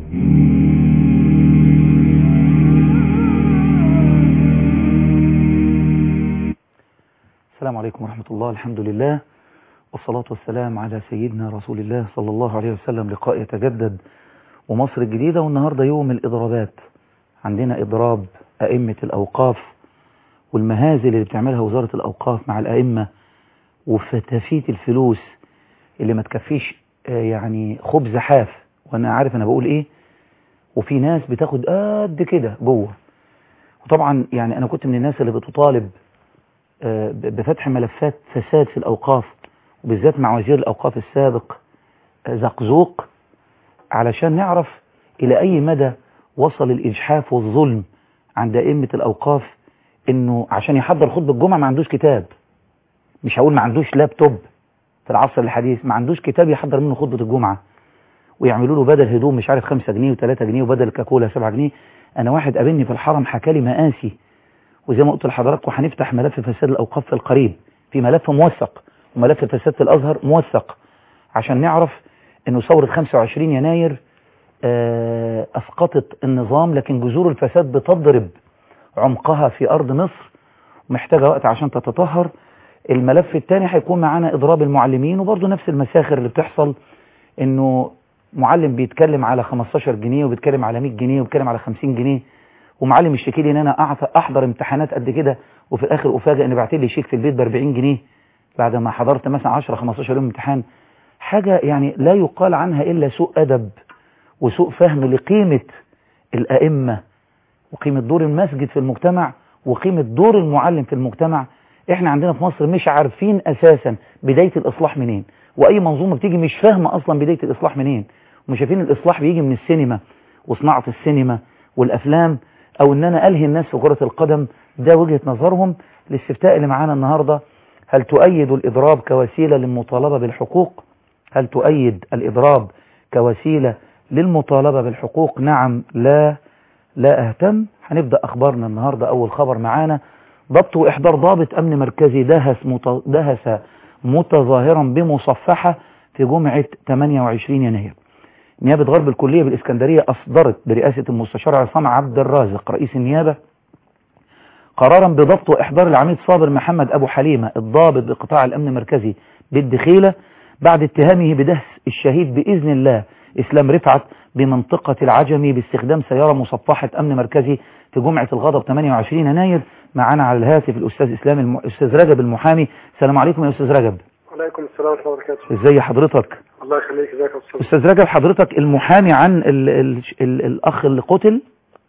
السلام عليكم ورحمة الله الحمد لله والصلاة والسلام على سيدنا رسول الله صلى الله عليه وسلم لقاء يتجدد ومصر الجديدة والنهاردة يوم الإضرابات عندنا إضراب أئمة الأوقاف والمهازل اللي بتعملها وزارة الأوقاف مع الأئمة وفتافيت الفلوس اللي ما تكفيش آه، يعني خبز حاف وأنا عارف أنا بقول إيه وفي ناس بتاخد قد كده جوه وطبعا يعني أنا كنت من الناس اللي بتطالب آه، ب- بفتح ملفات فساد في الأوقاف وبالذات مع وزير الأوقاف السابق آه، زقزوق علشان نعرف إلى أي مدى وصل الإجحاف والظلم عند أئمة الأوقاف إنه عشان يحضر خطبة الجمعة ما عندوش كتاب مش هقول ما عندوش لابتوب في العصر الحديث ما عندوش كتاب يحضر منه خطبة الجمعة ويعملوا له بدل هدوم مش عارف 5 جنيه و3 جنيه وبدل كاكولا 7 جنيه أنا واحد قابلني في الحرم حكى لي مقاسي وزي ما قلت لحضراتكم هنفتح ملف فساد الأوقاف في القريب في ملف موثق وملف فساد في الأزهر موثق عشان نعرف أنه ثورة 25 يناير آه، أسقطت النظام لكن جذور الفساد بتضرب عمقها في أرض مصر محتاجة وقت عشان تتطهر الملف الثاني هيكون معانا إضراب المعلمين وبرضه نفس المساخر اللي بتحصل إنه معلم بيتكلم على 15 جنيه وبيتكلم على 100 جنيه وبيتكلم على 50 جنيه ومعلم يشتكي لي ان انا أعط- احضر امتحانات قد كده وفي الاخر افاجئ ان بعت لي شيك في البيت ب 40 جنيه بعد ما حضرت مثلا 10 15 يوم امتحان حاجه يعني لا يقال عنها الا سوء ادب وسوء فهم لقيمه الائمه وقيمه دور المسجد في المجتمع وقيمه دور المعلم في المجتمع احنا عندنا في مصر مش عارفين اساسا بدايه الاصلاح منين واي منظومه بتيجي مش فاهمه اصلا بدايه الاصلاح منين ومش شايفين الاصلاح بيجي من السينما وصناعه السينما والافلام او ان انا الهي الناس في كرة القدم ده وجهة نظرهم الاستفتاء اللي معانا النهاردة هل تؤيد الاضراب كوسيلة للمطالبة بالحقوق هل تؤيد الاضراب كوسيلة للمطالبة بالحقوق نعم لا لا اهتم هنبدأ اخبارنا النهاردة اول خبر معانا ضبط واحضار ضابط امن مركزي دهس مت... دهس متظاهرا بمصفحة في جمعة 28 يناير نيابة غرب الكلية بالإسكندرية أصدرت برئاسة المستشار عصام عبد الرازق رئيس النيابة قرارا بضبط وإحضار العميد صابر محمد أبو حليمة الضابط بقطاع الأمن المركزي بالدخيلة بعد اتهامه بدهس الشهيد بإذن الله إسلام رفعت بمنطقة العجمي باستخدام سيارة مصفحة أمن مركزي في جمعة الغضب 28 يناير معنا على الهاتف الأستاذ إسلام الم... أستاذ رجب المحامي السلام عليكم يا أستاذ رجب وعليكم السلام ورحمة الله وبركاته إزاي حضرتك الله يخليك ازيك يا استاذ أستاذ رجب حضرتك المحامي عن ال ال ال الأخ اللي قتل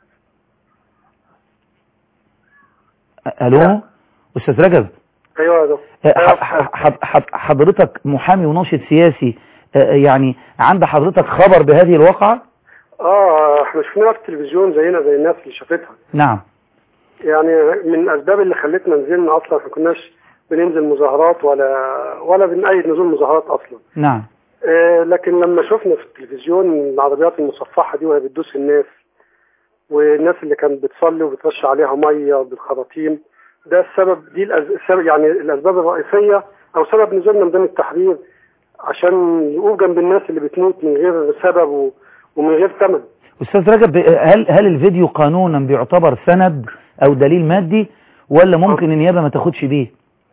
أ- ألو أستاذ رجب ايوه يا دكتور أ- ح- ح- ح- ح- حضرتك محامي وناشط سياسي أ- يعني عند حضرتك خبر بهذه الواقعة اه احنا شفناها في التلفزيون زينا زي الناس اللي شافتها نعم يعني من الاسباب اللي خلتنا نزلنا اصلا احنا كناش بننزل مظاهرات ولا ولا بنأيد نزول مظاهرات اصلا نعم آه لكن لما شفنا في التلفزيون العربيات المصفحة دي وهي بتدوس الناس والناس اللي كانت بتصلي وبترش عليها ميه بالخراطيم ده السبب دي الأز... السبب يعني الاسباب الرئيسيه او سبب نزولنا ميدان التحرير عشان نقوم جنب الناس اللي بتموت من غير سبب و... ومن غير ثمن أستاذ رجب هل هل الفيديو قانونا بيعتبر سند أو دليل مادي ولا ممكن النيابة ما تاخدش بيه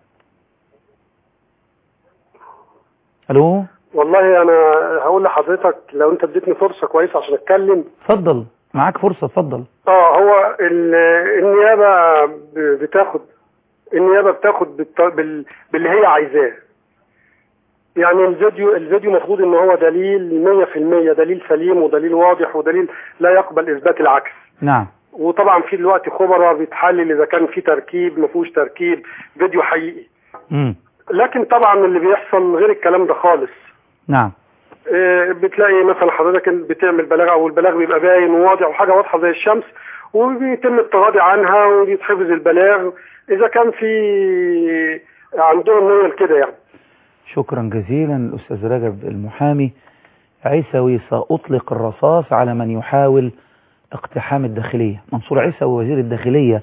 ألو والله انا هقول لحضرتك لو انت اديتني فرصه كويسه عشان اتكلم اتفضل معاك فرصة اتفضل اه هو ال- النيابه ب- بتاخد النيابه بتاخد بالط- بال... باللي هي عايزاه يعني الفيديو الفيديو المفروض ان هو دليل 100% دليل سليم ودليل واضح ودليل لا يقبل اثبات العكس نعم وطبعا في دلوقتي خبراء بيتحلل اذا كان في تركيب ما فيهوش تركيب فيديو حقيقي مم. لكن طبعا اللي بيحصل غير الكلام ده خالص نعم آه، بتلاقي مثلا حضرتك بتعمل بلاغ او البلاغ بيبقى باين وواضح وحاجه واضحه زي الشمس وبيتم التغاضي عنها وبيتحفظ البلاغ اذا كان في عندهم نيه كده يعني شكرا جزيلا الأستاذ رجب المحامي عيسوي سأطلق الرصاص على من يحاول اقتحام الداخلية منصور عيسوي وزير الداخلية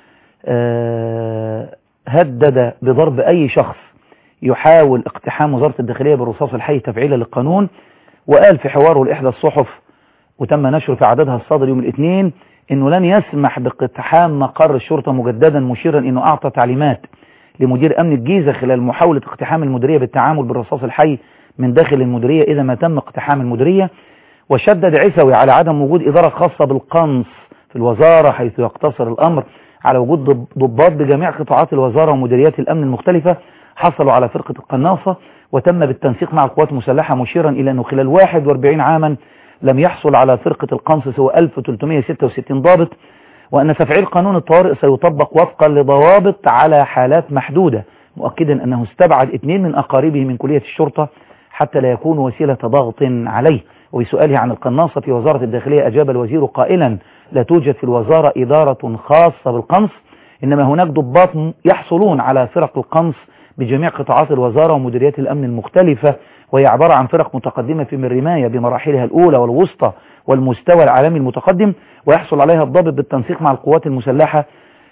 آه، هدد بضرب أي شخص يحاول اقتحام وزارة الداخلية بالرصاص الحي تفعيلا للقانون وقال في حواره لإحدى الصحف وتم نشره في عددها الصادر يوم الاثنين انه لن يسمح باقتحام مقر الشرطة مجددا مشيرا انه اعطى تعليمات لمدير امن الجيزة خلال محاولة اقتحام المديرية بالتعامل بالرصاص الحي من داخل المديرية اذا ما تم اقتحام المديرية وشدد عسوي على عدم وجود ادارة خاصة بالقنص في الوزارة حيث يقتصر الامر على وجود ضباط بجميع قطاعات الوزارة ومديريات الامن المختلفة حصلوا على فرقة القناصة وتم بالتنسيق مع القوات المسلحة مشيرا الى انه خلال 41 عاما لم يحصل على فرقة القنص سوى 1366 ضابط وأن تفعيل قانون الطوارئ سيطبق وفقا لضوابط على حالات محدودة مؤكدا أنه استبعد اثنين من أقاربه من كلية الشرطة حتى لا يكون وسيلة ضغط عليه وبسؤاله عن القناصة في وزارة الداخلية أجاب الوزير قائلا لا توجد في الوزارة إدارة خاصة بالقنص إنما هناك ضباط يحصلون على فرق القنص بجميع قطاعات الوزارة ومديريات الأمن المختلفة وهي عبارة عن فرق متقدمة في من الرماية بمراحلها الأولى والوسطى والمستوى العالمي المتقدم ويحصل عليها الضابط بالتنسيق مع القوات المسلحة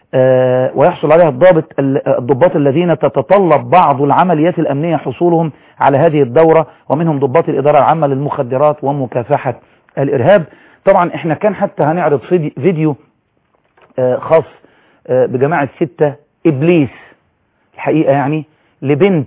آه ويحصل عليها الضابط الضباط الذين تتطلب بعض العمليات الأمنية حصولهم على هذه الدورة ومنهم ضباط الإدارة العامة للمخدرات ومكافحة الإرهاب طبعا احنا كان حتى هنعرض فيديو آه خاص آه بجماعة ستة إبليس الحقيقة يعني لبنت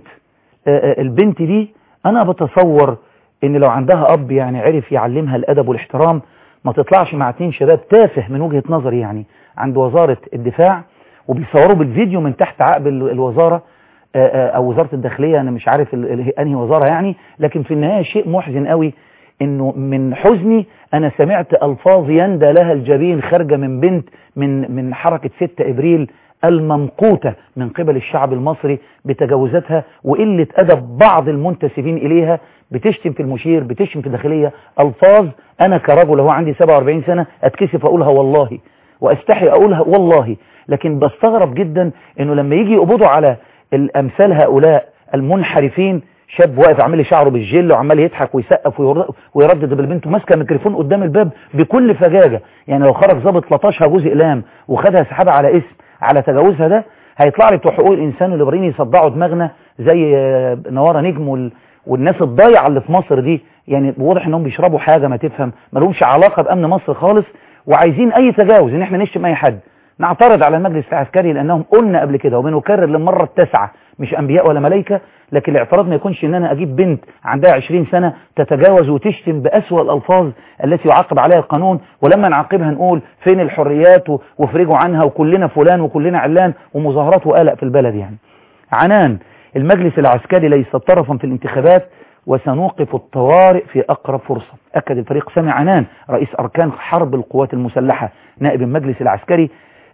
البنت دي أنا بتصور ان لو عندها اب يعني عرف يعلمها الادب والاحترام ما تطلعش مع اتنين شباب تافه من وجهة نظري يعني عند وزارة الدفاع وبيصوروا بالفيديو من تحت عقب الوزارة او وزارة الداخلية انا مش عارف انهي وزارة يعني لكن في النهاية شيء محزن قوي انه من حزني انا سمعت الفاظ يندى لها الجبين خارجة من بنت من من حركة 6 ابريل الممقوتة من قبل الشعب المصري بتجاوزاتها وقلة أدب بعض المنتسبين إليها بتشتم في المشير بتشتم في الداخلية ألفاظ أنا كرجل هو عندي 47 سنة أتكسف أقولها والله وأستحي أقولها والله لكن بستغرب جدا أنه لما يجي يقبضوا على الأمثال هؤلاء المنحرفين شاب واقف عامل شعره بالجل وعمال يضحك ويسقف ويردد بالبنت وماسكه ميكروفون قدام الباب بكل فجاجة يعني لو خرج ظابط لطشها جزء اقلام وخدها سحابها على اسم على تجاوزها ده هيطلع لي بتوع حقوق الانسان اللي برين يصدعوا دماغنا زي نوارة نجم وال... والناس الضايعه اللي في مصر دي يعني واضح انهم بيشربوا حاجة ما تفهم ما لهمش علاقة بامن مصر خالص وعايزين اي تجاوز ان احنا نشتم اي حد نعترض على المجلس العسكري لانهم قلنا قبل كده وبنكرر للمرة التاسعة مش انبياء ولا ملائكة لكن الاعتراض ما يكونش ان انا اجيب بنت عندها 20 سنة تتجاوز وتشتم باسوأ الالفاظ التي يعاقب عليها القانون ولما نعاقبها نقول فين الحريات وافرجوا عنها وكلنا فلان وكلنا علان ومظاهرات وقلق في البلد يعني عنان المجلس العسكري ليس طرفا في الانتخابات وسنوقف الطوارئ في أقرب فرصة أكد الفريق سامي عنان رئيس أركان حرب القوات المسلحة نائب المجلس العسكري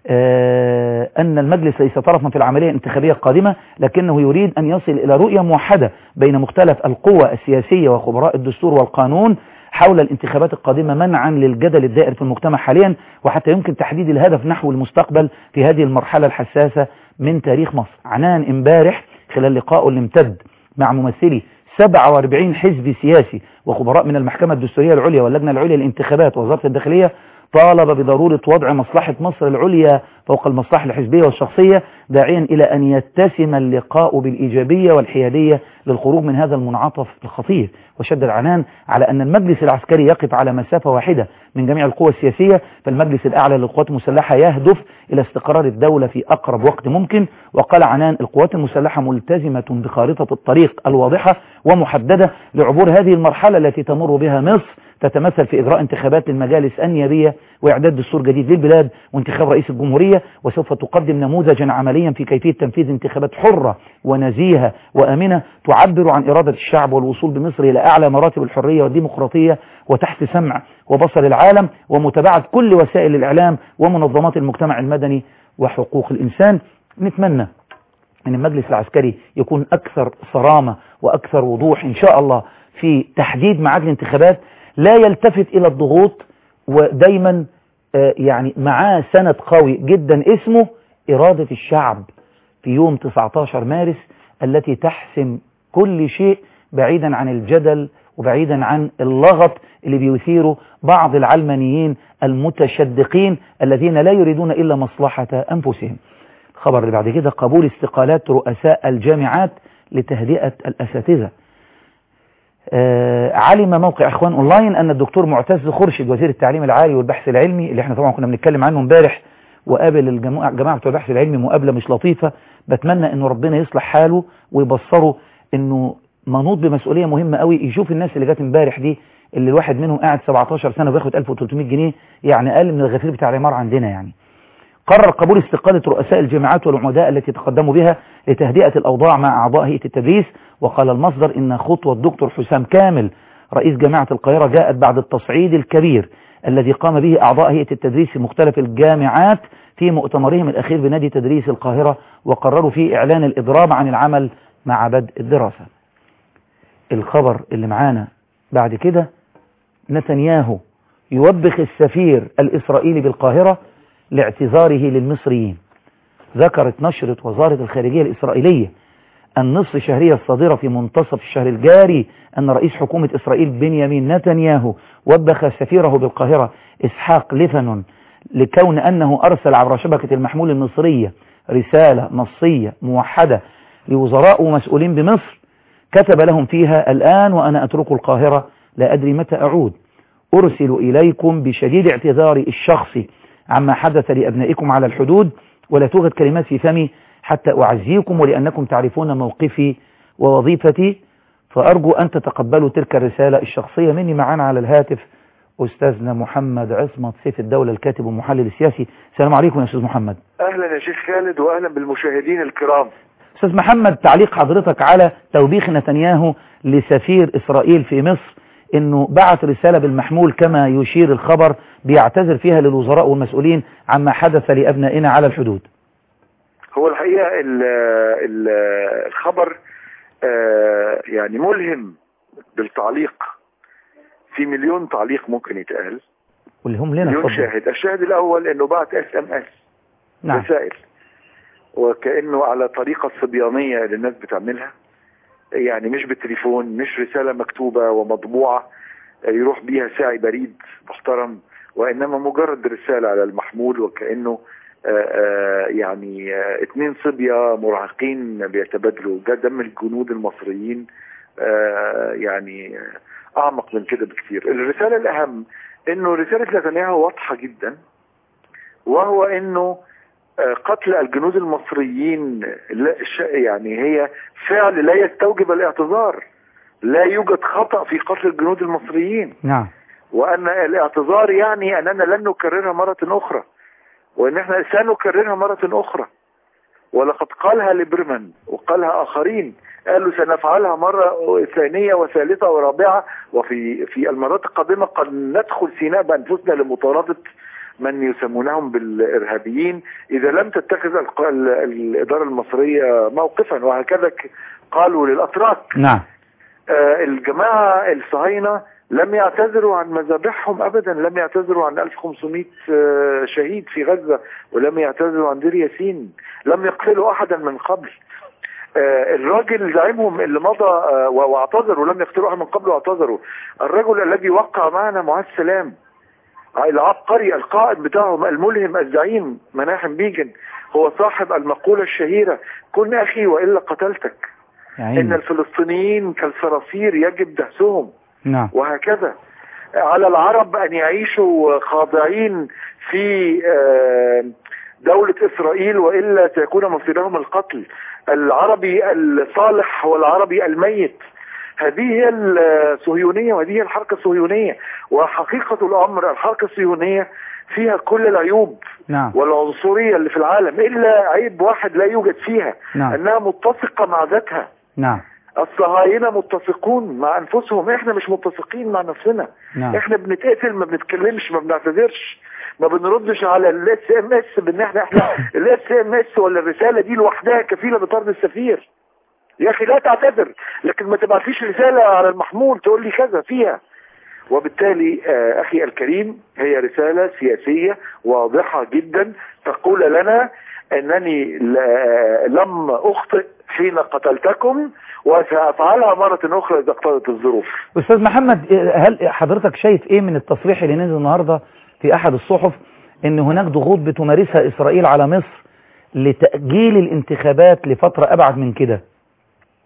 آه أن المجلس ليس طرفا في العملية الانتخابية القادمة لكنه يريد أن يصل إلى رؤية موحدة بين مختلف القوى السياسية وخبراء الدستور والقانون حول الانتخابات القادمة منعا للجدل الدائر في المجتمع حاليا وحتى يمكن تحديد الهدف نحو المستقبل في هذه المرحلة الحساسة من تاريخ مصر عنان امبارح خلال لقائه اللي امتد مع ممثلي 47 حزب سياسي وخبراء من المحكمة الدستورية العليا واللجنة العليا للانتخابات ووزارة الداخلية طالب بضرورة وضع مصلحة مصر العليا فوق المصلحة الحزبية والشخصية داعيا إلى أن يتسم اللقاء بالإيجابية والحيادية للخروج من هذا المنعطف الخطير وشدد عنان على أن المجلس العسكري يقف على مسافة واحدة من جميع القوى السياسية فالمجلس الأعلى للقوات المسلحة يهدف إلى استقرار الدولة في أقرب وقت ممكن وقال عنان القوات المسلحة ملتزمة بخارطة الطريق الواضحة ومحددة لعبور هذه المرحلة التي تمر بها مصر تتمثل في إجراء انتخابات للمجالس النيابية وإعداد دستور جديد للبلاد وانتخاب رئيس الجمهورية وسوف تقدم نموذجا عمليا في كيفية تنفيذ انتخابات حرة ونزيهة وآمنة تعبر عن إرادة الشعب والوصول بمصر إلى أعلى مراتب الحرية والديمقراطية وتحت سمع وبصر العالم ومتابعة كل وسائل الإعلام ومنظمات المجتمع المدني وحقوق الإنسان نتمنى أن المجلس العسكري يكون أكثر صرامة وأكثر وضوح إن شاء الله في تحديد ميعاد الانتخابات لا يلتفت إلى الضغوط ودايما يعني معاه سند قوي جدا اسمه إرادة الشعب في يوم 19 مارس التي تحسم كل شيء بعيدا عن الجدل وبعيدا عن اللغط اللي بيثيره بعض العلمانيين المتشدقين الذين لا يريدون إلا مصلحة أنفسهم الخبر اللي بعد كده قبول استقالات رؤساء الجامعات لتهدئة الأساتذة آه علم موقع اخوان اونلاين ان الدكتور معتز خرشد وزير التعليم العالي والبحث العلمي اللي احنا طبعا كنا بنتكلم عنه امبارح وقابل الجماعه الجماعه بتوع البحث العلمي مقابله مش لطيفه بتمنى انه ربنا يصلح حاله ويبصره انه منوط بمسؤوليه مهمه قوي يشوف الناس اللي جت امبارح دي اللي الواحد منهم قاعد 17 سنه وبياخد 1300 جنيه يعني اقل من الغفير بتاع العمار عندنا يعني قرر قبول استقالة رؤساء الجامعات والعمداء التي تقدموا بها لتهدئة الأوضاع مع أعضاء هيئة التدريس وقال المصدر إن خطوة الدكتور حسام كامل رئيس جامعة القاهرة جاءت بعد التصعيد الكبير الذي قام به أعضاء هيئة التدريس في مختلف الجامعات في مؤتمرهم الأخير بنادي تدريس القاهرة وقرروا فيه إعلان الإضراب عن العمل مع بدء الدراسة الخبر اللي معانا بعد كده نتنياهو يوبخ السفير الإسرائيلي بالقاهرة لاعتذاره للمصريين ذكرت نشرة وزارة الخارجية الإسرائيلية النصف الشهرية الصادرة في منتصف الشهر الجاري أن رئيس حكومة إسرائيل بنيامين نتنياهو وبخ سفيره بالقاهرة إسحاق ليفانون لكون أنه أرسل عبر شبكة المحمول المصرية رسالة نصية موحدة لوزراء ومسؤولين بمصر كتب لهم فيها الآن وأنا أترك القاهرة لا أدري متى أعود أرسل إليكم بشديد اعتذاري الشخصي عما حدث لأبنائكم على الحدود ولا توجد كلمات في فمي حتى أعزيكم ولأنكم تعرفون موقفي ووظيفتي فأرجو أن تتقبلوا تلك الرسالة الشخصية مني معانا على الهاتف أستاذنا محمد عصمت سيف الدولة الكاتب والمحلل السياسي السلام عليكم يا أستاذ محمد أهلا يا شيخ خالد وأهلا بالمشاهدين الكرام أستاذ محمد تعليق حضرتك على توبيخ نتنياهو لسفير إسرائيل في مصر انه بعت رسالة بالمحمول كما يشير الخبر بيعتذر فيها للوزراء والمسؤولين عما حدث لأبنائنا على الحدود هو الحقيقة ال ال الخبر يعني ملهم بالتعليق في مليون تعليق ممكن يتقال واللي هم لنا مليون فضل. شاهد الشاهد الأول انه بعت اس ام اس نعم رسائل وكأنه على طريقة صبيانية اللي الناس بتعملها يعني مش بالتليفون مش رسالة مكتوبة ومطبوعة يروح بيها ساعي بريد محترم وإنما مجرد رسالة على المحمول وكأنه آآ آآ يعني آآ اتنين صبية مراهقين بيتبادلوا ده دم الجنود المصريين يعني أعمق من كده بكثير الرسالة الأهم إنه رسالة نتنياهو واضحة جدا وهو إنه قتل الجنود المصريين لا يعني هي فعل لا يستوجب الاعتذار لا يوجد خطأ في قتل الجنود المصريين نعم وأن الاعتذار يعني أننا لن نكررها مرة أخرى وأن احنا سنكررها مرة أخرى ولقد قالها ليبرمان وقالها آخرين قالوا سنفعلها مرة ثانية وثالثة ورابعة وفي في المرات القادمة قد ندخل سيناء بأنفسنا لمطاردة من يسمونهم بالإرهابيين إذا لم تتخذ الإدارة المصرية موقفا وهكذا قالوا للأتراك نعم آه الجماعة الصهاينة لم يعتذروا عن مذابحهم أبدا لم يعتذروا عن 1500 آه شهيد في غزة ولم يعتذروا عن دير ياسين لم يقتلوا أحدا من قبل آه الراجل زعيمهم اللي مضى آه واعتذروا لم يقتلوا أحد من قبل واعتذروا الرجل الذي وقع معنا معاذ سلام العبقري القائد بتاعهم الملهم الزعيم مناحم بيجن هو صاحب المقولة الشهيرة كن أخي وإلا قتلتك يعني إن الفلسطينيين كالصراصير يجب دهسهم نعم وهكذا على العرب أن يعيشوا خاضعين في دولة إسرائيل وإلا سيكون مصيرهم القتل العربي الصالح هو العربي الميت هذه هي الصهيونية وهذه هي الحركة الصهيونية وحقيقة الأمر الحركة الصهيونية فيها كل العيوب نعم والعنصرية اللي في العالم إلا عيب واحد لا يوجد فيها نعم. أنها متفقة مع ذاتها نعم الصهاينة متفقون مع أنفسهم إحنا مش متفقين مع نفسنا نعم. إحنا بنتقتل ما بنتكلمش ما بنعتذرش ما بنردش على الاس ام اس بان احنا احنا الاس ام اس ولا الرساله دي لوحدها كفيله بطرد السفير يا اخي لا تعتذر لكن ما تبعتليش رسالة على المحمول تقول لي كذا فيها وبالتالي آه اخي الكريم هي رسالة سياسية واضحة جدا تقول لنا انني لم اخطئ حين قتلتكم وسافعلها مرة اخرى اذا اقتضت الظروف استاذ محمد هل حضرتك شايف ايه من التصريح اللي نزل النهاردة في احد الصحف ان هناك ضغوط بتمارسها اسرائيل على مصر لتأجيل الانتخابات لفترة ابعد من كده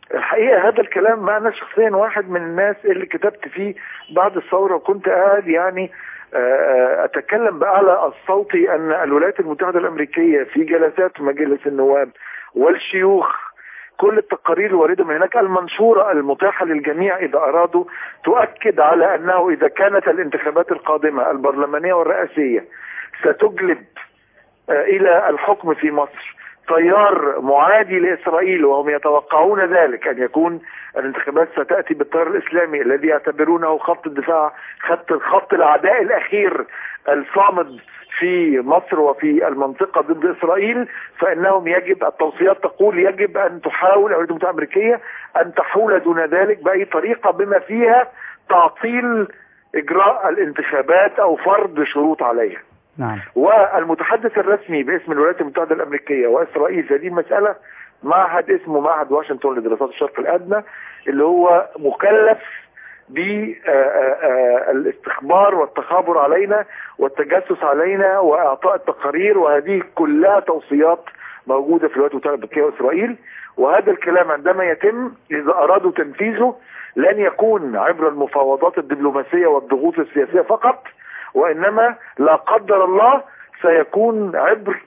الحقيقة هذا الكلام ما أنا شخصيا واحد من الناس اللي كتبت فيه بعد الثورة وكنت قاعد يعني أتكلم بأعلى الصوت أن الولايات المتحدة الأمريكية في جلسات مجلس النواب والشيوخ كل التقارير الواردة من هناك المنشورة المتاحة للجميع إذا أرادوا تؤكد على أنه إذا كانت الانتخابات القادمة البرلمانية والرئاسية ستجلب إلى الحكم في مصر تيار معادي لإسرائيل وهم يتوقعون ذلك أن يكون الانتخابات ستأتي بالتيار الإسلامي الذي يعتبرونه خط الدفاع خط خط العداء الأخير الصامد في مصر وفي المنطقة ضد إسرائيل فإنهم يجب التوصيات تقول يجب أن تحاول الولايات المتحدة الأمريكية أن تحول دون ذلك بأي طريقة بما فيها تعطيل إجراء الانتخابات أو فرض شروط عليها نعم والمتحدث الرسمي باسم الولايات المتحدة الأمريكية وإسرائيل في هذه المسألة معهد اسمه معهد واشنطن لدراسات الشرق الأدنى اللي هو مكلف بالاستخبار والتخابر علينا والتجسس علينا واعطاء التقارير وهذه كلها توصيات موجودة في الولايات المتحدة الأمريكية وإسرائيل وهذا الكلام عندما يتم إذا أرادوا تنفيذه لن يكون عبر المفاوضات الدبلوماسية والضغوط السياسية فقط وإنما لا قدر الله سيكون عبر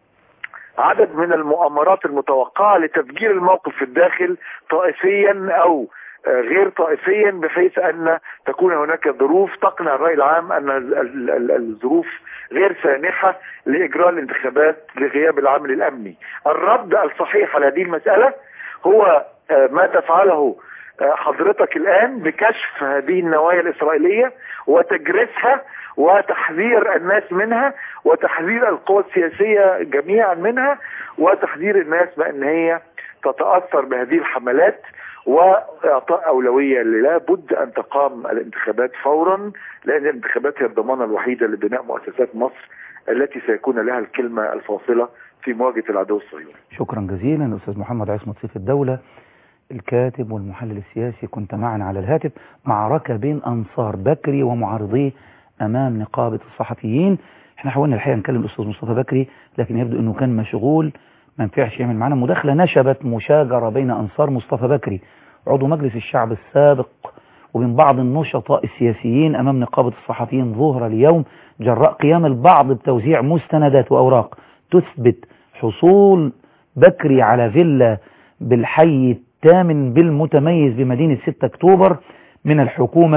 عدد من المؤامرات المتوقعة لتفجير الموقف في الداخل طائفيا أو غير طائفيا بحيث ان تكون هناك ظروف تقنع الراي العام ان الظروف غير سانحه لاجراء الانتخابات لغياب العامل الامني. الرد الصحيح على هذه المساله هو ما تفعله حضرتك الان بكشف هذه النوايا الاسرائيليه وتجريسها وتحذير الناس منها وتحذير القوى السياسيه جميعا منها وتحذير الناس بان هي تتاثر بهذه الحملات واعطاء اولويه لا بد ان تقام الانتخابات فورا لان الانتخابات هي الضمانه الوحيده لبناء مؤسسات مصر التي سيكون لها الكلمه الفاصله في مواجهه العدو الصهيوني. شكرا جزيلا استاذ محمد عصمت سيف الدوله الكاتب والمحلل السياسي كنت معنا على الهاتف معركه بين انصار بكري ومعارضيه امام نقابه الصحفيين احنا حاولنا الحقيقه نكلم الاستاذ مصطفى بكري لكن يبدو انه كان مشغول ما ينفعش يعمل معنا مداخلة نشبت مشاجرة بين أنصار مصطفى بكري عضو مجلس الشعب السابق وبين بعض النشطاء السياسيين أمام نقابة الصحفيين ظهر اليوم جراء قيام البعض بتوزيع مستندات وأوراق تثبت حصول بكري على فيلا بالحي الثامن بالمتميز بمدينة 6 أكتوبر من الحكومة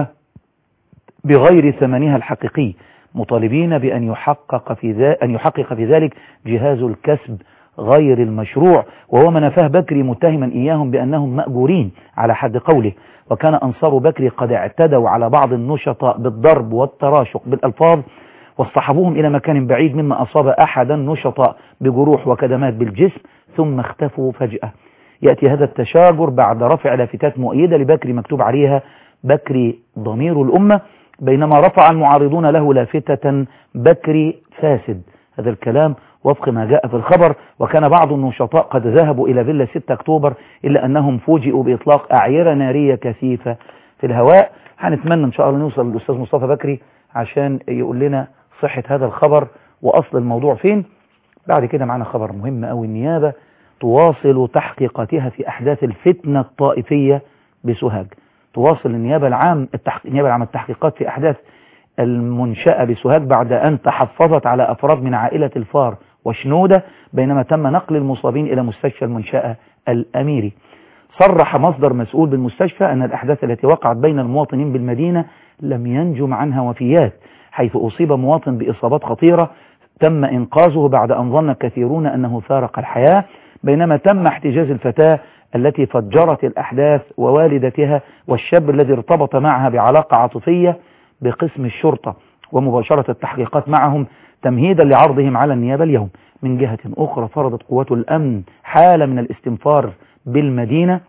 بغير ثمنها الحقيقي مطالبين بأن يحقق في ذلك أن يحقق في ذلك جهاز الكسب غير المشروع وهو ما نفاه بكري متهما إياهم بأنهم مأجورين على حد قوله وكان أنصار بكري قد اعتدوا على بعض النشطاء بالضرب والتراشق بالألفاظ واصطحبوهم إلى مكان بعيد مما أصاب أحد النشطاء بجروح وكدمات بالجسم ثم اختفوا فجأة يأتي هذا التشاجر بعد رفع لافتات مؤيدة لبكري مكتوب عليها بكري ضمير الأمة بينما رفع المعارضون له لافتة بكري فاسد هذا الكلام وفق ما جاء في الخبر وكان بعض النشطاء قد ذهبوا إلى فيلا 6 أكتوبر إلا أنهم فوجئوا بإطلاق أعيرة نارية كثيفة في الهواء هنتمنى إن شاء الله نوصل للأستاذ مصطفى بكري عشان يقول لنا صحة هذا الخبر وأصل الموضوع فين بعد كده معنا خبر مهم أو النيابة تواصل تحقيقاتها في أحداث الفتنة الطائفية بسوهاج تواصل النيابة العام التحق... النيابة العامة التحقيقات في أحداث المنشأة بسوهاج بعد أن تحفظت على أفراد من عائلة الفار وشنودة بينما تم نقل المصابين إلى مستشفى المنشأة الأميري صرح مصدر مسؤول بالمستشفى أن الأحداث التي وقعت بين المواطنين بالمدينة لم ينجم عنها وفيات حيث أصيب مواطن بإصابات خطيرة تم إنقاذه بعد أن ظن كثيرون أنه فارق الحياة بينما تم احتجاز الفتاة التي فجرت الأحداث ووالدتها والشاب الذي ارتبط معها بعلاقة عاطفية بقسم الشرطة ومباشرة التحقيقات معهم تمهيدا لعرضهم على النيابة اليوم من جهة أخرى فرضت قوات الأمن حالة من الاستنفار بالمدينة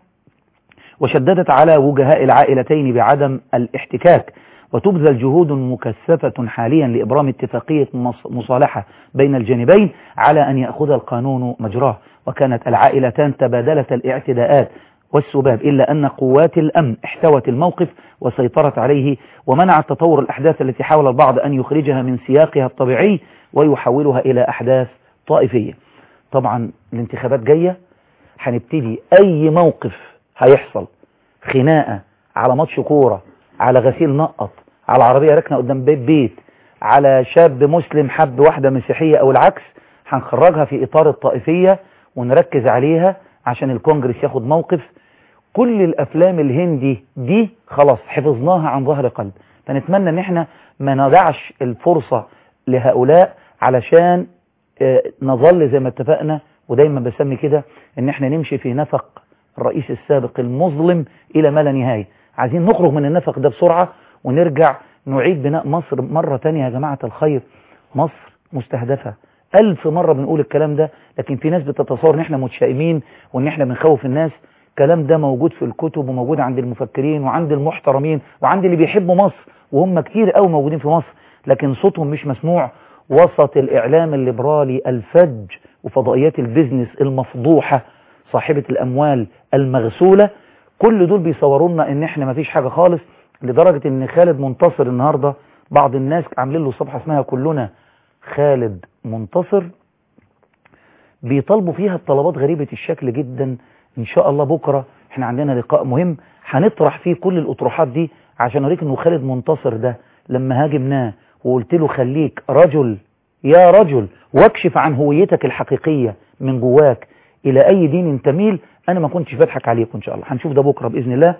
وشددت على وجهاء العائلتين بعدم الاحتكاك وتبذل جهود مكثفة حاليا لإبرام اتفاقية مصالحة بين الجانبين على أن يأخذ القانون مجراه وكانت العائلتان تبادلت الاعتداءات والسباب إلا أن قوات الأمن احتوت الموقف وسيطرت عليه ومنعت تطور الأحداث التي حاول البعض أن يخرجها من سياقها الطبيعي ويحولها إلى أحداث طائفية طبعا الانتخابات جاية هنبتدي أي موقف هيحصل خناقة على ماتش كورة على غسيل نقط على عربية ركنة قدام بيت بيت على شاب مسلم حب واحدة مسيحية او العكس هنخرجها في اطار الطائفية ونركز عليها عشان الكونجرس ياخد موقف كل الافلام الهندي دي خلاص حفظناها عن ظهر قلب فنتمنى ان احنا ما نضعش الفرصة لهؤلاء علشان آه، نظل زي ما اتفقنا ودايما بسمي كده ان احنا نمشي في نفق الرئيس السابق المظلم الى ما لا نهاية عايزين نخرج من النفق ده بسرعة ونرجع نعيد بناء مصر مرة تانية يا جماعة الخير مصر مستهدفة ألف مرة بنقول الكلام ده لكن في ناس بتتصور ان احنا متشائمين وان احنا بنخوف الناس الكلام ده موجود في الكتب وموجود عند المفكرين وعند المحترمين وعند اللي بيحبوا مصر وهم كتير قوي موجودين في مصر لكن صوتهم مش مسموع وسط الإعلام الليبرالي الفج وفضائيات البيزنس المفضوحة صاحبة الأموال المغسولة كل دول بيصوروا لنا ان احنا مفيش حاجة خالص لدرجة ان خالد منتصر النهاردة بعض الناس عاملين له صفحة اسمها كلنا خالد منتصر بيطالبوا فيها الطلبات غريبة الشكل جدا ان شاء الله بكرة احنا عندنا لقاء مهم هنطرح فيه كل الاطروحات دي عشان اوريك انه خالد منتصر ده لما هاجمناه وقلت له خليك رجل يا رجل واكشف عن هويتك الحقيقية من جواك الى اي دين تميل انا ما كنتش بضحك عليكم ان شاء الله هنشوف ده بكرة باذن الله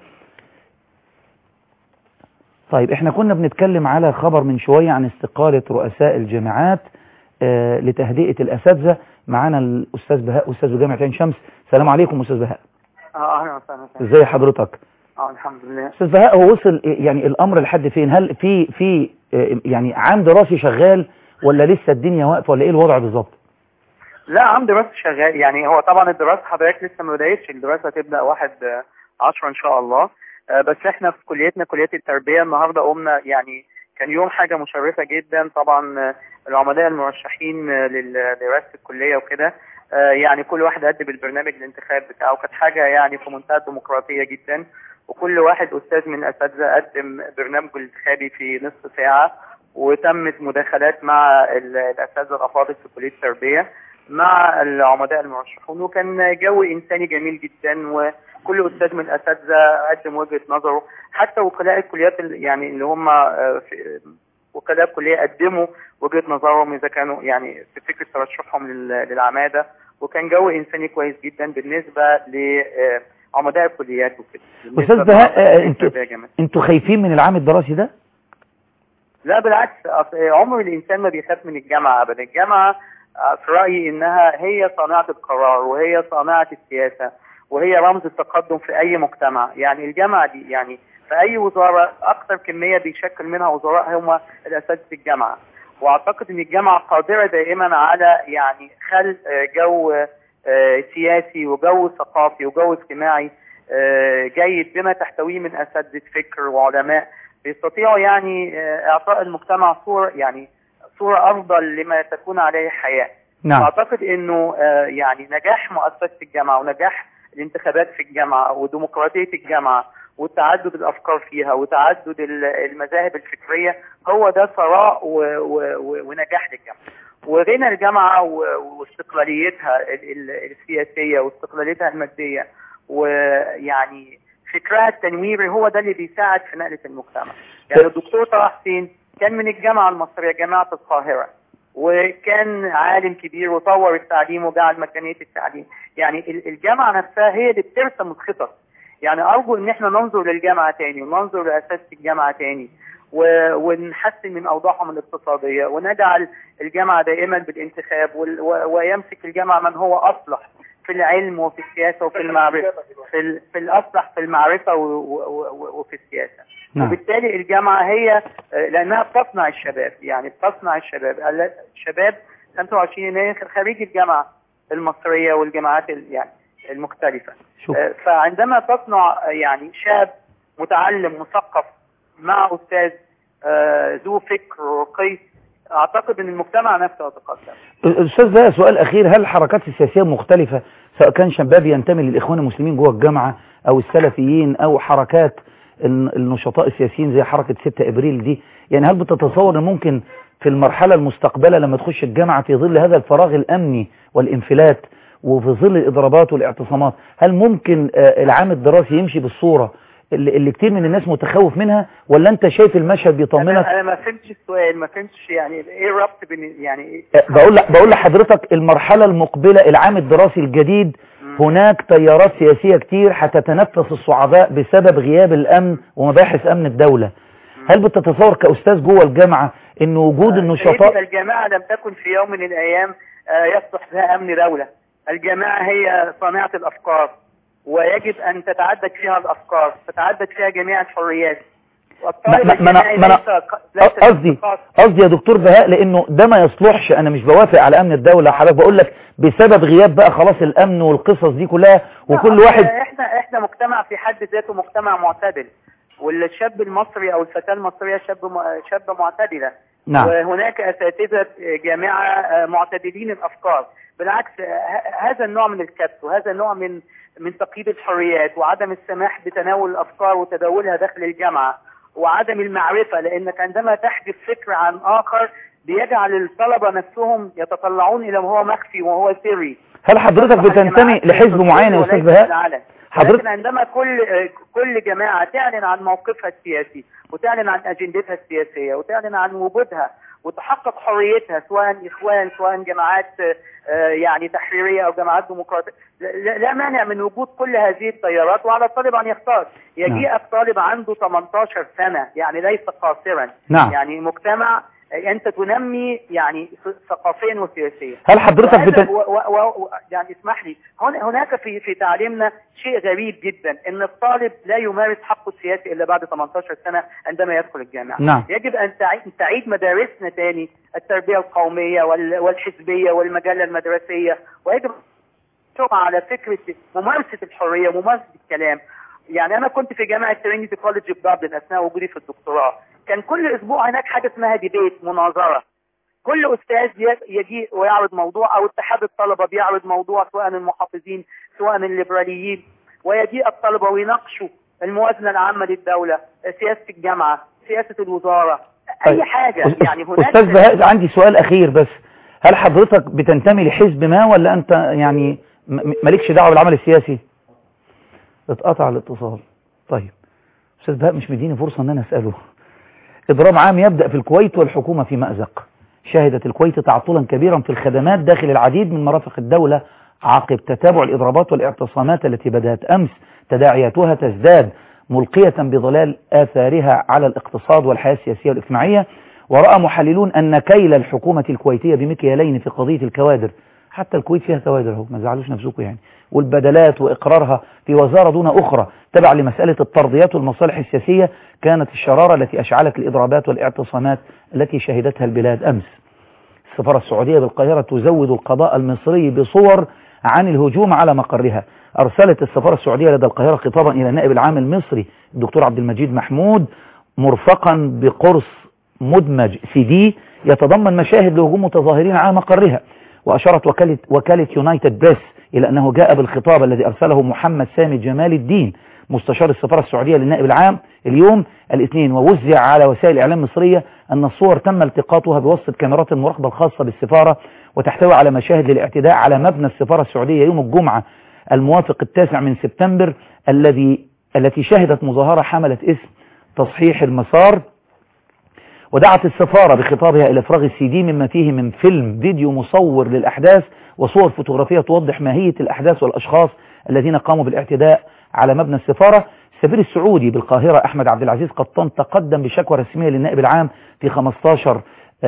طيب احنا كنا بنتكلم على خبر من شوية عن استقالة رؤساء الجامعات آه لتهدئة الاساتذة معانا الاستاذ بهاء استاذ جامعة عين شمس السلام عليكم استاذ بهاء اه اهلا وسهلا ازي حضرتك اه الحمد لله استاذ بهاء هو وصل يعني الامر لحد فين هل في في آه، يعني عام دراسي شغال ولا لسه الدنيا واقفه ولا ايه الوضع بالظبط لا عم دراسة شغال يعني هو طبعا الدراسة حضرتك لسه ما بدأتش الدراسة تبدأ واحد آه، عشرة ان شاء الله آه، بس احنا في كليتنا كلية التربية النهاردة قمنا يعني كان يوم حاجة مشرفة جدا طبعا آه، العملاء المرشحين آه، لل- لرئاسة الكلية وكده آه، يعني كل واحد قدم البرنامج الانتخاب بتاعه كانت حاجة يعني في منتهى الديمقراطية جدا وكل واحد أستاذ من الأساتذة قدم برنامجه الانتخابي في نصف ساعة وتمت مداخلات مع ال- الأساتذة الأفاضل في كلية التربية مع العمداء المرشحون وكان جو إنساني جميل جدا وكل أستاذ من الأساتذة قدم وجهة نظره حتى وكلاء الكليات ال- يعني اللي هم آه، في- وكلاء الكلية قدموا وجهة نظرهم إذا كانوا يعني في فكرة ترشحهم لل- للعمادة وكان جو إنساني كويس جدا بالنسبة لعمداء الكليات وكده استاذ بهاء آه، بالنسبة انتوا للتربية يا جماعة. انتوا خايفين من العام الدراسي ده لا بالعكس أصل عمر الانسان ما بيخاف من الجامعه ابدا الجامعه آه، في رايي انها هي صانعه القرار وهي صانعه السياسه وهي رمز التقدم في اي مجتمع يعني الجامعه دي يعني في اي وزاره اكثر كميه بيشكل منها وزراء هم الاساتذه الجامعه واعتقد ان الجامعه قادره دائما على يعني خلق آه، جو آه، سياسي وجو ثقافي وجو اجتماعي آه، جيد بما تحتويه من اساتذه فكر وعلماء بيستطيعوا يعني آه، اعطاء المجتمع صوره يعني صوره افضل لما تكون عليه الحياه. نعم اعتقد انه آه، يعني نجاح مؤسسه الجامعه ونجاح الانتخابات في الجامعه وديمقراطيه الجامعه وتعدد الافكار فيها وتعدد ال- المذاهب الفكريه هو ده ثراء و- و- و- ونجاح للجامعه. وغنى الجامعه و- واستقلاليتها ال- ال- السياسيه واستقلاليتها الماديه ويعني فكرها التنويري هو ده اللي بيساعد في نقله المجتمع. يعني الدكتور طه حسين كان من الجامعه المصريه جامعه القاهره وكان عالم كبير وطور التعليم وجعل مكانيه التعليم يعني ال- الجامعه نفسها هي اللي بترسم الخطط يعني ارجو ان احنا ننظر للجامعه تاني وننظر لاساس الجامعه تاني و- ونحسن من اوضاعهم الاقتصاديه ونجعل الجامعه دائما بالانتخاب وال- و- ويمسك الجامعه من هو اصلح في العلم وفي السياسه وفي المعرفه في, ال- في الاصلح في المعرفه و- و- و- وفي السياسه نعم وبالتالي الجامعة هي آه، لأنها بتصنع الشباب يعني بتصنع الشباب ال- الشباب 25 يناير خريج الجامعة المصرية والجامعات ال- يعني المختلفة شوف آه، فعندما تصنع آه، يعني شاب متعلم مثقف مع أستاذ آه، ذو فكر رقي أعتقد أن المجتمع نفسه يتقدم استاذ بقى سؤال اخير هل الحركات السياسيه مختلفه سواء كان شباب ينتمي للاخوان المسلمين جوه الجامعه او السلفيين او حركات الن- النشطاء السياسيين زي حركه 6 ابريل دي يعني هل بتتصور ان ممكن في المرحله المستقبله لما تخش الجامعه في ظل هذا الفراغ الامني والانفلات وفي ظل الإضرابات والاعتصامات هل ممكن آه، العام الدراسي يمشي بالصورة اللي, اللي كتير من الناس متخوف منها ولا أنت شايف المشهد بيطمنك انا أنا ما فهمتش السؤال ما فهمتش يعني ايه الربط بين يعني ايه آه، بقول لك بقول لحضرتك المرحلة المقبلة العام الدراسي الجديد هناك تيارات سياسية كتير هتتنفس الصعداء بسبب غياب الأمن ومباحث أمن الدولة هل بتتصور كأستاذ جوه الجامعة أن وجود سيدي النشطاء الجماعة لم تكن في يوم من الأيام آه، يصلح بها أمن دولة الجماعة هي صانعة الأفكار ويجب أن تتعدد فيها الأفكار تتعدد فيها جميع الحريات ما والطالب ما ما أنا- الجامعي ما أنا- ليس ق- ليس قصدي باختصاص. قصدي يا دكتور بهاء لأنه ده ما يصلحش أنا مش بوافق على أمن الدولة حضرتك بقول لك بسبب غياب بقى خلاص الأمن والقصص دي كلها وكل لا، واحد احنا احنا مجتمع في حد ذاته مجتمع معتدل والشاب المصري او الفتاة المصرية شاب م- شابة معتدلة نعم وهناك اساتذة جامعة آه، معتدلين الافكار بالعكس آه، هذا النوع من الكبت وهذا النوع من من تقييد الحريات وعدم السماح بتناول الافكار وتداولها داخل الجامعة وعدم المعرفة لانك عندما تحدث فكر عن اخر بيجعل الطلبة نفسهم يتطلعون الى ما هو مخفي وهو سري هل حضرتك بتنتمي لحزب معين يا أستاذ بهاء حضرتك حضرتك عندما كل كل جماعة تعلن عن موقفها السياسي وتعلن عن أجندتها السياسية وتعلن عن وجودها وتحقق حريتها سواء إخوان سواء جماعات آه، يعني تحريرية أو جماعات ديمقراطية لا لا مانع من وجود كل هذه التيارات وعلى الطالب أن يختار يجيء الطالب عنده 18 سنة يعني ليس قاصرا نعم يعني مجتمع أنت تنمي يعني ثقافيا وسياسيا هل حضرتك وهذا- بتن... و و و يعني اسمح لي هن هناك في في تعليمنا شيء غريب جدا ان الطالب لا يمارس حقه السياسي الا بعد 18 سنه عندما يدخل الجامعه نعم. يجب ان تعيد, تعيد مدارسنا تاني التربيه القوميه وال- والحزبيه والمجله المدرسيه ويجب شغل على فكره ممارسه الحريه ممارسه الكلام يعني انا كنت في جامعه ترينيتي كوليدج في دبلن اثناء وجودي في الدكتوراه كان كل اسبوع هناك حاجه اسمها ديبيت مناظره كل استاذ ي- يجي ويعرض موضوع او اتحاد الطلبه بيعرض موضوع سواء المحافظين سواء الليبراليين ويجيء الطلبه ويناقشوا الموازنه العامه للدوله سياسه الجامعه سياسه الوزاره طيب. اي حاجه أس- يعني هناك أستاذ بهاء عندي سؤال أخير بس هل حضرتك بتنتمي لحزب ما ولا أنت يعني م- م- مالكش دعوة بالعمل السياسي اتقطع الاتصال طيب أستاذ بهاء مش مديني فرصة أن أنا أسأله إضراب عام يبدأ في الكويت والحكومة في مأزق شهدت الكويت تعطلا كبيرا في الخدمات داخل العديد من مرافق الدولة عقب تتابع الإضرابات والاعتصامات التي بدأت أمس تداعياتها تزداد ملقية بظلال آثارها على الاقتصاد والحياة السياسية والاجتماعية ورأى محللون أن كيل الحكومة الكويتية بمكيالين في قضية الكوادر حتى الكويت فيها كوادر اهو ما زعلوش نفسكم يعني والبدلات وإقرارها في وزارة دون أخرى تبع لمسألة الترضيات والمصالح السياسية كانت الشرارة التي أشعلت الإضرابات والاعتصامات التي شهدتها البلاد أمس السفارة السعودية بالقاهرة تزود القضاء المصري بصور عن الهجوم على مقرها أرسلت السفارة السعودية لدى القاهرة خطابا إلى النائب العام المصري الدكتور عبد المجيد محمود مرفقا بقرص مدمج سي دي يتضمن مشاهد لهجوم متظاهرين على مقرها وأشارت وكالة, وكالة يونايتد بريس إلى أنه جاء بالخطاب الذي أرسله محمد سامي جمال الدين مستشار السفارة السعودية للنائب العام اليوم الاثنين ووزع على وسائل الإعلام المصرية أن الصور تم التقاطها بواسطة كاميرات المراقبة الخاصة بالسفارة وتحتوي على مشاهد للاعتداء على مبنى السفارة السعودية يوم الجمعة الموافق التاسع من سبتمبر الذي التي شهدت مظاهرة حملت اسم تصحيح المسار ودعت السفارة بخطابها إلى إفراغ السي دي مما فيه من فيلم فيديو مصور للأحداث وصور فوتوغرافية توضح ماهية الأحداث والأشخاص الذين قاموا بالاعتداء على مبنى السفارة السفير السعودي بالقاهرة أحمد عبد العزيز قطان تقدم بشكوى رسمية للنائب العام في 15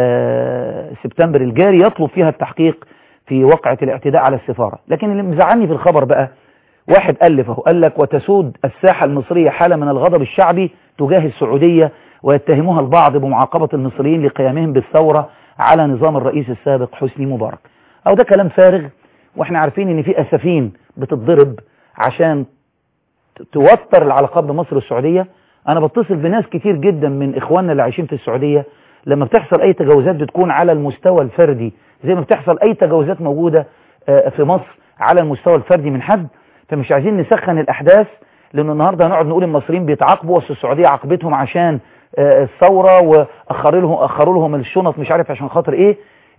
آه، سبتمبر الجاري يطلب فيها التحقيق في وقعة الاعتداء على السفارة لكن اللي مزعلني في الخبر بقى واحد ألف اهو قال لك وتسود الساحة المصرية حالة من الغضب الشعبي تجاه السعودية ويتهمها البعض بمعاقبة المصريين لقيامهم بالثورة على نظام الرئيس السابق حسني مبارك أو ده كلام فارغ واحنا عارفين ان في أسفين بتتضرب عشان توتر العلاقات بمصر والسعودية انا بتصل بناس كتير جدا من اخواننا اللي عايشين في السعودية لما بتحصل اي تجاوزات بتكون على المستوى الفردي زي ما بتحصل اي تجاوزات موجودة آه، في مصر على المستوى الفردي من حد فمش عايزين نسخن الاحداث لانه النهارده هنقعد نقول المصريين بيتعاقبوا بس السعوديه عاقبتهم عشان آه، الثوره واخروا لهم اخروا لهم الشنط مش عارف عشان خاطر ايه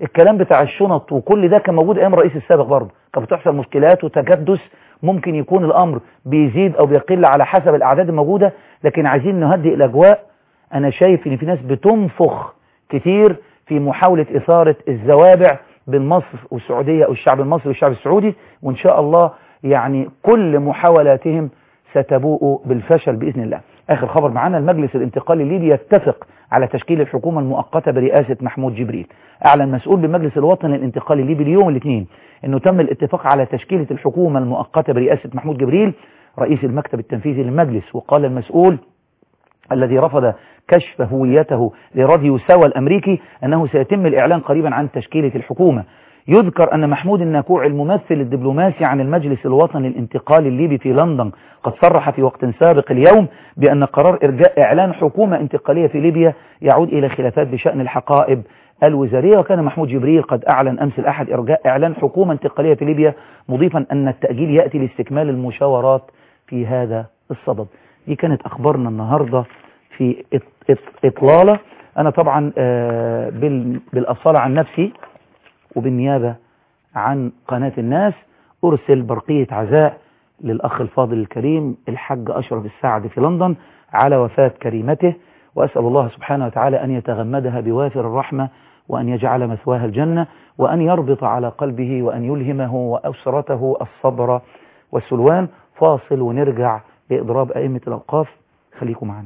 الكلام بتاع الشنط وكل ده كان موجود ايام الرئيس السابق برضه كانت بتحصل مشكلات وتكدس ممكن يكون الامر بيزيد او بيقل على حسب الاعداد الموجوده لكن عايزين نهدئ الاجواء انا شايف ان في ناس بتنفخ كتير في محاوله اثاره الزوابع بين مصر والسعوديه او الشعب المصري والشعب السعودي وان شاء الله يعني كل محاولاتهم ستبوء بالفشل باذن الله اخر خبر معانا المجلس الانتقالي الليبي يتفق على تشكيل الحكومة المؤقتة برئاسة محمود جبريل أعلن مسؤول بالمجلس الوطني الانتقالي الليبي اليوم الاثنين أنه تم الاتفاق على تشكيلة الحكومة المؤقتة برئاسة محمود جبريل رئيس المكتب التنفيذي للمجلس وقال المسؤول الذي رفض كشف هويته لراديو سوا الأمريكي أنه سيتم الإعلان قريبا عن تشكيلة الحكومة يذكر أن محمود الناكوع الممثل الدبلوماسي عن المجلس الوطني الانتقالي الليبي في لندن قد صرح في وقت سابق اليوم بأن قرار إرجاء إعلان حكومة انتقالية في ليبيا يعود إلى خلافات بشأن الحقائب الوزارية وكان محمود جبريل قد أعلن أمس الأحد إرجاء إعلان حكومة انتقالية في ليبيا مضيفا أن التأجيل يأتي لاستكمال المشاورات في هذا الصدد دي كانت أخبارنا النهاردة في إطلالة أنا طبعا بالأصالة عن نفسي وبالنيابة عن قناة الناس أرسل برقية عزاء للأخ الفاضل الكريم الحج أشرف السعد في لندن على وفاة كريمته وأسأل الله سبحانه وتعالى أن يتغمدها بوافر الرحمة وأن يجعل مثواها الجنة وأن يربط على قلبه وأن يلهمه وأسرته الصبر والسلوان فاصل ونرجع لإضراب أئمة الأوقاف خليكم معنا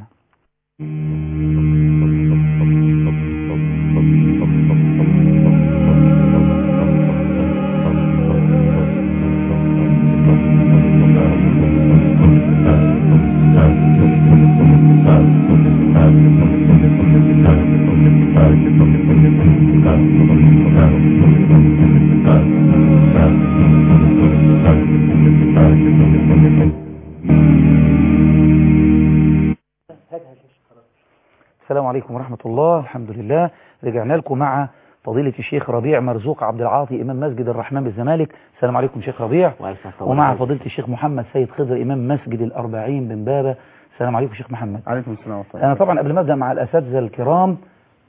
السلام عليكم ورحمة الله الحمد لله رجعنا لكم مع فضيلة الشيخ ربيع مرزوق عبد العاطي إمام مسجد الرحمن بالزمالك السلام عليكم شيخ ربيع ومع فضيلة الشيخ محمد سيد خضر إمام مسجد الأربعين بن بابا السلام عليكم شيخ محمد عليكم السلام ورحمة أنا طبعا قبل ما أبدأ مع الأساتذة الكرام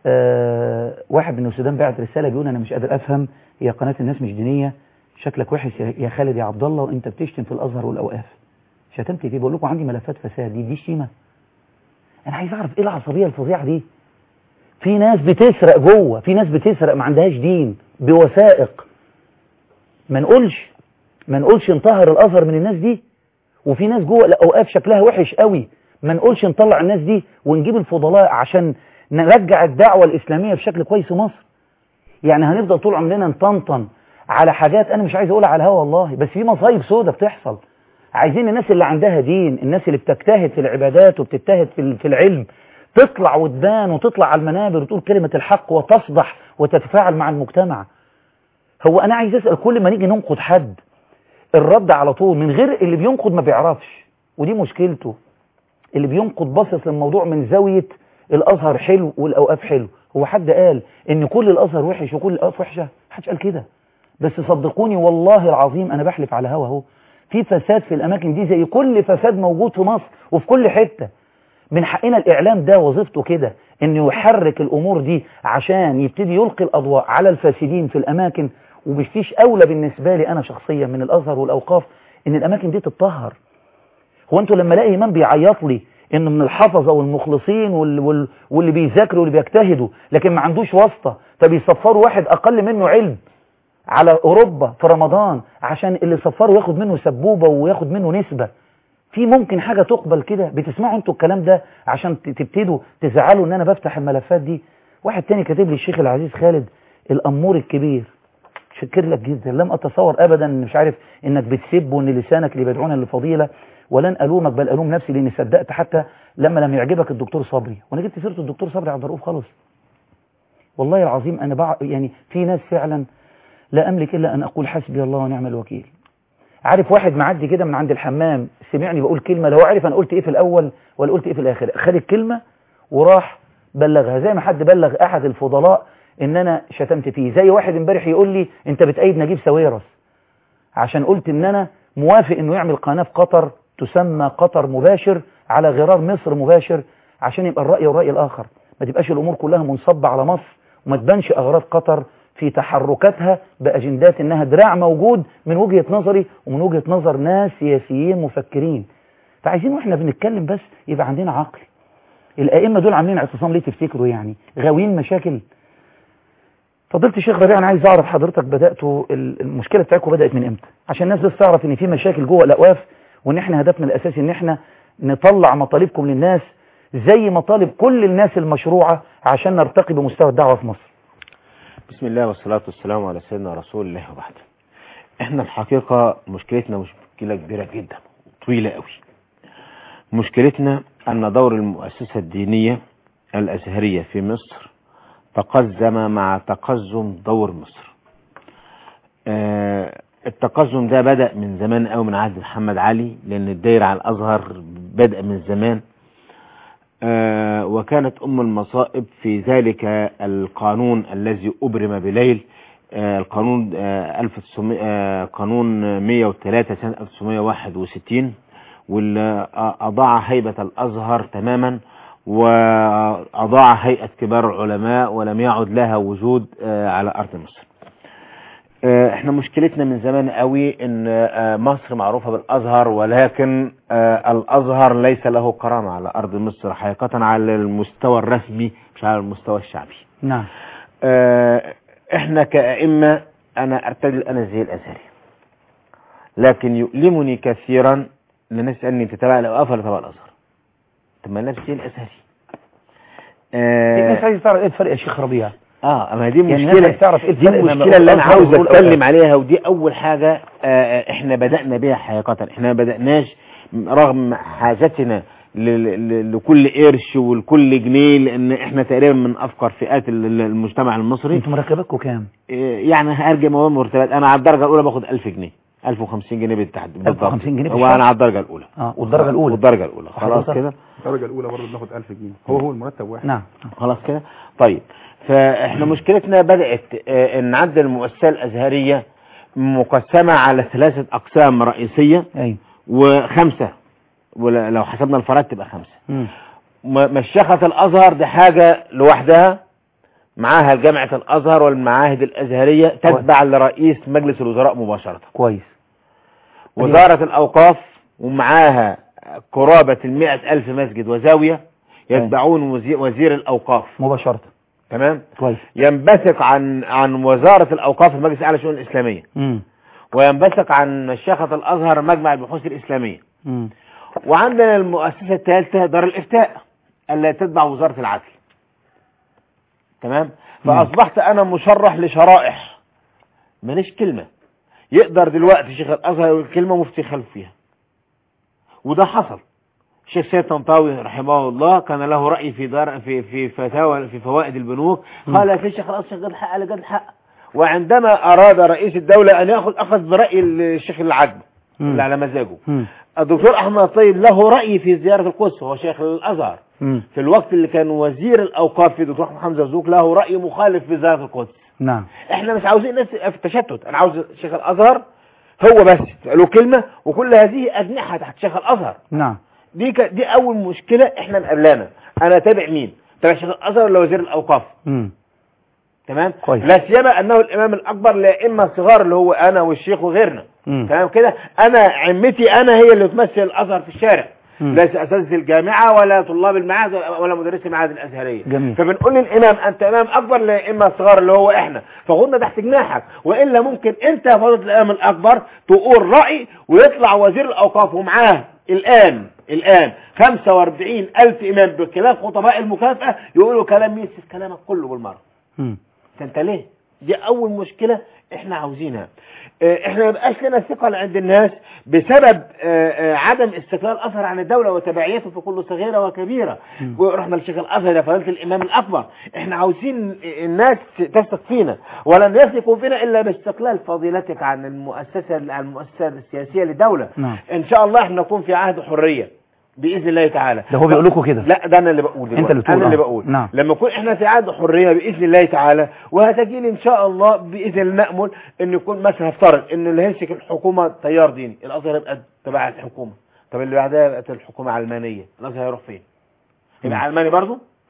أه واحد من السودان بعت رسالة بيقول أنا مش قادر أفهم هي قناة الناس مش دينية شكلك وحش يا خالد يا عبد الله وأنت بتشتم في الأزهر والأوقاف شتمت فيه بقول لكم عندي ملفات فساد دي دي شتيمة أنا عايز أعرف إيه العصبية الفظيعة دي في ناس بتسرق جوه في ناس بتسرق ما عندهاش دين بوثائق ما نقولش ما نقولش انطهر الازهر من الناس دي وفي ناس جوه الاوقاف شكلها وحش قوي ما نقولش نطلع الناس دي ونجيب الفضلاء عشان نرجع الدعوة الإسلامية بشكل كويس في مصر يعني هنفضل طول عمرنا نطنطن على حاجات أنا مش عايز أقولها على الهوا والله بس في مصايب سودة بتحصل عايزين الناس اللي عندها دين الناس اللي بتجتهد في العبادات وبتجتهد في العلم تطلع وتبان وتطلع على المنابر وتقول كلمة الحق وتصدح وتتفاعل مع المجتمع هو أنا عايز أسأل كل ما نيجي ننقد حد الرد على طول من غير اللي بينقد ما بيعرفش ودي مشكلته اللي بينقد باصص للموضوع من زاوية الأزهر حلو والأوقاف حلو هو حد قال إن كل الأزهر وحش وكل الأوقاف وحشة محدش قال كده بس صدقوني والله العظيم أنا بحلف على هوا اهو في فساد في الأماكن دي زي كل فساد موجود في مصر وفي كل حتة من حقنا الإعلام ده وظيفته كده إنه يحرك الأمور دي عشان يبتدي يلقي الأضواء على الفاسدين في الأماكن ومفيش أولى بالنسبة لي أنا شخصيا من الأزهر والأوقاف إن الأماكن دي تتطهر هو أنتوا لما الاقي إمام بيعيط لي إنه من الحفظة والمخلصين وال وال واللي بيذاكروا واللي بيجتهدوا لكن ما عندوش واسطة فبيصفروا واحد أقل منه علم على أوروبا في رمضان عشان اللي صفره ياخد منه سبوبة وياخد منه نسبة في ممكن حاجة تقبل كده بتسمعوا انتوا الكلام ده عشان تبتدوا تزعلوا ان انا بفتح الملفات دي واحد تاني كاتب لي الشيخ العزيز خالد الأمور الكبير شكر لك جدا لم أتصور أبدا مش عارف انك بتسب وان لسانك اللي بيدعونا للفضيلة ولن ألومك بل ألوم نفسي لاني صدقت حتى لما لم يعجبك الدكتور صبري وانا جبت سيرة الدكتور صبري عبد الرؤوف خالص والله العظيم انا بع... يعني في ناس فعلا لا املك الا ان اقول حسبي الله ونعم الوكيل عارف واحد معدي كده من عند الحمام سمعني بقول كلمة لو عارف انا قلت ايه في الاول ولا قلت ايه في الاخر خد الكلمة وراح بلغها زي ما حد بلغ احد الفضلاء ان انا شتمت فيه زي واحد امبارح يقول لي انت بتأيد نجيب ساويرس عشان قلت ان انا موافق انه يعمل قناة في قطر تسمى قطر مباشر على غرار مصر مباشر عشان يبقى الرأي والرأي الاخر ما تبقاش الامور كلها منصبة على مصر وما تبانش اغراض قطر في تحركاتها بأجندات انها دراع موجود من وجهة نظري ومن وجهة نظر ناس سياسيين مفكرين فعايزين واحنا بنتكلم بس يبقى عندنا عقل الائمه دول عاملين اعتصام ليه تفتكروا يعني غاويين مشاكل فضيله الشيخ ربيع انا عايز اعرف حضرتك بداتوا ال- المشكله بتاعتكم بدات من امتى عشان الناس بس تعرف ان في مشاكل جوه الاوقاف وان احنا هدفنا الاساسي ان احنا نطلع مطالبكم للناس زي مطالب كل الناس المشروعه عشان نرتقي بمستوى الدعوه في مصر بسم الله والصلاة والسلام على سيدنا رسول الله وبعد احنا الحقيقة مشكلتنا مشكلة كبيرة جدا طويلة قوي مشكلتنا ان دور المؤسسة الدينية الازهرية في مصر تقزم مع تقزم دور مصر آه التقزم ده بدأ من زمان قوي من عهد محمد علي لان الدايرة على الازهر بدأ من زمان آه، وكانت أم المصائب في ذلك القانون الذي أبرم بليل آه، القانون آه، 1900 آه، قانون 103 سنة 1961 واللي أضاع هيبة الأزهر تماما وأضاع هيئة كبار العلماء ولم يعد لها وجود آه، على أرض مصر آه، احنا مشكلتنا من زمان قوي ان آه، مصر معروفة بالازهر ولكن آه، الازهر ليس له كرامة على ارض مصر حقيقة على المستوى الرسمي مش على المستوى الشعبي نعم آه، احنا كأئمة انا ارتدي انا زي الازهري لكن يؤلمني كثيرا ان الناس تسالني انت تبع الاوقاف ولا تبع الازهر طب ما نفسي الازهري الناس آه عايز تعرف ايه الفرق يا شيخ ربيع اه ما دي يعني الناس مشكلة عايز تعرف ايه دي الفرق بين المشكلة اللي انا الأزهر عاوز والأوقاف. اتكلم عليها ودي اول حاجة آه احنا بدأنا بيها حقيقة احنا ما بدأناش رغم حاجتنا ل- ل- لكل قرش ولكل جنيه لان احنا تقريبا من افقر فئات ال- ال- المجتمع المصري انتوا مرتباتكم كام آه، يعني هرجع مواد مرتبات انا على الدرجة الاولى باخد 1000 جنيه 1050 جنيه بالتحديد 1050 جنيه في هو الشهر؟ انا على الدرجة الاولى اه والدرجه الاولى والدرجة الاولى خلاص وحضرتك؟ كده الدرجة الأولى برضه بناخد 1000 جنيه هو هو المرتب واحد نعم خلاص كده طيب فاحنا مشكلتنا بدأت آه، ان عند المؤسسة الازهرية مقسمة على ثلاثة اقسام رئيسية ايوه وخمسة ولو حسبنا الفراد تبقى خمسة مم. م- مشيخة الازهر دي حاجة لوحدها معاها جامعة الازهر والمعاهد الازهرية تتبع لرئيس مجلس الوزراء مباشرة كويس وزارة الاوقاف ومعاها قرابة المئة الف مسجد وزاوية يتبعون وزي- وزير الاوقاف مباشره تمام كويس ينبثق عن عن وزارة الأوقاف المجلس الأعلى للشؤون الإسلامية مم. وينبثق عن مشيخة الأزهر مجمع البحوث الإسلامية مم. وعندنا المؤسسة الثالثة دار الإفتاء التي تتبع وزارة العدل تمام فأصبحت أنا مشرح لشرائح ماليش كلمة يقدر دلوقتي شيخ الأزهر يقول كلمة مفتي خلف فيها وده حصل الشيخ سيد طنطاوي رحمه الله كان له رأي في دار في في فتاوى في فوائد البنوك قال في شيخ الأزهر قد الحق قال قد الحق وعندما أراد رئيس الدولة أن يأخذ أخذ برأي الشيخ العدل مم. اللي على مزاجه مم. الدكتور أحمد الطيب له رأي في زيارة القدس هو شيخ الأزهر مم. في الوقت اللي كان وزير الأوقاف في دكتور أحمد حمزة زوك له رأي مخالف في زيارة القدس نعم احنا مش عاوزين ناس في التشتت انا عاوز شيخ الازهر هو بس له كلمة وكل هذه اجنحة تحت شيخ الازهر نعم دي ك... دي اول مشكلة احنا مقابلانا انا تابع مين تابع شيخ الازهر ولا وزير الاوقاف مم. تمام كويس. لا سيما انه الامام الاكبر لائمه الصغار اللي هو انا والشيخ وغيرنا مم. تمام كده انا عمتي انا هي اللي تمثل الازهر في الشارع مم. ليس اساتذه الجامعه ولا طلاب المعاهد ولا مدرسي المعاهد الازهريه جميل. فبنقول للامام انت امام اكبر لائمه الصغار اللي هو احنا فغضنا تحت جناحك والا ممكن انت يا فضيله الامام الاكبر تقول راي ويطلع وزير الاوقاف ومعاه الان الان 45 الف امام بخلاف خطباء المكافاه يقولوا كلام ينسف كلامك كله بالمره مم. انت ليه دي اول مشكلة احنا عاوزينها اه، احنا ما بقاش لنا ثقل عند الناس بسبب اه، اه، عدم استقلال الاثر عن الدولة وتبعيته في كل صغيرة وكبيرة ورحنا للشيخ الازهر يا فضيلة الامام الاكبر احنا عاوزين الناس تثق فينا ولن يثقوا فينا الا باستقلال فضيلتك عن المؤسسة عن المؤسسة السياسية للدولة نعم. ان شاء الله احنا نكون في عهد حرية باذن الله تعالى ده هو بيقول لكم كده لا ده انا اللي بقول انت اللي دلوقتي. بتقول انا اللي اه. بقول نعم. لما نكون احنا في عهد حريه باذن الله تعالى وهتجي لي ان شاء الله باذن الله نامل ان يكون مثلا هفترض ان اللي هيمسك الحكومه تيار ديني الازهر يبقى تبع الحكومه طب اللي بعدها يبقى الحكومه علمانيه الازهر هيروح فين؟ يبقى علماني برضه؟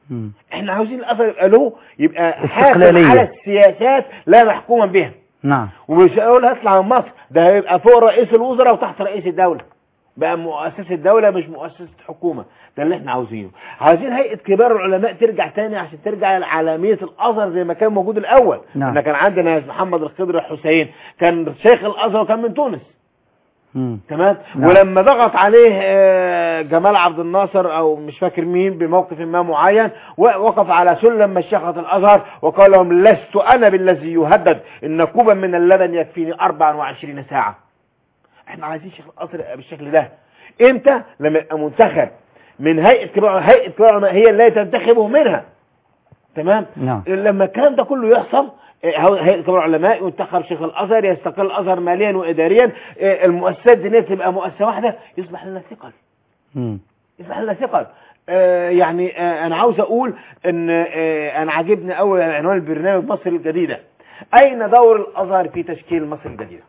مم. احنا عاوزين الازهر يبقى له يبقى حاكم استقلالية. على السياسات لا محكوما بها نعم ومش هقول هطلع من مصر ده هيبقى فوق رئيس الوزراء وتحت رئيس الدولة بقى مؤسسة دولة مش مؤسسة حكومة ده اللي احنا عاوزينه عاوزين هيئة كبار العلماء ترجع تاني عشان ترجع لعالمية الأزهر زي ما كان موجود الأول نعم. احنا كان عندنا محمد الخضر الحسين كان شيخ الأزهر وكان من تونس مم. تمام نعم. ولما ضغط عليه آه، جمال عبد الناصر او مش فاكر مين بموقف ما معين و- وقف على سلم مشيخة الازهر وقال لهم لست انا بالذي يهدد ان كوبا من اللبن يكفيني 24 ساعة احنا عايزين شيخ الازهر يبقى بالشكل ده امتى لما يبقى منتخب من هيئة كبار هيئة كبار العلماء هي اللي تنتخبه منها تمام نعم لما الكلام ده كله يحصل إيه، هو- هيئة كبار العلماء ينتخب شيخ الازهر يستقل الازهر ماليا واداريا إيه، المؤسسات الدينيه تبقى مؤسسه واحده يصبح لنا ثقل مم. يصبح لنا ثقل آه، يعني آه، انا عاوز اقول ان آه، انا عاجبني قوي عنوان البرنامج مصر الجديده اين دور الازهر في تشكيل مصر الجديده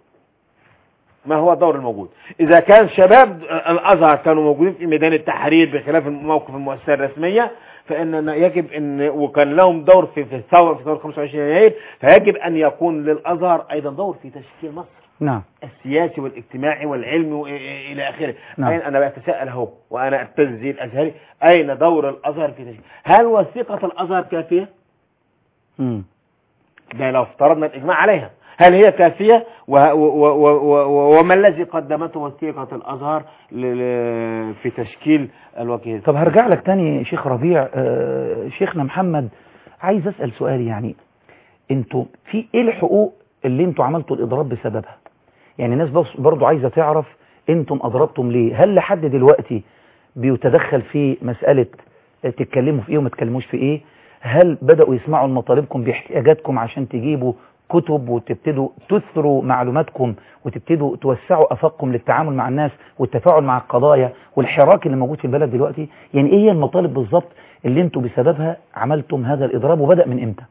ما هو الدور الموجود اذا كان شباب الازهر كانوا موجودين في ميدان التحرير بخلاف موقف المؤسسه الرسميه فان يجب ان وكان لهم دور في في الثوره في ثوره 25 يناير فيجب ان يكون للازهر ايضا دور في تشكيل مصر نعم السياسي والاجتماعي والعلمي والى اخره نعم. أين انا بتساءل اهو وانا ابتز زي الازهري اين دور الازهر في تشكيل هل وثيقه الازهر كافيه مم. ده لو افترضنا الاجماع عليها هل هي كافية و و و و و وما الذي قدمته وثيقة الأزهر ل- ل- في تشكيل الوكيل طب هرجع لك تاني شيخ ربيع آه، شيخنا محمد عايز اسال سؤال يعني انتوا في ايه الحقوق اللي انتوا عملتوا الاضراب بسببها يعني الناس بص- برضو عايزه تعرف انتم اضربتم ليه هل لحد دلوقتي بيتدخل في مساله آه، تتكلموا في ايه وما تتكلموش في ايه هل بداوا يسمعوا لمطالبكم باحتياجاتكم عشان تجيبوا كتب وتبتدوا تثروا معلوماتكم وتبتدوا توسعوا افاقكم للتعامل مع الناس والتفاعل مع القضايا والحراك اللي موجود في البلد دلوقتي يعني ايه هي المطالب بالظبط اللي انتوا بسببها عملتم هذا الاضراب وبدا من امتى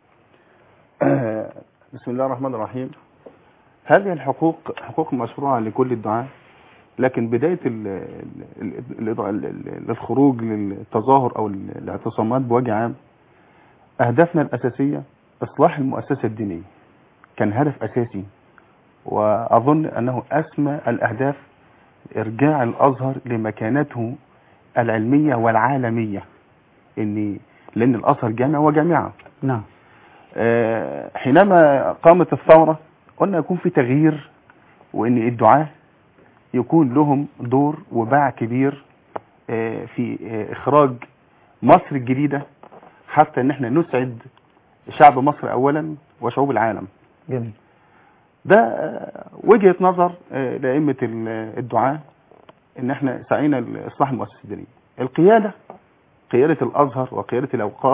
بسم الله الرحمن الرحيم هذه الحقوق حقوق مشروعة لكل الدعاة لكن بداية ال ال ال ال ال الخروج للتظاهر أو ال- الاعتصامات بوجه عام أهدافنا الأساسية إصلاح المؤسسة الدينية كان هدف أساسي وأظن أنه أسمى الأهداف إرجاع الأزهر لمكانته العلمية والعالمية إن لأن الأزهر جامع وجامعة نعم آه، حينما قامت الثورة قلنا يكون في تغيير وان الدعاة يكون لهم دور وباع كبير آه، في آه، اخراج مصر الجديدة حتى ان احنا نسعد شعب مصر اولا وشعوب العالم جميل ده آه، وجهة نظر آه، لأئمة ال- الدعاة ان احنا سعينا لاصلاح المؤسسة الدينية القيادة قيادة الازهر وقيادة الاوقاف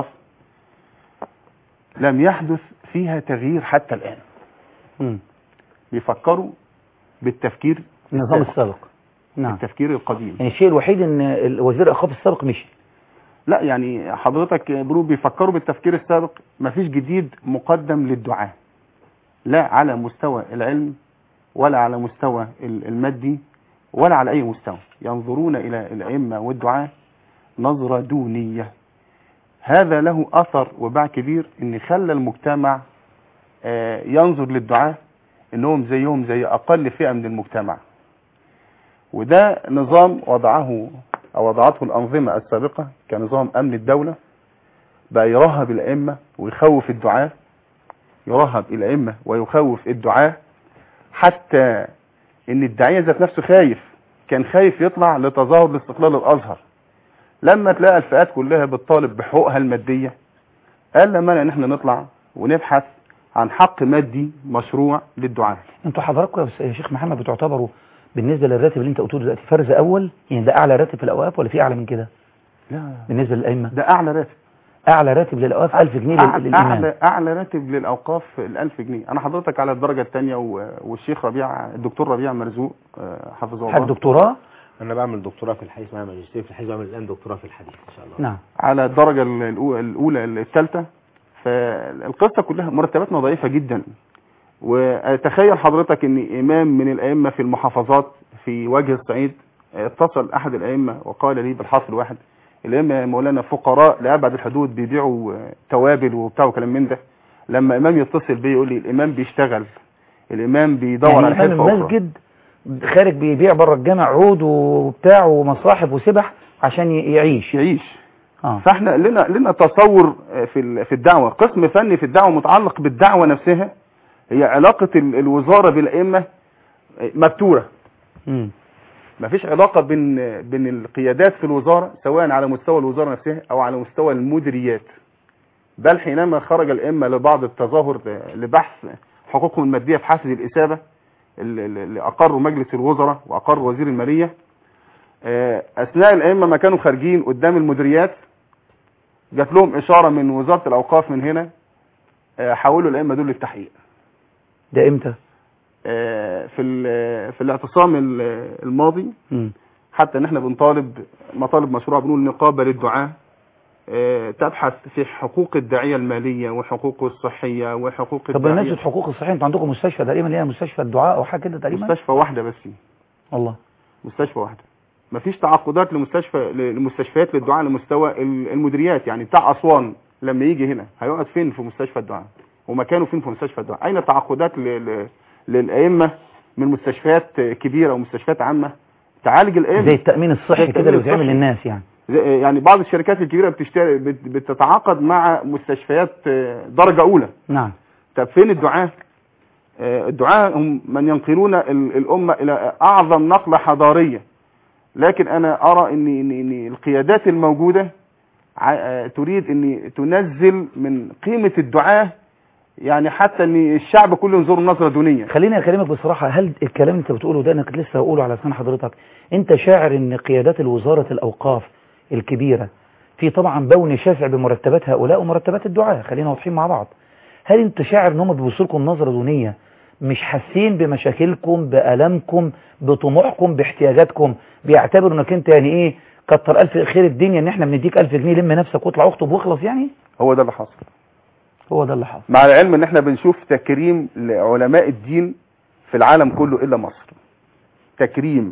لم يحدث فيها تغيير حتى الان مم. بيفكروا بالتفكير النظام السابق، السابق نعم التفكير القديم يعني الشيء الوحيد ان ال- وزير الاوقاف السابق مشي لا يعني حضرتك بيقولوا بيفكروا بالتفكير السابق مفيش جديد مقدم للدعاة لا على مستوى العلم ولا على مستوى ال- المادي ولا على اي مستوى ينظرون الى الائمه والدعاة نظرة دونية هذا له اثر وباع كبير ان خلى المجتمع آه، ينظر للدعاة انهم زيهم زي اقل فئة من المجتمع وده نظام وضعه او وضعته الانظمة السابقة كنظام امن الدولة بقى يرهب الائمة ويخوف الدعاة يرهب الائمة ويخوف الدعاة حتى ان الداعية ذات نفسه خايف كان خايف يطلع لتظاهر لاستقلال الازهر لما تلاقى الفئات كلها بتطالب بحقوقها المادية قال لا مانع ان احنا نطلع ونبحث عن حق مادي مشروع للدعاة انتوا حضراتكم يا أستاذ- يا شيخ محمد بتعتبروا بالنسبه للراتب اللي انت قلته دلوقتي فرز اول يعني ده اعلى راتب في الاوقاف ولا في اعلى من كده لا بالنسبه للائمه ده اعلى راتب اعلى راتب للاوقاف 1000 جنيه لل- أعلى, للامام أعلى, أعلى راتب للأوقاف الألف جنيه أنا حضرتك على الدرجة الثانية و- والشيخ ربيع الدكتور ربيع مرزوق آه، حفظه حاجه الله دكتوراه انا بعمل دكتوراه في الحديث معايا ماجستير في الحديث بعمل الان دكتوراه في الحديث ان شاء الله نعم على الدرجة الأو- الأولى الثالثة فالقصة كلها مرتباتنا ضعيفة جدا وتخيل حضرتك ان إمام من الأئمة في المحافظات في وجه الصعيد اتصل أحد الأئمة وقال لي بالحرف الواحد الائمه يا مولانا فقراء لابعد الحدود بيبيعوا آه، توابل وبتاع وكلام من ده لما امام يتصل بيا يقول لي الامام بيشتغل الامام بيدور يعني على إمام حرفه اخرى المسجد خارج بيبيع بره الجامع عود وبتاع ومصاحف وسبح عشان ي- يعيش يعيش اه فاحنا لنا لنا تصور آه، في ال- في الدعوه قسم فني في الدعوه متعلق بالدعوه نفسها هي علاقه ال- الوزاره بالائمه آه، مبتوره مم. مفيش علاقة بين بين القيادات في الوزارة سواء على مستوى الوزارة نفسها أو على مستوى المديريات بل حينما خرج الأئمة لبعض التظاهر لبحث حقوقهم المادية في حافز الإسابة اللي اللي أقروا مجلس الوزراء وأقر وزير المالية آه، أثناء الأئمة ما كانوا خارجين قدام المديريات جات لهم إشارة من وزارة الأوقاف من هنا آه، حولوا الأئمة دول للتحقيق ده امتى آه، في ال- في الاعتصام ال- الماضي مم. حتى ان احنا بنطالب مطالب مشروع بنقول نقابه للدعاة آه، تبحث في حقوق الداعيه الماليه وحقوقه الصحيه وحقوق طب الداعيه بمناسبة حقوق الصحية انتوا عندكم مستشفى تقريبا اللي هي مستشفى الدعاء او حاجة كده تقريبا مستشفى واحده بس والله مستشفى واحده مفيش تعاقدات لمستشفى لمستشفيات للدعاء لمستوى ال- المديريات يعني بتاع اسوان لما يجي هنا هيقعد فين في مستشفى الدعاء ومكانه فين في مستشفى الدعاء اين تعاقدات ل- ل- للائمه من مستشفيات كبيره ومستشفيات عامه تعالج الائمه زي التأمين الصحي زي كده اللي التأمين بيتعمل الصحي. للناس يعني زي- يعني بعض الشركات الكبيره بتشتري بت- بتتعاقد مع مستشفيات آه، درجه اولى نعم طب فين الدعاة آه، الدعاة هم من ينقلون ال- الأمة إلى أعظم نقلة حضارية لكن أنا أرى أن, إن, إن القيادات الموجودة ع- آه، تريد أن تنزل من قيمة الدعاة يعني حتى أن الشعب كله ينظر نظرة دونية خليني اكلمك بصراحة هل الكلام اللي انت بتقوله ده انا كنت لسه هقوله على لسان حضرتك انت شاعر ان قيادات الوزارة الاوقاف الكبيرة في طبعا بون شاسع بمرتبات هؤلاء ومرتبات الدعاة خلينا واضحين مع بعض هل انت شاعر ان هم بيبصوا لكم نظرة دونية مش حاسين بمشاكلكم بألمكم بطموحكم باحتياجاتكم بيعتبروا انك انت يعني ايه كتر الف خير الدنيا ان احنا بنديك الف جنيه لم نفسك واطلع اخطب واخلص يعني هو ده اللي حصل هو ده اللي حصل مع العلم أن احنا بنشوف تكريم لعلماء الدين في العالم كله إلا مصر تكريم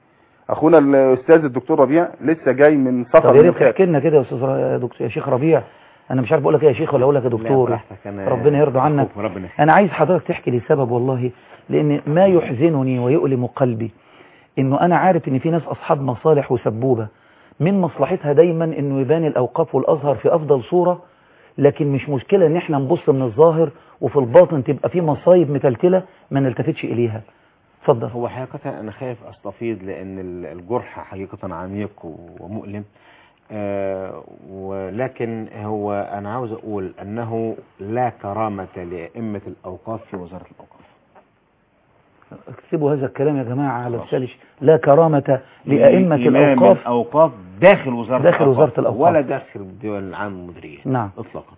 أخونا الأستاذ الدكتور ربيع لسه جاي من سفر طب يا من ريت الخارج. تحكي لنا كده يا استاذ ر- دكتور يا شيخ ربيع انا مش عارف اقول لك ايه يا شيخ ولا اقول لك يا دكتور ربنا يرضى عنك ربنا انا عايز حضرتك تحكي لي سبب والله لان ما يحزنني ويؤلم قلبي انه انا عارف ان في ناس اصحاب مصالح وسبوبة من مصلحتها دايما انه يبان الاوقاف والازهر في افضل صورة لكن مش مشكلة ان احنا نبص من الظاهر وفي الباطن تبقى في مصايب متلتلة ما نلتفتش اليها اتفضل هو حقيقة أنا خايف أستفيض لأن ال- الجرح حقيقة عميق و- ومؤلم آه، ولكن هو أنا عاوز أقول أنه لا كرامة لأئمة الأوقاف في وزارة الأوقاف اكتبوا هذا الكلام يا جماعة على السالش لا كرامة لأئمة إمام الأوقاف الأوقاف داخل وزارة داخل الأوقاف وزارة الأوقاف. ولا داخل الدول العام المديرية نعم إطلاقا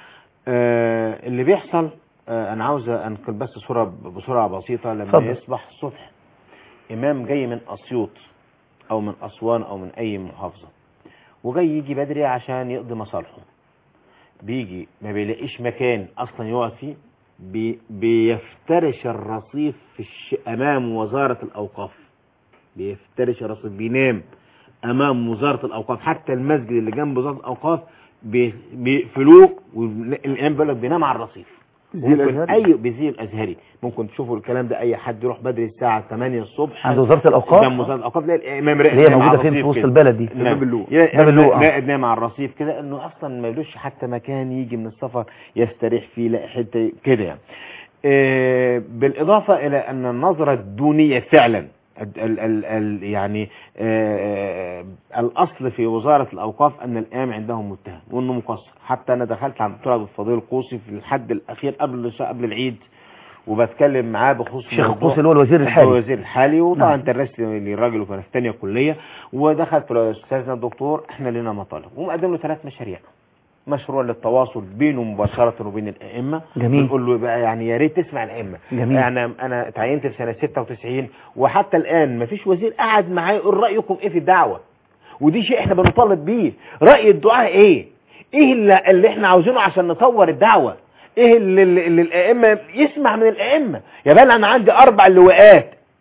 آه، اللي بيحصل آه، أنا عاوز أنقل بس صورة بسرعة بسيطة لما اتفضل. يصبح الصبح إمام جاي من أسيوط أو من أسوان أو من أي محافظة وجاي يجي بدري عشان يقضي مصالحه بيجي ما بيلاقيش مكان أصلا يقعد فيه بي بيفترش الرصيف في الش... أمام وزارة الأوقاف بيفترش الرصيف بينام أمام وزارة الأوقاف حتى المسجد اللي جنب وزارة الأوقاف بي- بيقفلوه والإمام بيقول لك بينام على الرصيف زي ممكن الأزهري. اي بزي الازهري ممكن تشوفوا الكلام ده اي حد يروح بدري الساعه 8 الصبح عند وزارة الأوقاف قدام وزاره الاوقاف تلاقي الامام راقد اللي هي نايم على موجودة فين في الرصيف وسط كده. البلد دي نعم. باب اللوق. يلاقي باب اللوق، آه. راقد نايم على الرصيف كده انه اصلا ما يلوش حتى مكان يجي من السفر يستريح فيه يلاقي حته كده يعني آه، بالاضافه الى ان النظره الدونيه فعلا ال ال ال ال يعني آه، آه، الاصل في وزاره الاوقاف ان الامام عندهم متهم وانه مقصر حتى انا دخلت على الدكتور عبد الفضيل القوسي في الحد الاخير قبل قبل العيد وبتكلم معاه بخصوص الشيخ موضوع- القوسي اللي هو الوزير الحالي. الوزير الحالي وطبعا نعم. درست للراجل وكان في ثانيه كليه ودخلت لاستاذنا الدكتور احنا لنا مطالب ومقدم له ثلاث مشاريع مشروع للتواصل بينه مباشرة وبين الأئمة جميل. بنقول له بقى يعني يا ريت تسمع الأئمة جميل. يعني أنا اتعينت في سنة 96 وحتى الآن مفيش وزير قعد معايا يقول رأيكم إيه في الدعوة ودي شيء احنا بنطالب بيه رأي الدعاء إيه إيه اللي, اللي احنا عاوزينه عشان نطور الدعوة إيه اللي, اللي اللي الأئمة يسمع من الأئمة يا بل أنا عندي أربع لواءات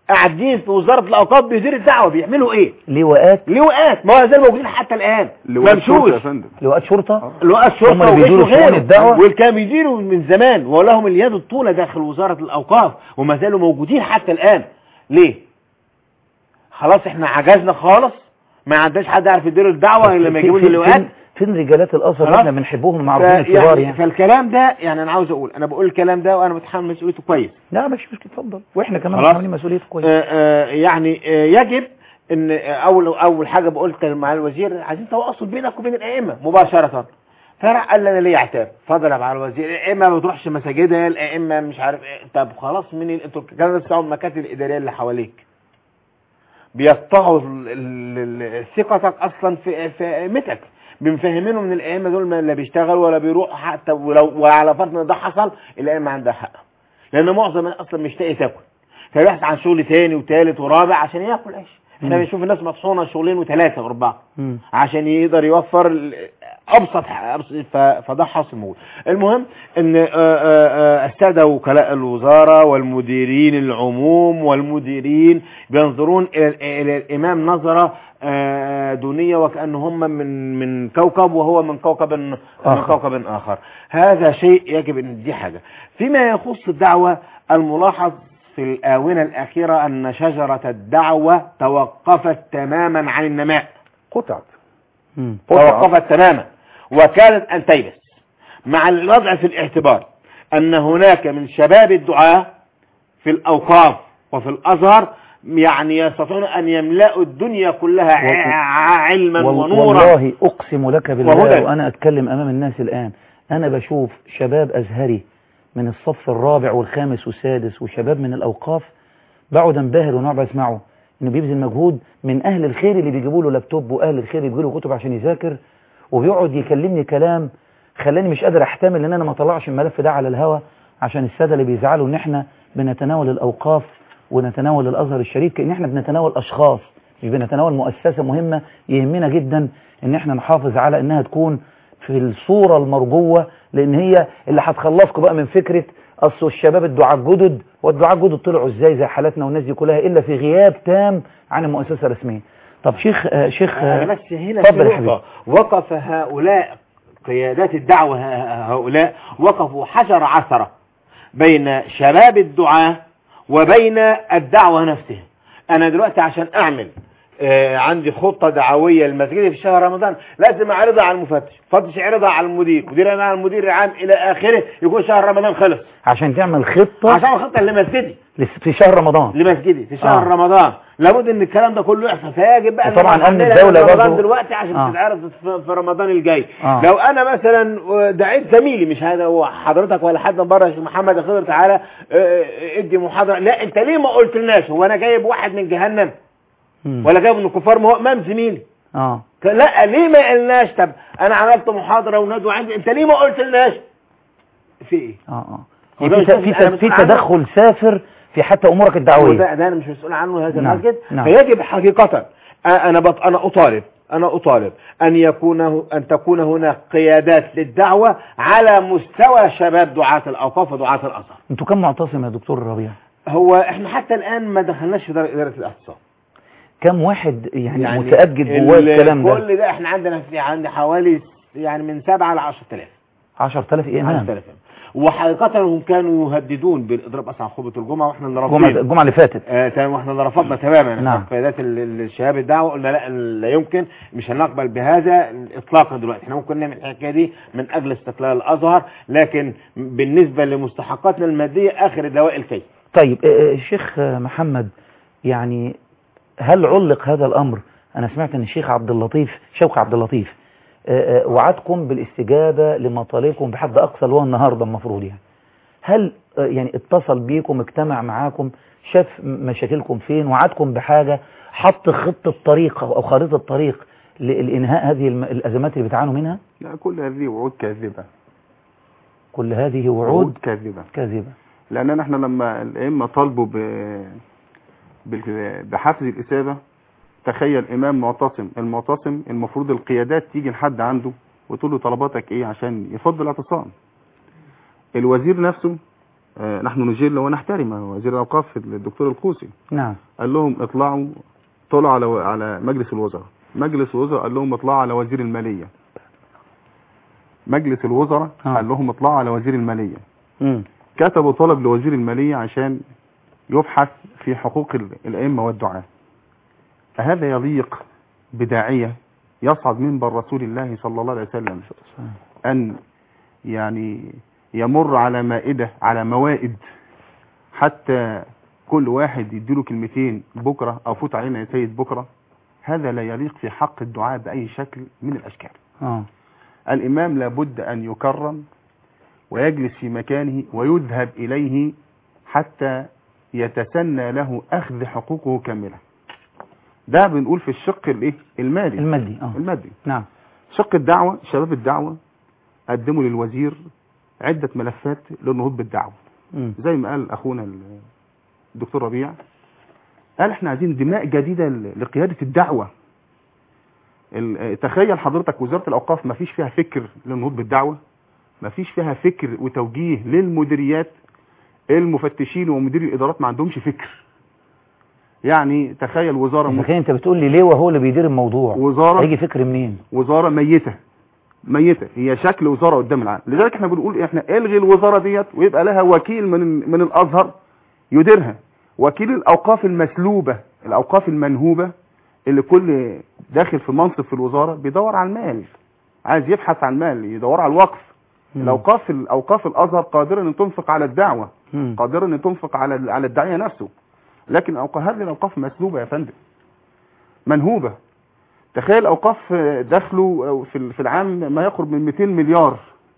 قاعدين في وزاره الاوقاف بيدير الدعوه بيعملوا ايه لواءات لواءات ما هو زي موجودين حتى الان لواء ممشوش شرطة يا فندم لواءات شرطة لواء هم الشرطه اللي بيديروا وغيره شؤون وغيره. الدعوة؟ واللي كانوا بيديروا من زمان ولهم اليد الطولة داخل وزارة الأوقاف وما زالوا موجودين حتى الآن ليه؟ خلاص احنا عجزنا خالص ما عندناش حد يعرف يدير الدعوة إلا لما في- يجيبوا في- لنا اللواءات فين, فين رجالات الأزهر اللي خلاص؟ احنا بنحبهم ومعروفين ف- الكبار يعني يعني فالكلام ده يعني أنا عاوز أقول أنا بقول الكلام ده وأنا متحمل مسؤوليته كويس لا مش مشكلة اتفضل واحنا كمان خلاص. عاملين مسؤوليته كويس آه، آه، يعني آه، يجب ان آه، اول اول حاجه بقولت مع الوزير عايزين تواصل بينك وبين الائمه مباشره فراح قال لي انا ليا عتاب اتفضل يا معالي الوزير الائمه ما بتروحش مساجدها الائمه مش عارف ايه طب خلاص مين ال- انتوا الكلام ده بتاعوا المكاتب الاداريه اللي حواليك بيقطعوا ال- ال- ال- ثقتك اصلا في في ائمتك بنفهمينه من الائمه دول ما لا بيشتغلوا ولا بيروحوا حتى ولو وعلى فرض ان ده حصل الائمه عندها حق لان معظم الناس اصلا مش لاقي تاكل فبيحث عن شغل تاني وتالت ورابع عشان ياكل عيش احنا مم. بنشوف الناس مطحونه شغلين وثلاثه واربعه مم. عشان يقدر يوفر ال- ابسط أبسط- ف- فده حاصل موجود المهم ان آه، آه، آه، الساده وكلاء الوزاره والمديرين العموم والمديرين بينظرون الى ال- إلى الامام نظره آه، دونيه وكأن هم من من كوكب وهو من كوكب من آخر. كوكب اخر هذا شيء يجب ان دي حاجه فيما يخص الدعوه الملاحظ في الآونة الأخيرة أن شجرة الدعوة توقفت تماما عن النماء قطعت مم. توقفت تماما وكانت أن تيبس مع الوضع في الاعتبار أن هناك من شباب الدعاة في الأوقاف وفي الأزهر يعني يستطيعون أن يملأوا الدنيا كلها و- ع- علما وال- ونورا والله أقسم لك بالله وهدى. وأنا أتكلم أمام الناس الآن أنا بشوف شباب أزهري من الصف الرابع والخامس والسادس وشباب من الأوقاف بقعد انبهر ونقعد اسمعه انه بيبذل مجهود من اهل الخير اللي بيجيبوا له لابتوب واهل الخير اللي بيجيبوا له كتب عشان يذاكر وبيقعد يكلمني كلام خلاني مش قادر احتمل ان انا ما اطلعش الملف ده على الهوا عشان الساده اللي بيزعلوا ان احنا بنتناول الاوقاف ونتناول الازهر الشريف كان احنا بنتناول اشخاص مش بنتناول مؤسسه مهمه يهمنا جدا ان احنا نحافظ على انها تكون في الصوره المرجوه لان هي اللي هتخلصكم بقى من فكره اصل الشباب الدعاء الجدد والدعاء الجدد طلعوا ازاي زي حالاتنا والناس دي كلها الا في غياب تام عن المؤسسه الرسميه طب شيخ آه شيخ آه بس هنا في اتفضل يا نقطة وقف هؤلاء قيادات الدعوة ه- هؤلاء وقفوا حجر عثرة بين شباب الدعاة وبين الدعوة نفسها أنا دلوقتي عشان أعمل آه، عندي خطة دعوية للمسجد في شهر رمضان لازم أعرضها على المفتش المفتش يعرضها على المدير مدير يعرضها على المدير العام إلى آخره يكون شهر رمضان خلص عشان تعمل خطه عشان خطة لمسجدي لس- في شهر رمضان لمسجدي في شهر آه. رمضان لابد ان الكلام ده كله يحصل فيجب بقى إن وطبعاً أنا أمن أعملها الدولة في رمضان برضو- دلوقتي عشان آه. تتعرض في في رمضان الجاي آه. لو انا مثلا دعيت زميلي مش هذا هو حضرتك ولا حد من بره يا شيخ محمد خضر تعالى آه، ادي محاضره لا انت ليه ما قلتلناش هو انا جايب واحد من جهنم مم. ولا جايب من الكفار ما هو امام زميلي اه لا ليه ما قلناش طب انا عملت محاضره وندوه عندي انت ليه ما قلتلناش في ايه اه اه هو ده في مش في مسؤول- أنا في, في مسؤول عنه. تدخل سافر في حتى امورك الدعويه ده, ده انا مش مسؤول عنه هذا نعم، المسجد نعم. فيجب حقيقة أ- انا بط انا اطالب انا اطالب ان يكون ه- ان تكون هناك قيادات للدعوة على مستوى شباب دعاة الاوقاف ودعاة الازهر انتوا كم معتصم يا دكتور ربيع هو احنا حتى الان ما دخلناش في دار ادارة الاعتصام كم واحد يعني, يعني متأجد جواه ال- الكلام ده كل ده احنا عندنا في عندي حوالي يعني من سبعة ل 10000 10000 ايه نعم 10000 وحقيقة هم كانوا يهددون بالاضراب اصلا خطبة الجمعة واحنا اللي الجمعة رافضين الجمعة اللي فاتت آه تمام واحنا اللي رفضنا تماما نعم. نعم. قيادات ال- ال- الشباب الدعوه قلنا لا لا يمكن مش هنقبل بهذا اطلاقا دلوقتي احنا ممكن نعمل الحكايه دي من اجل استقلال الازهر لكن بالنسبه لمستحقاتنا الماديه اخر دواء الكي طيب آه، آه، شيخ آه، محمد يعني هل علق هذا الأمر أنا سمعت أن الشيخ عبد اللطيف شوقي عبد اللطيف آه، آه، وعدكم بالاستجابة لمطالبكم بحد أقصى اللي هو النهاردة المفروض يعني هل آه، يعني اتصل بيكم اجتمع معاكم شاف م- مشاكلكم فين وعدكم بحاجة حط خطة طريق أو خريطة طريق ل- لإنهاء هذه الم- الأزمات اللي بتعانوا منها لا كل هذه وعود كاذبة كل هذه وعود كاذبة كاذبة لأننا احنا لما الأئمة طالبوا ب... بال- بحفز الإثابة تخيل إمام معتصم المعتصم المفروض القيادات تيجي لحد عنده وتقول له طلباتك إيه عشان يفضل الاعتصام الوزير نفسه آه، نحن نجل ونحترم وزير الاوقاف الدكتور القوسي نعم قال لهم اطلعوا طلعوا على على مجلس الوزراء مجلس الوزراء قال لهم اطلعوا على وزير الماليه مجلس الوزراء آه. قال لهم اطلعوا على وزير الماليه مم. كتبوا طلب لوزير الماليه عشان يبحث في حقوق ال- الائمه والدعاه أهذا يليق بداعيه يصعد منبر رسول الله صلى الله عليه وسلم أن يعني يمر على مائدة على موائد حتى كل واحد يديله كلمتين بكرة أو فوت علينا يا سيد بكرة هذا لا يليق في حق الدعاء بأي شكل من الأشكال اه الإمام لابد أن يكرم ويجلس في مكانه ويذهب إليه حتى يتسنى له أخذ حقوقه كاملة ده بنقول في الشق الايه المالي المادي اه المادي نعم شق الدعوة شباب الدعوة قدموا للوزير عدة ملفات للنهوض بالدعوة مم. زي ما قال أخونا ال- الدكتور ربيع قال احنا عايزين دماء جديدة ل- لقيادة الدعوة ال- تخيل حضرتك وزارة الأوقاف ما فيش فيها فكر للنهوض بالدعوة ما فيش فيها فكر وتوجيه للمديريات المفتشين ومدير الإدارات ما عندهمش فكر يعني تخيل وزارة اذا كان انت بتقول لي ليه وهو اللي بيدير الموضوع وزارة هيجي فكر منين وزاره ميته ميته هي شكل وزاره قدام العالم لذلك احنا بنقول احنا الغي الوزاره ديت ويبقى لها وكيل من من الازهر يديرها وكيل الاوقاف المسلوبه الاوقاف المنهوبه اللي كل داخل في منصب في الوزاره بيدور على المال عايز يبحث عن مال يدور على الوقف مم. الاوقاف الاوقاف الازهر قادره ان تنفق على الدعوه مم. قادره ان تنفق على على الداعيه نفسه لكن أوقاف هذه الاوقاف مسلوبه يا فندم منهوبه تخيل اوقاف دخله في في العام ما يقرب من 200 مليار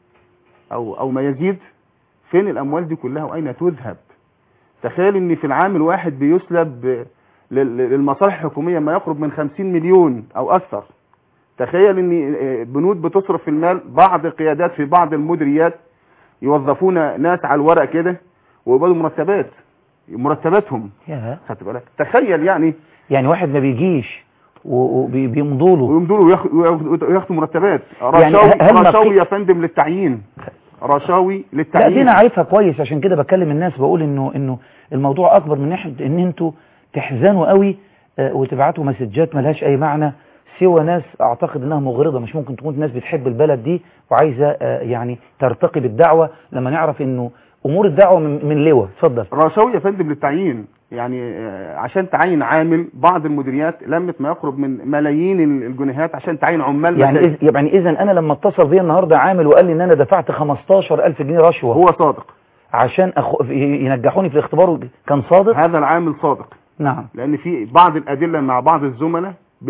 او او ما يزيد فين الاموال دي كلها واين تذهب تخيل ان في العام الواحد بيسلب لل- للمصالح الحكوميه ما يقرب من 50 مليون او اكثر تخيل ان بنود بتصرف في المال بعض القيادات في بعض المديريات يوظفون ناس على الورق كده ويقبضوا مرتبات مرتباتهم يا خدت بالك تخيل يعني يعني واحد ما بيجيش وبيمضوا له ويمدوا له وياخ- وياخدوا وياخدوا مرتبات يعني رشاوي هل ما رشاوي في- يا فندم للتعيين رشاوي لا دي للتعيين انا عارفها كويس عشان كده بكلم الناس بقول انه انه الموضوع اكبر من ناحيه ان انتوا تحزنوا قوي آه، وتبعتوا مسجات ملهاش اي معنى سوى ناس اعتقد انها مغرضه مش ممكن تكون ناس بتحب البلد دي وعايزه آه، يعني ترتقي بالدعوه لما نعرف انه امور الدعوه من, من لواء اتفضل رشاوي يا فندم للتعيين يعني آه، عشان تعين عامل بعض المديريات لمت ما يقرب من ملايين ال- الجنيهات عشان تعين عمال يعني مساجد. إذ يعني اذا انا لما اتصل بيا النهارده عامل وقال لي ان انا دفعت 15000 جنيه رشوه هو صادق عشان أخو ينجحوني في الاختبار كان صادق هذا العامل صادق نعم لان في بعض الادله مع بعض الزملاء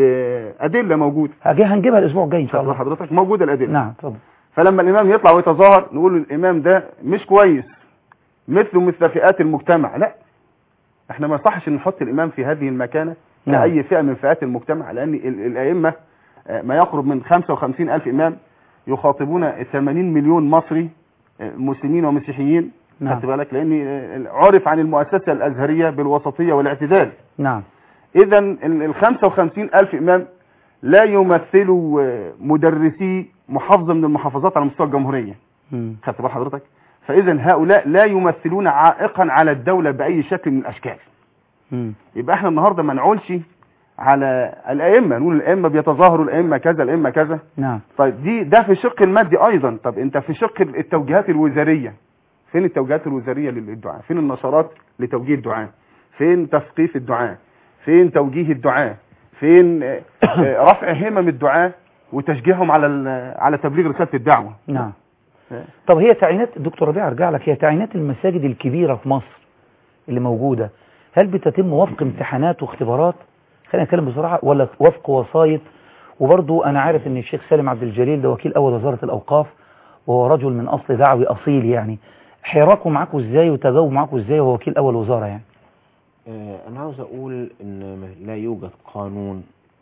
بادله موجوده هجي هنجيبها الاسبوع الجاي ان شاء الله الله حضرتك موجوده الادله نعم اتفضل فلما الامام يطلع ويتظاهر نقول الامام ده مش كويس مثله مثل فئات المجتمع لا احنا ما يصحش ان نحط الامام في هذه المكانه نعم. لاي فئه من فئات المجتمع لان ال- الائمه آه، ما يقرب من 55 الف امام يخاطبون 80 مليون مصري آه، مسلمين ومسيحيين نعم. خدت بالك لان آه، عرف عن المؤسسه الازهريه بالوسطيه والاعتدال نعم اذا ال 55 الف امام لا يمثلوا آه، مدرسي محافظه من المحافظات على مستوى الجمهوريه مم. خدت بال حضرتك فاذا هؤلاء لا يمثلون عائقا على الدوله باي شكل من الاشكال مم. يبقى احنا النهارده ما نعولش على الائمه نقول الائمه بيتظاهروا الائمه كذا الائمه كذا نعم طيب دي ده في الشق المادي ايضا طب انت في شق التوجيهات الوزاريه فين التوجيهات الوزاريه للدعاء فين النشرات لتوجيه الدعاء فين تثقيف الدعاء فين توجيه الدعاء فين آه، آه، رفع همم الدعاء وتشجيعهم على ال- على تبليغ رساله الدعوه نعم ف- طب هي تعيينات دكتور ربيع ارجع لك هي تعيينات المساجد الكبيره في مصر اللي موجوده هل بتتم وفق امتحانات واختبارات خلينا نتكلم بصراحه ولا وفق وسايط وبرضو انا عارف ان الشيخ سالم عبد الجليل ده وكيل اول وزاره الاوقاف وهو رجل من اصل دعوي اصيل يعني حراكه معاكم ازاي وتجاوبه معاكم ازاي وهو وكيل اول وزاره يعني آه، أنا عاوز أقول إن م- لا يوجد قانون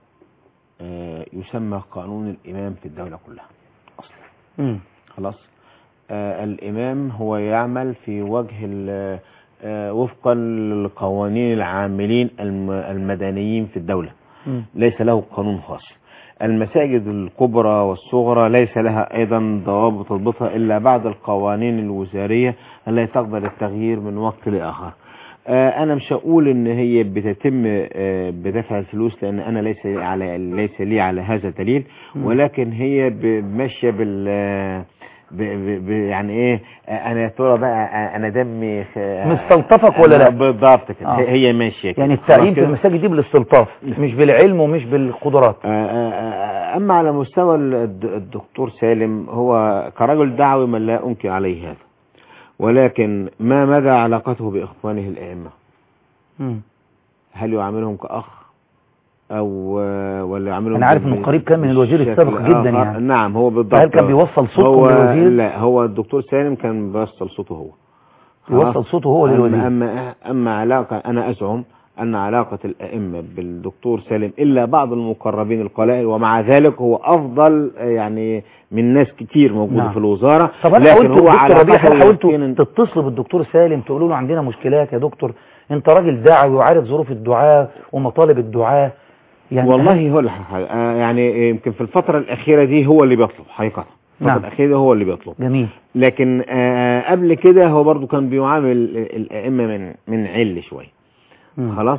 آه، يسمى قانون الإمام في الدولة كلها امم خلاص آه، الإمام هو يعمل في وجه ال- آه، وفقا لقوانين العاملين الم- المدنيين في الدولة مم. ليس له قانون خاص المساجد الكبرى والصغرى ليس لها أيضا ضوابط تضبطها إلا بعد القوانين الوزارية التي تقبل التغيير من وقت لآخر آه، أنا مش هقول إن هي بتتم آه، بدفع الفلوس لأن أنا ليس على ليس لي على هذا دليل ولكن هي ب- ماشية بال آه، ب ب ب يعني ايه آه، انا يا ترى بقى آه، انا دمي خ- مستلطفك ولا لا؟ بالضبط كده آه. هي- هي ماشيه كده. يعني خلاص التعيين في كده؟ المساجد دي بالاستلطاف مش بالعلم ومش بالقدرات آه، آه، آه، أما على مستوى الد- الدكتور سالم هو كرجل دعوي من لا أنكر عليه هذا ولكن ما مدى علاقته بإخوانه الأئمة مم. هل يعاملهم كأخ أو آه، ولا يعاملهم أنا عارف إنه بال- قريب كان من الوزير بشكل السابق جدا آخر؟ يعني. نعم هو بالضبط هل كان بيوصل صوتكم هو للوزير؟ لا هو الدكتور سالم كان بيوصل صوته هو يوصل خلاص؟ صوته هو أما- للوزير أما أما علاقة أنا أزعم أن علاقة الأئمة بالدكتور سالم إلا بعض المقربين القلائل ومع ذلك هو أفضل آه، يعني من ناس كتير موجودة نعم. في الوزارة طب هل لكن حاولتوا هو دكتور ربيع هل علاقته حاولتوا يمكن- تتصلوا بالدكتور سالم تقولوا له عندنا مشكلات يا دكتور انت راجل داعي وعارف ظروف الدعاء ومطالب الدعاء يعني والله هو اللي ح- آه، يعني يمكن في الفترة الأخيرة دي هو اللي بيطلب حقيقة الفترة نعم. الأخيرة دي هو اللي بيطلب جميل لكن آه، قبل كده هو برضو كان بيعامل ال- الأئمة من من عل شوية مم. خلاص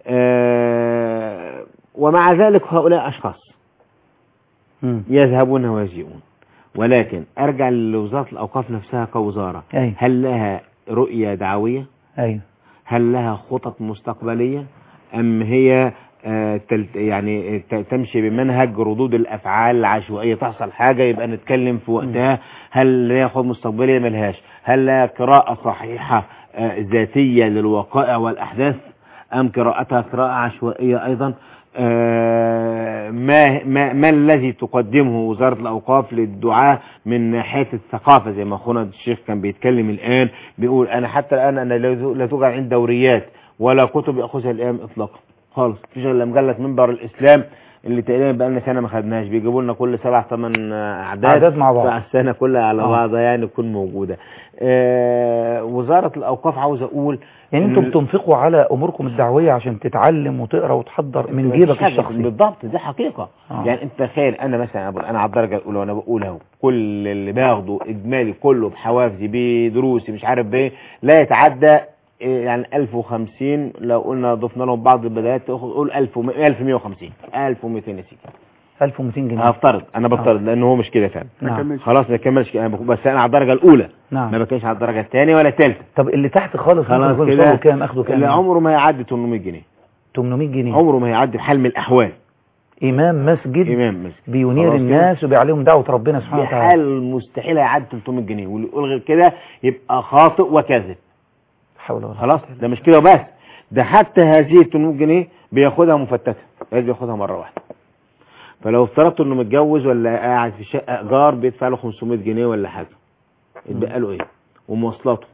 آه، ومع ذلك هؤلاء أشخاص مم. يذهبون ويجيئون ولكن أرجع لوزارة الأوقاف نفسها كوزارة أيوة. هل لها رؤية دعوية ايوه هل لها خطط مستقبلية أم هي آه، تلت- يعني ت- تمشي بمنهج ردود الأفعال العشوائية تحصل حاجة يبقى نتكلم في وقتها هل لها خطط مستقبلية ملهاش هل لها قراءة صحيحة آه، ذاتية للوقائع والأحداث أم قراءتها قراءة عشوائية أيضا آه، ما, ما, ما الذي تقدمه وزارة الأوقاف للدعاة من ناحية الثقافة زي ما أخونا الشيخ كان بيتكلم الآن بيقول أنا حتى الآن أنا لا لا توجد عندي دوريات ولا كتب يأخذها الإمام إطلاقا خالص مفيش إلا مجلة منبر الإسلام اللي تقريبا بقى لنا سنة ما خدناش بيجيبوا لنا كل سبع ثمان أعداد أعداد مع بعض. فالسنة كلها على آه. بعضها يعني تكون موجودة آه وزارة الأوقاف عاوز أقول يعني إن انتم ال- بتنفقوا على اموركم الدعويه عشان تتعلم وتقرا وتحضر من مفيش جيبك حاجة. الشخصي بالضبط دي حقيقة آه. يعني انت تخيل انا مثلا أقول انا على الدرجة الاولى وانا بقول اهو كل اللي باخده اجمالي كله بحوافزي بدروسي مش عارف بايه لا يتعدى إيه يعني 1050 لو قلنا ضفنا لهم بعض البدايات تاخد قول 1000 1150 1200 يا سيدي 1200 جنيه هفترض انا بفترض لان هو مش كده فعلا ما نعم. كملش خلاص ما كملش كده. انا بقول- بس انا على الدرجة الاولى ما نعم بكونش على الدرجة الثانية ولا الثالثة طب اللي تحت خالص خلاص ممكن يكون كده يوصلوا كام اخدوا كام اللي يعني؟ عمره ما هيعدي 800 جنيه 800 جنيه عمره ما هيعدي حال من الاحوال امام مسجد امام مسجد بينير خلاص كده؟ الناس وبيعليهم دعوه ربنا سبحانه وتعالى بحال مستحيل هيعدي 300 جنيه واللي يقول غير كده يبقى خاطئ وكاذب حول ولا قوة. خلاص ده مش كده بس ده حتى هذه ال 800 جنيه بياخدها مفتته لازم ياخدها مره واحده فلو افترضت انه متجوز ولا قاعد في شقه ايجار بيدفع له 500 جنيه ولا حاجه يتبقى له ايه ومواصلاته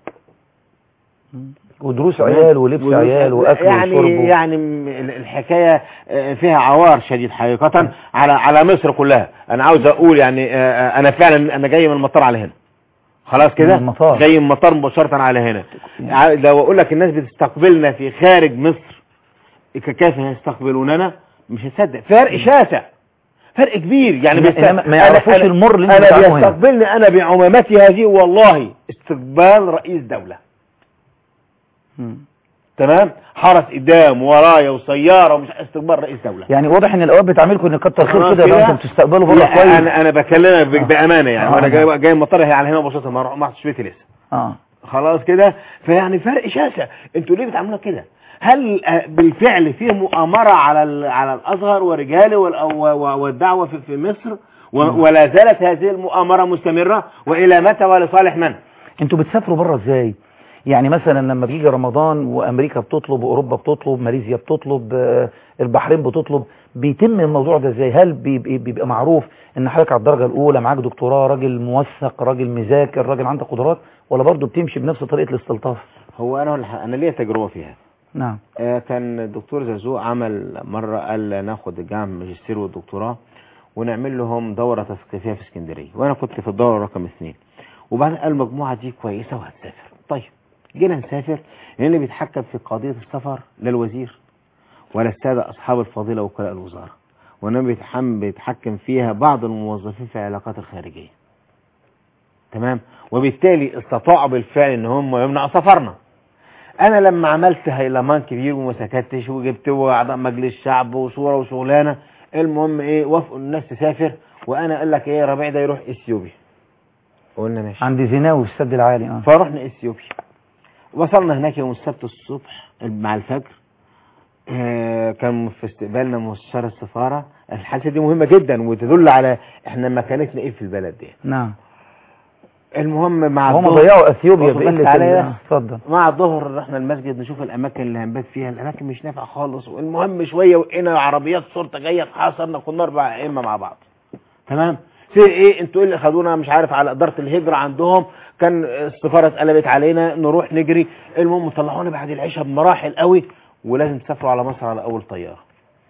ودروس عيال ولبس ودروس- عيال واكل يعني وشرب يعني م- ال- الحكايه آه، فيها عوار شديد حقيقه على على مصر كلها انا عاوز اقول يعني آه، آه، انا فعلا انا جاي من المطار على هنا خلاص كده من المطار. جاي من المطار مباشره على هنا ع- لو اقول لك الناس بتستقبلنا في خارج مصر كيف يستقبلوننا مش هتصدق فرق شاسع فرق كبير يعني ما- بيست- ما- ما أنا- يعرفوش أنا- المر اللي انتوا انا بتعملوه هنا. بيستقبلني انا بعمامتي هذه والله استقبال رئيس دوله مم. تمام حرس قدام ورايا وسياره ومش استقبال رئيس دوله يعني واضح ان الاوقات بتعاملكم ان كتر خير خلاص كده يبقى انتوا بتستقبلوا بره لا، كويس انا انا بكلمك ب- آه. بامانه يعني آه، وانا نعم. جاي جاي من المطار هي على هنا مباشره ما رحت- ما رحتش بيتي لسه اه خلاص كده فيعني فرق شاسع انتوا ليه بتعملونا كده هل آه، بالفعل في مؤامره على ال- على الازهر ورجاله وال- و- و- والدعوه في في مصر و- ولا زالت هذه المؤامره مستمره والى متى ولصالح من انتوا بتسافروا بره ازاي يعني مثلا لما بيجي رمضان وامريكا بتطلب واوروبا بتطلب ماليزيا بتطلب آه، البحرين بتطلب بيتم الموضوع ده ازاي هل بيبقى, بيبقى معروف ان حضرتك على الدرجه الاولى معاك دكتوراه راجل موثق راجل مذاكر راجل عندك قدرات ولا برضه بتمشي بنفس طريقه الاستلطاف هو انا هقول لك حاجة، انا ليا تجربه فيها نعم آه، كان الدكتور زازو عمل مرة قال ناخد الجامعة الماجستير والدكتوراه ونعمل لهم دورة تثقيفية في اسكندرية وانا كنت في الدورة رقم اثنين وبعدين قال المجموعة دي كويسة وهتسافر طيب جينا نسافر لان اللي بيتحكم في قضية السفر لا الوزير ولا السادة اصحاب الفضيلة وكلاء الوزارة وانما بيتحم بيتحكم فيها بعض الموظفين في العلاقات الخارجيه تمام وبالتالي استطاعوا بالفعل ان هم يمنعوا سفرنا انا لما عملت هيلمان كبير وما سكتش وجبت اعضاء مجلس شعب وصوره وشغلانه المهم ايه وافقوا الناس تسافر وانا قال لك ايه ربيع ده يروح اثيوبيا قلنا ماشي عند زيناوي في السد العالي اه فرحنا اثيوبيا وصلنا هناك يوم السبت الصبح مع الفجر آه، كان في استقبالنا مستشار السفارة الحادثة دي مهمة جدا وتدل على احنا مكانتنا ايه في البلد دي نعم المهم مع هم الظهر- ضيعوا اثيوبيا واخد بالك بقله عليا؟ ال- آه، اتفضل مع الظهر رحنا المسجد نشوف الاماكن اللي هنبات فيها الاماكن مش نافعه خالص والمهم شويه وقينا عربيات شرطه جايه حاصرنا كنا اربع ائمه مع بعض تمام في ايه انتوا ايه اللي خدونا مش عارف على اداره الهجره عندهم كان السفاره اتقلبت علينا نروح نجري المهم طلعونا بعد العشاء بمراحل قوي ولازم تسافروا على مصر على اول طياره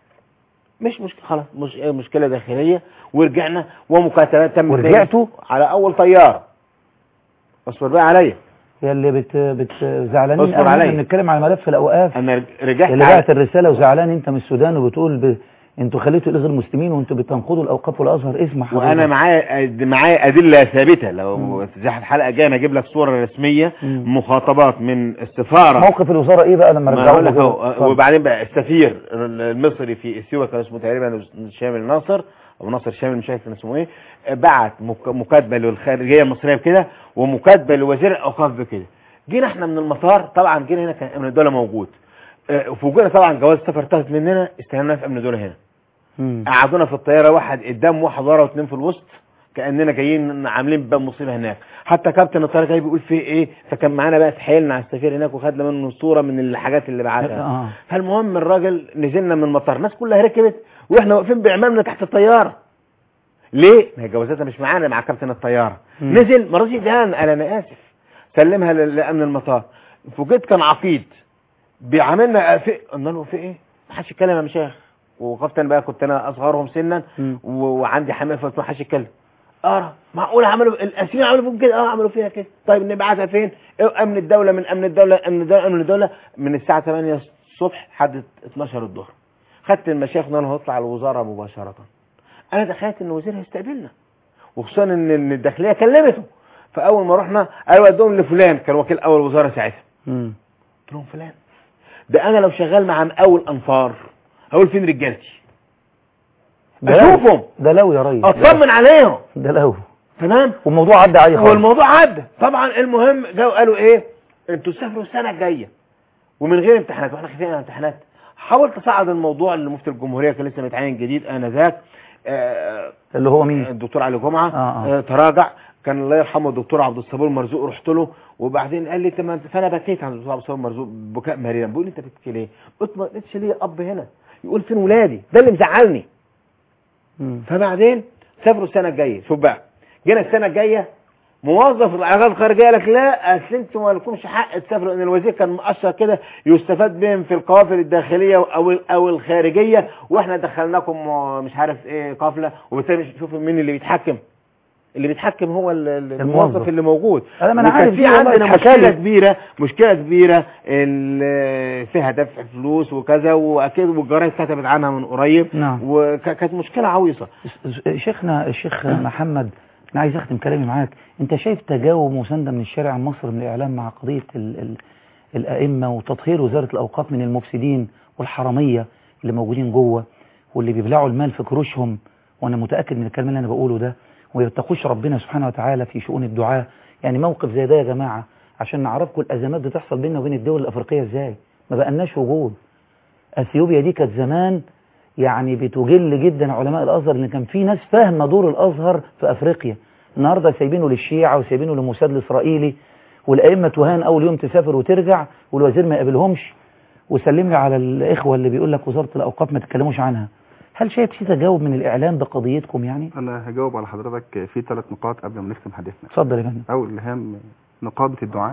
مش مشكله خلاص مش إيه مشكله داخليه ورجعنا ومكاتبات تم ورجعتوا؟ على اول طياره اصبر بقى عليا يا اللي بت بت زعلانين اصبر قوي عليا. إحنا بنتكلم على ملف الاوقاف انا رجعت اللي على- بعت الرساله وزعلان انت من السودان وبتقول ب... انتوا خليتوا الغي المسلمين وانتوا بتنقضوا الاوقاف والازهر اسمع حضرتك وانا معايا معايا ادله ثابته لو زي الحلقه الجايه انا اجيب لك صوره رسميه مم. مخاطبات من السفاره موقف الوزاره ايه بقى لما ما رجعوا هقول لك كده؟ أهو، اتفضل. وبعدين بقى السفير المصري في اثيوبيا كان اسمه تقريبا شامل ناصر او ناصر شامل مش عارف كان اسمه ايه بعت مك- مكاتبه للخارجيه المصريه بكده ومكاتبه لوزير الاوقاف بكده جينا احنا من المطار طبعا جينا هنا كان امن الدوله موجود آه، وفوجئنا طبعا جواز السفر تاخد مننا استلمناه في امن الدوله هنا مم. قعدونا في الطياره واحد قدام واحد ورا واثنين في الوسط كاننا جايين عاملين باب مصيبه هناك حتى كابتن الطياره جاي بيقول فيه ايه فكان معانا بقى تحايلنا على السفير هناك وخدنا منه صوره من الحاجات اللي بعتها اه فالمهم الراجل نزلنا من المطار الناس كلها ركبت واحنا واقفين بعمامنا تحت الطياره ليه؟ ما هي جوازاتها مش معانا مع كابتن الطياره مم. نزل ما رضيش يديها قال انا اسف سلمها ل- لامن المطار فوجئت كان عقيد بيعاملنا في قلنا له في ايه؟ ما حدش يتكلم يا مشايخ ووقفت انا بقى كنت انا اصغرهم سنا مم. و- وعندي حمايه فما حدش يتكلم اه معقول عملوا الاسيرين عملوا فيهم كده اه عملوا فيها كده طيب نبعتها فين إيه امن الدوله من امن الدوله امن الدوله امن الدوله من الساعه 8 الصبح لحد 12 الظهر خدت المشايخ قلنا له هطلع على الوزاره مباشره انا تخيلت ان الوزير هيستقبلنا وخصوصا ان إن الداخليه كلمته فاول ما رحنا قالوا ودوهم لفلان كان وكيل اول وزاره ساعتها مم. قلت لهم فلان ده انا لو شغال مع مقاول انفار هقول فين رجالتي ده لو- اشوفهم ده لو يا ريس اطمن عليهم ده لو تمام والموضوع عدى عليه خالص والموضوع عدى طبعا المهم جاوا قالوا ايه انتوا سافروا السنه الجايه ومن غير امتحانات واحنا خايفين على امتحانات حاولت اصعد الموضوع لمفتي الجمهوريه كان لسه متعين جديد انذاك آه، اللي هو مين الدكتور علي جمعه آه، آه. آه، تراجع كان الله يرحمه الدكتور عبد الصبور مرزوق رحت له وبعدين قال لي طب ما أنت- فانا بكيت عند الدكتور عبد الصبور مرزوق بكاء مريرا بيقول لي انت بتبكي ليه؟ قلت ما لقيتش ليه اب هنا يقول فين ولادي ده اللي مزعلني مم. فبعدين سافروا السنه الجايه شوف بقى جينا السنه الجايه موظف العلاقات الخارجيه قال لك لا اصل انتوا ما لكمش حق تسافروا ان الوزير كان مؤشر كده يستفاد بهم في القوافل الداخليه او او الخارجيه واحنا دخلناكم مش عارف ايه قافله وبالتالي شوف مين اللي بيتحكم اللي بيتحكم هو ال- ال- الموظف. الموظف اللي موجود أنا ما أنا وكان عارف في دي والله عندنا اتحكى مشكله لي. كبيره مشكله كبيره ال- فيها دفع فلوس وكذا واكيد والجرايد كتبت عنها من قريب نعم. وكانت مشكله عويصه شيخنا الشيخ محمد انا عايز اختم كلامي معاك انت شايف تجاوب مساندة من الشارع المصري من الاعلام مع قضية ال ال الائمة وتطهير وزارة الاوقاف من المفسدين والحرامية اللي موجودين جوه واللي بيبلعوا المال في كروشهم وانا متأكد من الكلام اللي انا بقوله ده ويتقوش ربنا سبحانه وتعالى في شؤون الدعاء يعني موقف زي ده يا جماعة عشان نعرفكم الازمات بتحصل بيننا وبين الدول الافريقية ازاي ما بقالناش وجود اثيوبيا دي كانت زمان يعني بتجل جدا علماء الازهر ان كان في ناس فاهمه دور الازهر في افريقيا النهارده سايبينه للشيعه وسايبينه للموساد الاسرائيلي والائمه تهان اول يوم تسافر وترجع والوزير ما يقابلهمش وسلم لي على الاخوه اللي بيقول لك وزاره الاوقاف ما تتكلموش عنها هل شايف في تجاوب من الاعلام بقضيتكم يعني انا هجاوب على حضرتك في ثلاث نقاط قبل ما نختم حديثنا اتفضل يا فندم اول الهام نقابه الدعاء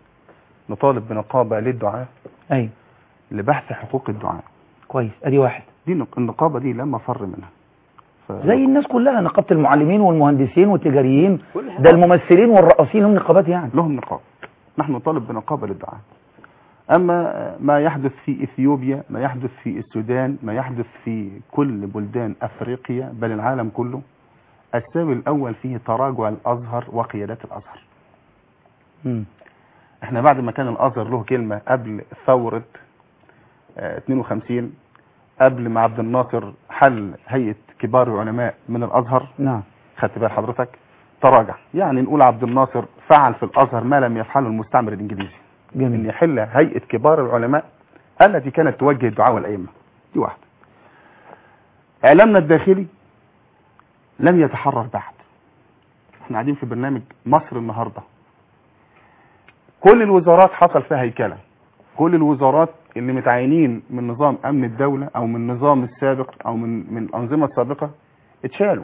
نطالب بنقابه للدعاء ايوه لبحث حقوق الدعاء كويس ادي واحد دي نق- النقابه دي لا مفر منها ف- زي الناس كلها نقابه المعلمين والمهندسين والتجاريين ده الممثلين والرقاصين هم نقابات يعني لهم نقابه نحن نطالب بنقابه للدعاء أما ما يحدث في إثيوبيا ما يحدث في السودان ما يحدث في كل بلدان أفريقيا بل العالم كله السبب الأول فيه تراجع الأزهر وقيادات الأزهر مم. احنا بعد ما كان الأزهر له كلمة قبل ثورة آه، 52 قبل ما عبد الناصر حل هيئة كبار العلماء من الأزهر نعم خدت بال حضرتك تراجع يعني نقول عبد الناصر فعل في الأزهر ما لم يفعله المستعمر الإنجليزي ان جميل يحل هيئة كبار العلماء التي كانت توجه الدعاء والأئمة دي واحدة إعلامنا الداخلي لم يتحرر بعد احنا قاعدين في برنامج مصر النهاردة كل الوزارات حصل فيها هيكلة كل الوزارات اللي متعينين من نظام أمن الدولة أو من النظام السابق أو من من الأنظمة السابقة اتشالوا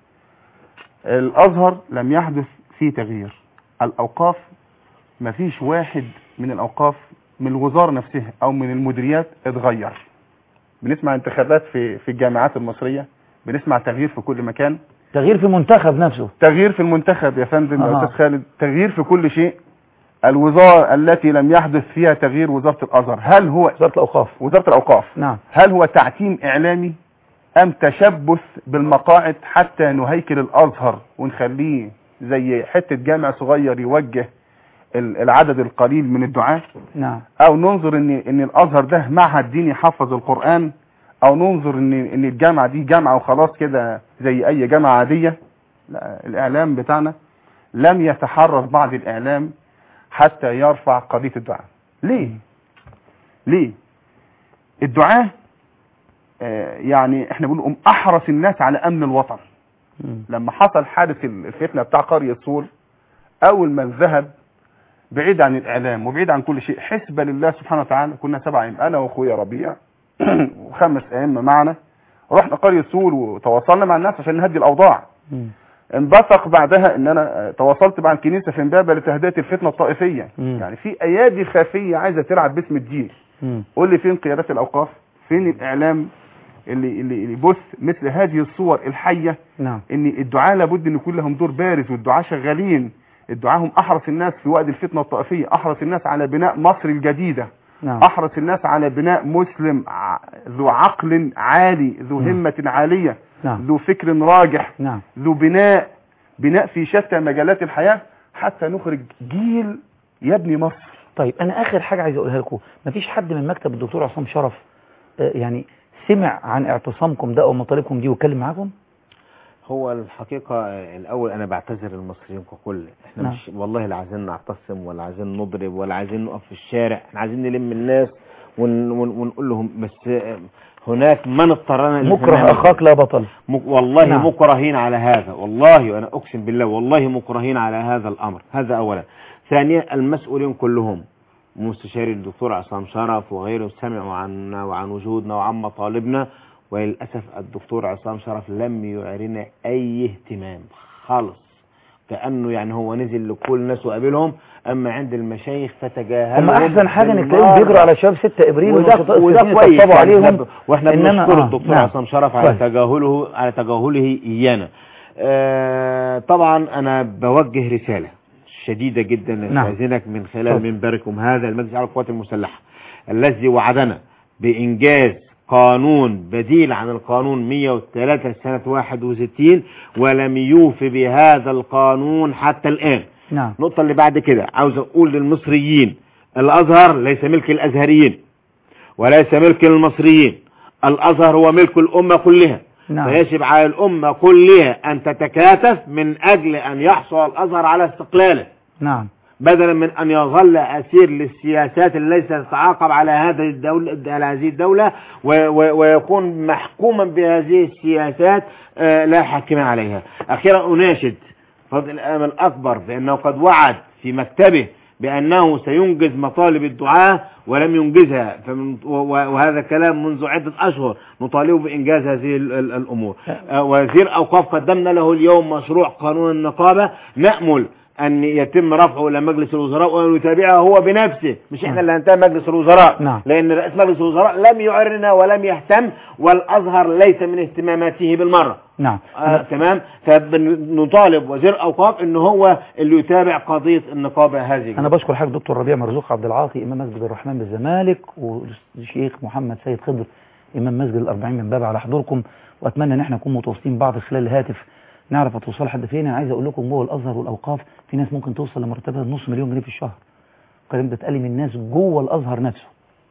الأزهر لم يحدث فيه تغيير الأوقاف ما فيش واحد من الأوقاف من الوزارة نفسها أو من المديريات اتغير بنسمع انتخابات في في الجامعات المصرية بنسمع تغيير في كل مكان تغيير في المنتخب نفسه تغيير في المنتخب يا فندم يا أها. أستاذ خالد تغيير في كل شيء الوزارة التي لم يحدث فيها تغيير وزارة الأزهر هل هو وزارة الأوقاف وزارة الأوقاف نعم هل هو تعتيم إعلامي أم تشبث بالمقاعد حتى نهيكل الأزهر ونخليه زي حتة جامع صغير يوجه ال- العدد القليل من الدعاة نعم أو ننظر إن إن الأزهر ده معهد ديني حفظ القرآن أو ننظر إن إن الجامعة دي جامعة وخلاص كده زي أي جامعة عادية لا الإعلام بتاعنا لم يتحرر بعض الإعلام حتى يرفع قضية الدعاء ليه؟ ليه؟ الدعاء آه، يعني احنا بنقول هم احرص الناس على امن الوطن مم. لما حصل حادث الفتنه بتاع قريه سور اول من ذهب بعيد عن الاعلام وبعيد عن كل شيء حسبه لله سبحانه وتعالى كنا سبعه أئمة، انا واخويا ربيع وخمس ائمه معنا رحنا قريه سور وتواصلنا مع الناس عشان نهدي الاوضاع مم. انبثق بعدها ان انا آه، تواصلت مع الكنيسه في امبابه لتهدئه الفتنه الطائفيه مم. يعني في ايادي خفيه عايزه تلعب باسم الدين مم. قول لي فين قيادات الاوقاف فين الاعلام اللي اللي اللي يبث مثل هذه الصور الحيه نعم ان الدعاة لابد ان يكون لهم دور بارز والدعاة شغالين الدعاة هم احرص الناس في وقت الفتنه الطائفيه احرص الناس على بناء مصر الجديده نعم احرص الناس على بناء مسلم ع- ذو عقل عالي ذو نعم. همه عاليه نعم ذو فكر راجح نعم ذو بناء بناء في شتى مجالات الحياه حتى نخرج جيل يبني مصر طيب انا اخر حاجه عايز اقولها لكم مفيش حد من مكتب الدكتور عصام شرف آه، يعني سمع عن اعتصامكم ده او مطالبكم دي واتكلم معاكم هو الحقيقة آه، الأول أنا بعتذر المصريين ككل احنا نعم. مش والله لا عايزين نعتصم ولا عايزين نضرب ولا عايزين نقف في الشارع احنا عايزين نلم الناس ون ون ونقول لهم بس آه، هناك من اضطرنا للزمان. مكره اخاك لا بطل مك والله نعم. مكرهين على هذا والله وأنا أقسم بالله والله مكرهين على هذا الأمر هذا أولا ثانيا المسؤولين كلهم مستشاري الدكتور عصام شرف وغيره سمعوا عنا وعن وجودنا وعن مطالبنا وللأسف الدكتور عصام شرف لم يعرنا أي اهتمام خالص كأنه يعني هو نزل لكل الناس وقابلهم أما عند المشايخ فتجاهلهم هم احسن حاجه ان تلاقيهم بالمرة. بيجروا على شباب 6 ابريل وده, والنشطاء وده السياسيين كويس يطبطبوا يعني عليهم إحنا- واحنا إنما- بنشكر آه، الدكتور نعم. عصام شرف على كويس. تجاهله على تجاهله ايانا آه طبعا انا بوجه رساله شديده جدا نعم. استاذنك من خلال اتفضل. منبركم هذا المجلس على القوات المسلحه الذي وعدنا بانجاز قانون بديل عن القانون 103 سنه 61 ولم يوفي بهذا القانون حتى الان نعم النقطة اللي بعد كده عاوز أقول للمصريين الأزهر ليس ملك الأزهريين وليس ملك المصريين الأزهر هو ملك الأمة كلها نعم فيجب على الأمة كلها أن تتكاتف من أجل أن يحصل الأزهر على استقلاله نعم بدلا من أن يظل أسير للسياسات التي تتعاقب على هذه الدولة على هذه الدولة و- و- ويكون محكوما بهذه السياسات آه، لا حاكما عليها أخيرا أناشد فضل الأمل الأكبر بأنه قد وعد في مكتبه بأنه سينجز مطالب الدعاة ولم ينجزها فمن و- و- وهذا كلام منذ عدة أشهر نطالبه بإنجاز هذه ال- ال- الأمور آه، وزير أوقاف قدمنا له اليوم مشروع قانون النقابة نأمل ان يتم رفعه الى مجلس الوزراء وان يتابعه هو بنفسه مش احنا اللي هنتابع مجلس الوزراء نعم. لان رئيس مجلس الوزراء لم يعرنا ولم يهتم والازهر ليس من اهتماماته بالمره نعم آه تمام فبنطالب وزير الاوقاف ان هو اللي يتابع قضيه النقابه هذه انا بشكر حضرتك دكتور ربيع مرزوق عبد العاطي امام مسجد الرحمن بالزمالك والشيخ محمد سيد خضر امام مسجد الأربعين من باب على حضوركم واتمنى ان احنا نكون متواصلين بعض خلال الهاتف نعرف هتوصل لحد فين انا عايز اقول لكم جوه الازهر والاوقاف في ناس ممكن توصل لمرتبها نص مليون جنيه في الشهر الكلام ده اتقال من الناس جوه الازهر نفسه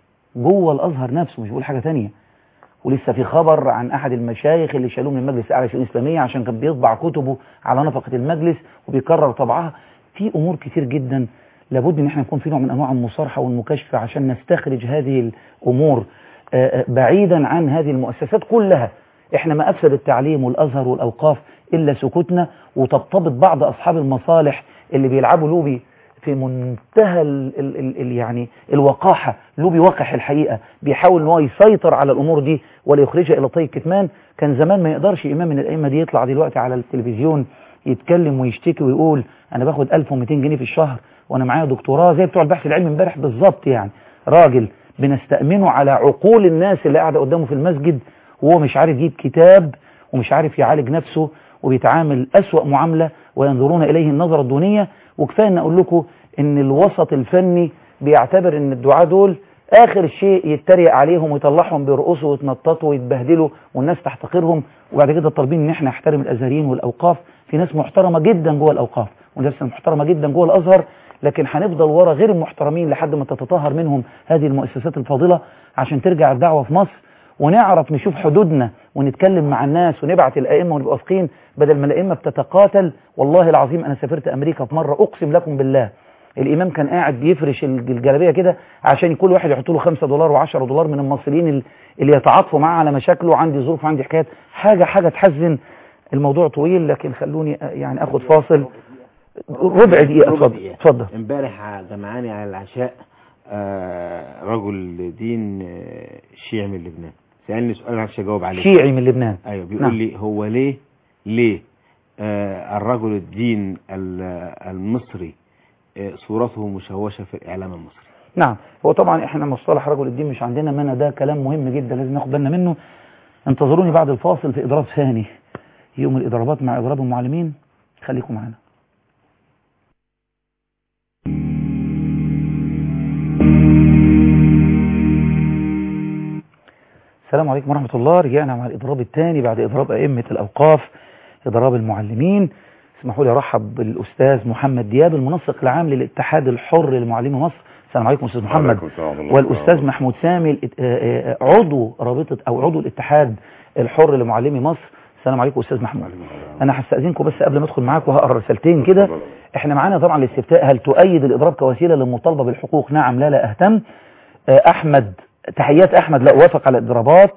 جوه الازهر نفسه مش بقول حاجه تانية ولسه في خبر عن احد المشايخ اللي شالوه من المجلس الاعلى للشؤون الاسلاميه عشان كان بيطبع كتبه على نفقه المجلس وبيكرر طبعها في امور كتير جدا لابد ان احنا يكون في نوع من انواع المصارحه والمكاشفه عشان نستخرج هذه الامور آه، آه، بعيدا عن هذه المؤسسات كلها احنا ما افسد التعليم والازهر والاوقاف الا سكوتنا وتبتبط بعض اصحاب المصالح اللي بيلعبوا لوبي في منتهى ال ال ال ال يعني الوقاحة لوبي وقح الحقيقة بيحاول ان هو يسيطر على الامور دي ولا يخرجها الى طي الكتمان كان زمان ما يقدرش امام من الائمة دي يطلع دلوقتي على التلفزيون يتكلم ويشتكي ويقول انا باخد 1200 جنيه في الشهر وانا معايا دكتوراه زي بتوع البحث العلمي امبارح بالظبط يعني راجل بنستأمنه على عقول الناس اللي قاعدة قدامه في المسجد وهو مش عارف يجيب كتاب ومش عارف يعالج نفسه وبيتعامل أسوأ معاملة وينظرون إليه النظرة الدونية وكفاية أن أقول لكم أن الوسط الفني بيعتبر أن الدعاة دول آخر شيء يتريق عليهم ويطلعهم بيرقصوا ويتنططوا ويتبهدلوا والناس تحتقرهم وبعد كده طالبين ان احنا نحترم الازهريين والاوقاف في ناس محترمه جدا جوه الاوقاف وناس محترمه جدا جوه الازهر لكن هنفضل ورا غير المحترمين لحد ما تتطهر منهم هذه المؤسسات الفاضله عشان ترجع الدعوه في مصر ونعرف نشوف حدودنا ونتكلم مع الناس ونبعت الائمه ونبقى واثقين بدل ما الائمه بتتقاتل والله العظيم انا سافرت امريكا في مره اقسم لكم بالله الامام كان قاعد بيفرش الجلابيه كده عشان كل واحد يحط له 5 دولار و10 دولار من المصريين اللي يتعاطفوا معاه على مشاكله عندي ظروف عندي حكايات حاجه حاجه تحزن الموضوع طويل لكن خلوني يعني اخد فاصل ربع دقيقه ربع اتفضل دقيقة. اتفضل امبارح جمعاني على العشاء آه، رجل دين آه، شيعي من لبنان سألني سؤال معرفش اجاوب عليه شيعي من لبنان ايوه بيقول نعم. لي هو ليه ليه آه الرجل الدين ال- المصري آه صورته مشوشة في الإعلام المصري نعم هو طبعا احنا مصطلح رجل الدين مش عندنا منه ده كلام مهم جدا لازم ناخد بالنا منه انتظروني بعد الفاصل في اضراب ثاني يوم الاضرابات مع اضراب المعلمين خليكم معانا السلام عليكم ورحمة الله رجعنا مع الإضراب الثاني بعد إضراب أئمة الأوقاف إضراب المعلمين اسمحوا لي أرحب بالأستاذ محمد دياب المنسق العام للاتحاد الحر لمعلمي مصر السلام عليكم أستاذ محمد وعليكم السلام ورحمة الله والأستاذ وبركاته. محمود سامي الات- آه، آه، عضو رابطة أو عضو الاتحاد الحر لمعلمي مصر السلام عليكم أستاذ محمود أنا هستأذنكم بس قبل ما أدخل معاكم هقرا رسالتين كده اتفضل. احنا معانا طبعا الاستفتاء هل تؤيد الإضراب كوسيلة للمطالبة بالحقوق نعم لا لا أهتم آه، أحمد تحيات أحمد لا أوافق على الإضرابات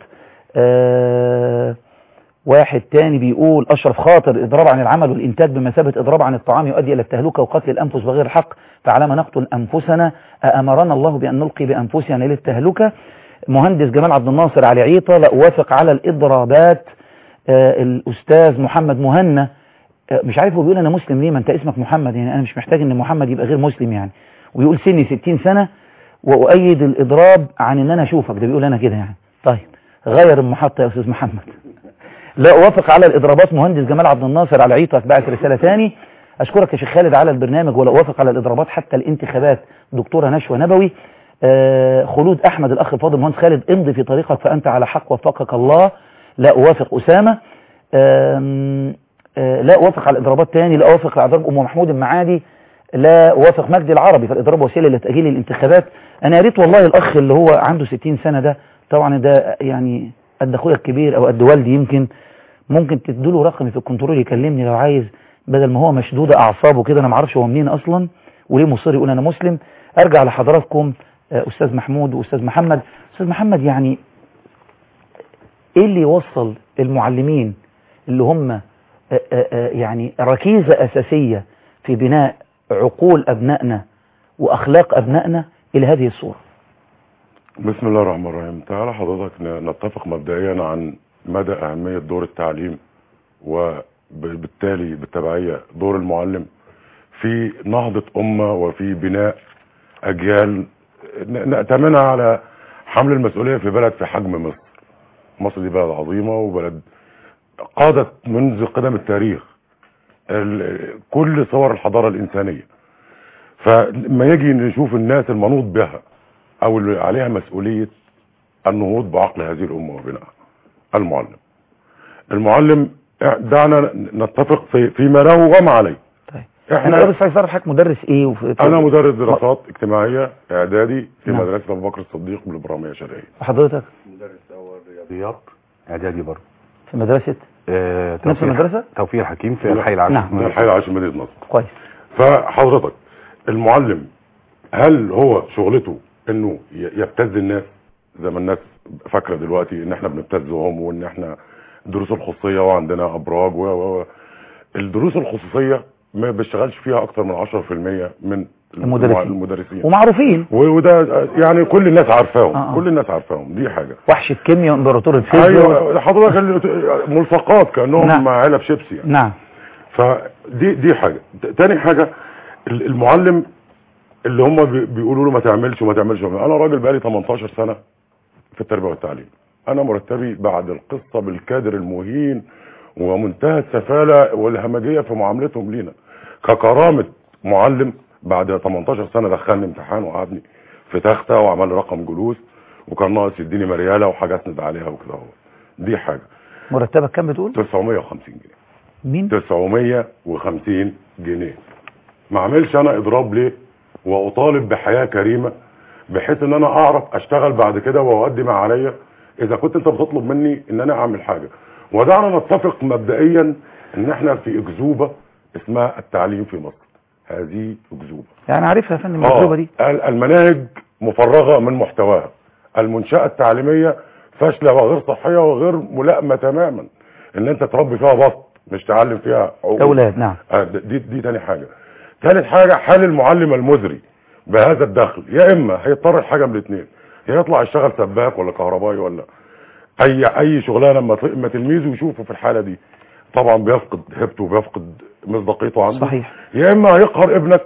آه، واحد تاني بيقول أشرف خاطر إضراب عن العمل والإنتاج بمثابة إضراب عن الطعام يؤدي إلى التهلكة وقتل الأنفس بغير الحق فعلما نقتل أنفسنا أأمرنا الله بأن نلقي بأنفسنا للتهلكة مهندس جمال عبد الناصر علي عيطة لا أوافق على الإضرابات آه، الأستاذ محمد مهنا آه، مش عارف هو بيقول أنا مسلم ليه ما أنت اسمك محمد يعني أنا مش محتاج إن محمد يبقى غير مسلم يعني ويقول سني 60 سنة وأؤيد الإضراب عن إن أنا أشوفك ده بيقول أنا كده يعني طيب غير المحطة يا أستاذ محمد لا أوافق على الإضرابات مهندس جمال عبد الناصر على عيطك بعت رسالة تاني أشكرك يا شيخ خالد على البرنامج ولا أوافق على الإضرابات حتى الانتخابات دكتورة نشوى نبوي آه خلود أحمد الأخ الفاضل مهندس خالد امضي في طريقك فأنت على حق وفقك الله لا أوافق أسامة آم، آه لا أوافق على الإضرابات تاني لا أوافق على إضراب أم محمود المعادي لا أوافق مجدي العربي فالإضراب وسيلة لتأجيل الانتخابات أنا يا ريت والله الأخ اللي هو عنده 60 سنة ده طبعا ده يعني قد أخويا الكبير أو قد والدي يمكن ممكن تدوله رقمي في الكنترول يكلمني لو عايز بدل ما هو مشدود اعصابه كده انا ما اعرفش هو منين اصلا وليه مصر يقول انا مسلم ارجع لحضراتكم آه، استاذ محمود واستاذ محمد استاذ محمد يعني ايه اللي يوصل المعلمين اللي هم آه، آه، آه، يعني ركيزة اساسية في بناء عقول ابنائنا واخلاق ابنائنا الى هذه الصورة بسم الله الرحمن الرحيم تعالى حضرتك ن- نتفق مبدئيا عن مدى أهمية دور التعليم وبالتالي بالتبعية دور المعلم في نهضة أمة وفي بناء أجيال ن- نأتمنها على حمل المسؤولية في بلد في حجم مصر مصر دي بلد عظيمة وبلد قادت منذ قدم التاريخ ال- كل صور الحضارة الإنسانية فلما يجي نشوف الناس المنوط بها أو اللي عليها مسؤولية النهوض بعقل هذه الأمة وبنائها المعلم المعلم دعنا نتفق في فيما له وما عليه طيب انا احنا بس عايز اعرف حضرتك مدرس ايه وفي انا مدرس دراسات اجتماعيه اعدادي في نعم. مدرسه ابو بكر الصديق بالابراميه الشرقيه وحضرتك رياضيات اعدادي برضه في مدرسة آه نفس توفيق- المدرسة توفيق الحكيم في الحي العاشر نعم. من الحي العاشر مدينه نصر كويس فحضرتك المعلم هل هو شغلته انه ي- يبتز الناس زي ما الناس فاكره دلوقتي ان احنا بنبتزهم وان احنا دروس الخصوصيه وعندنا ابراج و و و. الدروس الخصوصيه ما بيشتغلش فيها اكتر من 10% من المدرسين. المدرسين ومعروفين و- وده يعني كل الناس عارفاهم آه، آه. كل الناس عارفاهم دي حاجه وحش الكيمياء وامبراطور الفيزياء ايوه حضرتك ال- ملصقات كانهم نعم. مع علب شيبسي يعني. نعم فدي دي حاجه ت- تاني حاجه ال- المعلم اللي هم بي- بيقولوا له ما تعملش وما تعملش انا راجل بقالي 18 سنه في التربيه والتعليم انا مرتبي بعد القصه بالكادر المهين ومنتهى السفاله والهمجيه في معاملتهم لينا ككرامه معلم بعد 18 سنه دخلني امتحان وقعدني في تخته وعمل لي رقم جلوس وكان ناقص يديني مرياله وحاجه اسند عليها وكده اهو دي حاجه مرتبك كام بتقول 950 جنيه مين 950 جنيه ما اعملش انا اضراب ليه واطالب بحياه كريمه بحيث ان انا اعرف اشتغل بعد كده واؤدي ما عليا اذا كنت انت بتطلب مني ان انا اعمل حاجه ودعنا نتفق مبدئيا ان احنا في اكذوبه اسمها التعليم في مصر هذه اكذوبه يعني عارفها يا فندم آه، المكتوبة دي ال- المناهج مفرغه من محتواها المنشاه التعليميه فاشله وغير صحيه وغير ملائمه تماما ان انت تربي فيها بط مش تعلم فيها عقول. اولاد نعم آه، دي دي تاني حاجه ثالث حاجه حال المعلم المزري بهذا الدخل يا اما هيضطر لحاجه من الاثنين يا يطلع يشتغل سباك ولا كهربائي ولا اي اي شغلانه اما ت- اما تلميذه يشوفه في الحاله دي طبعا بيفقد هيبته وبيفقد مصداقيته عنده صحيح يا اما هيقهر ابنك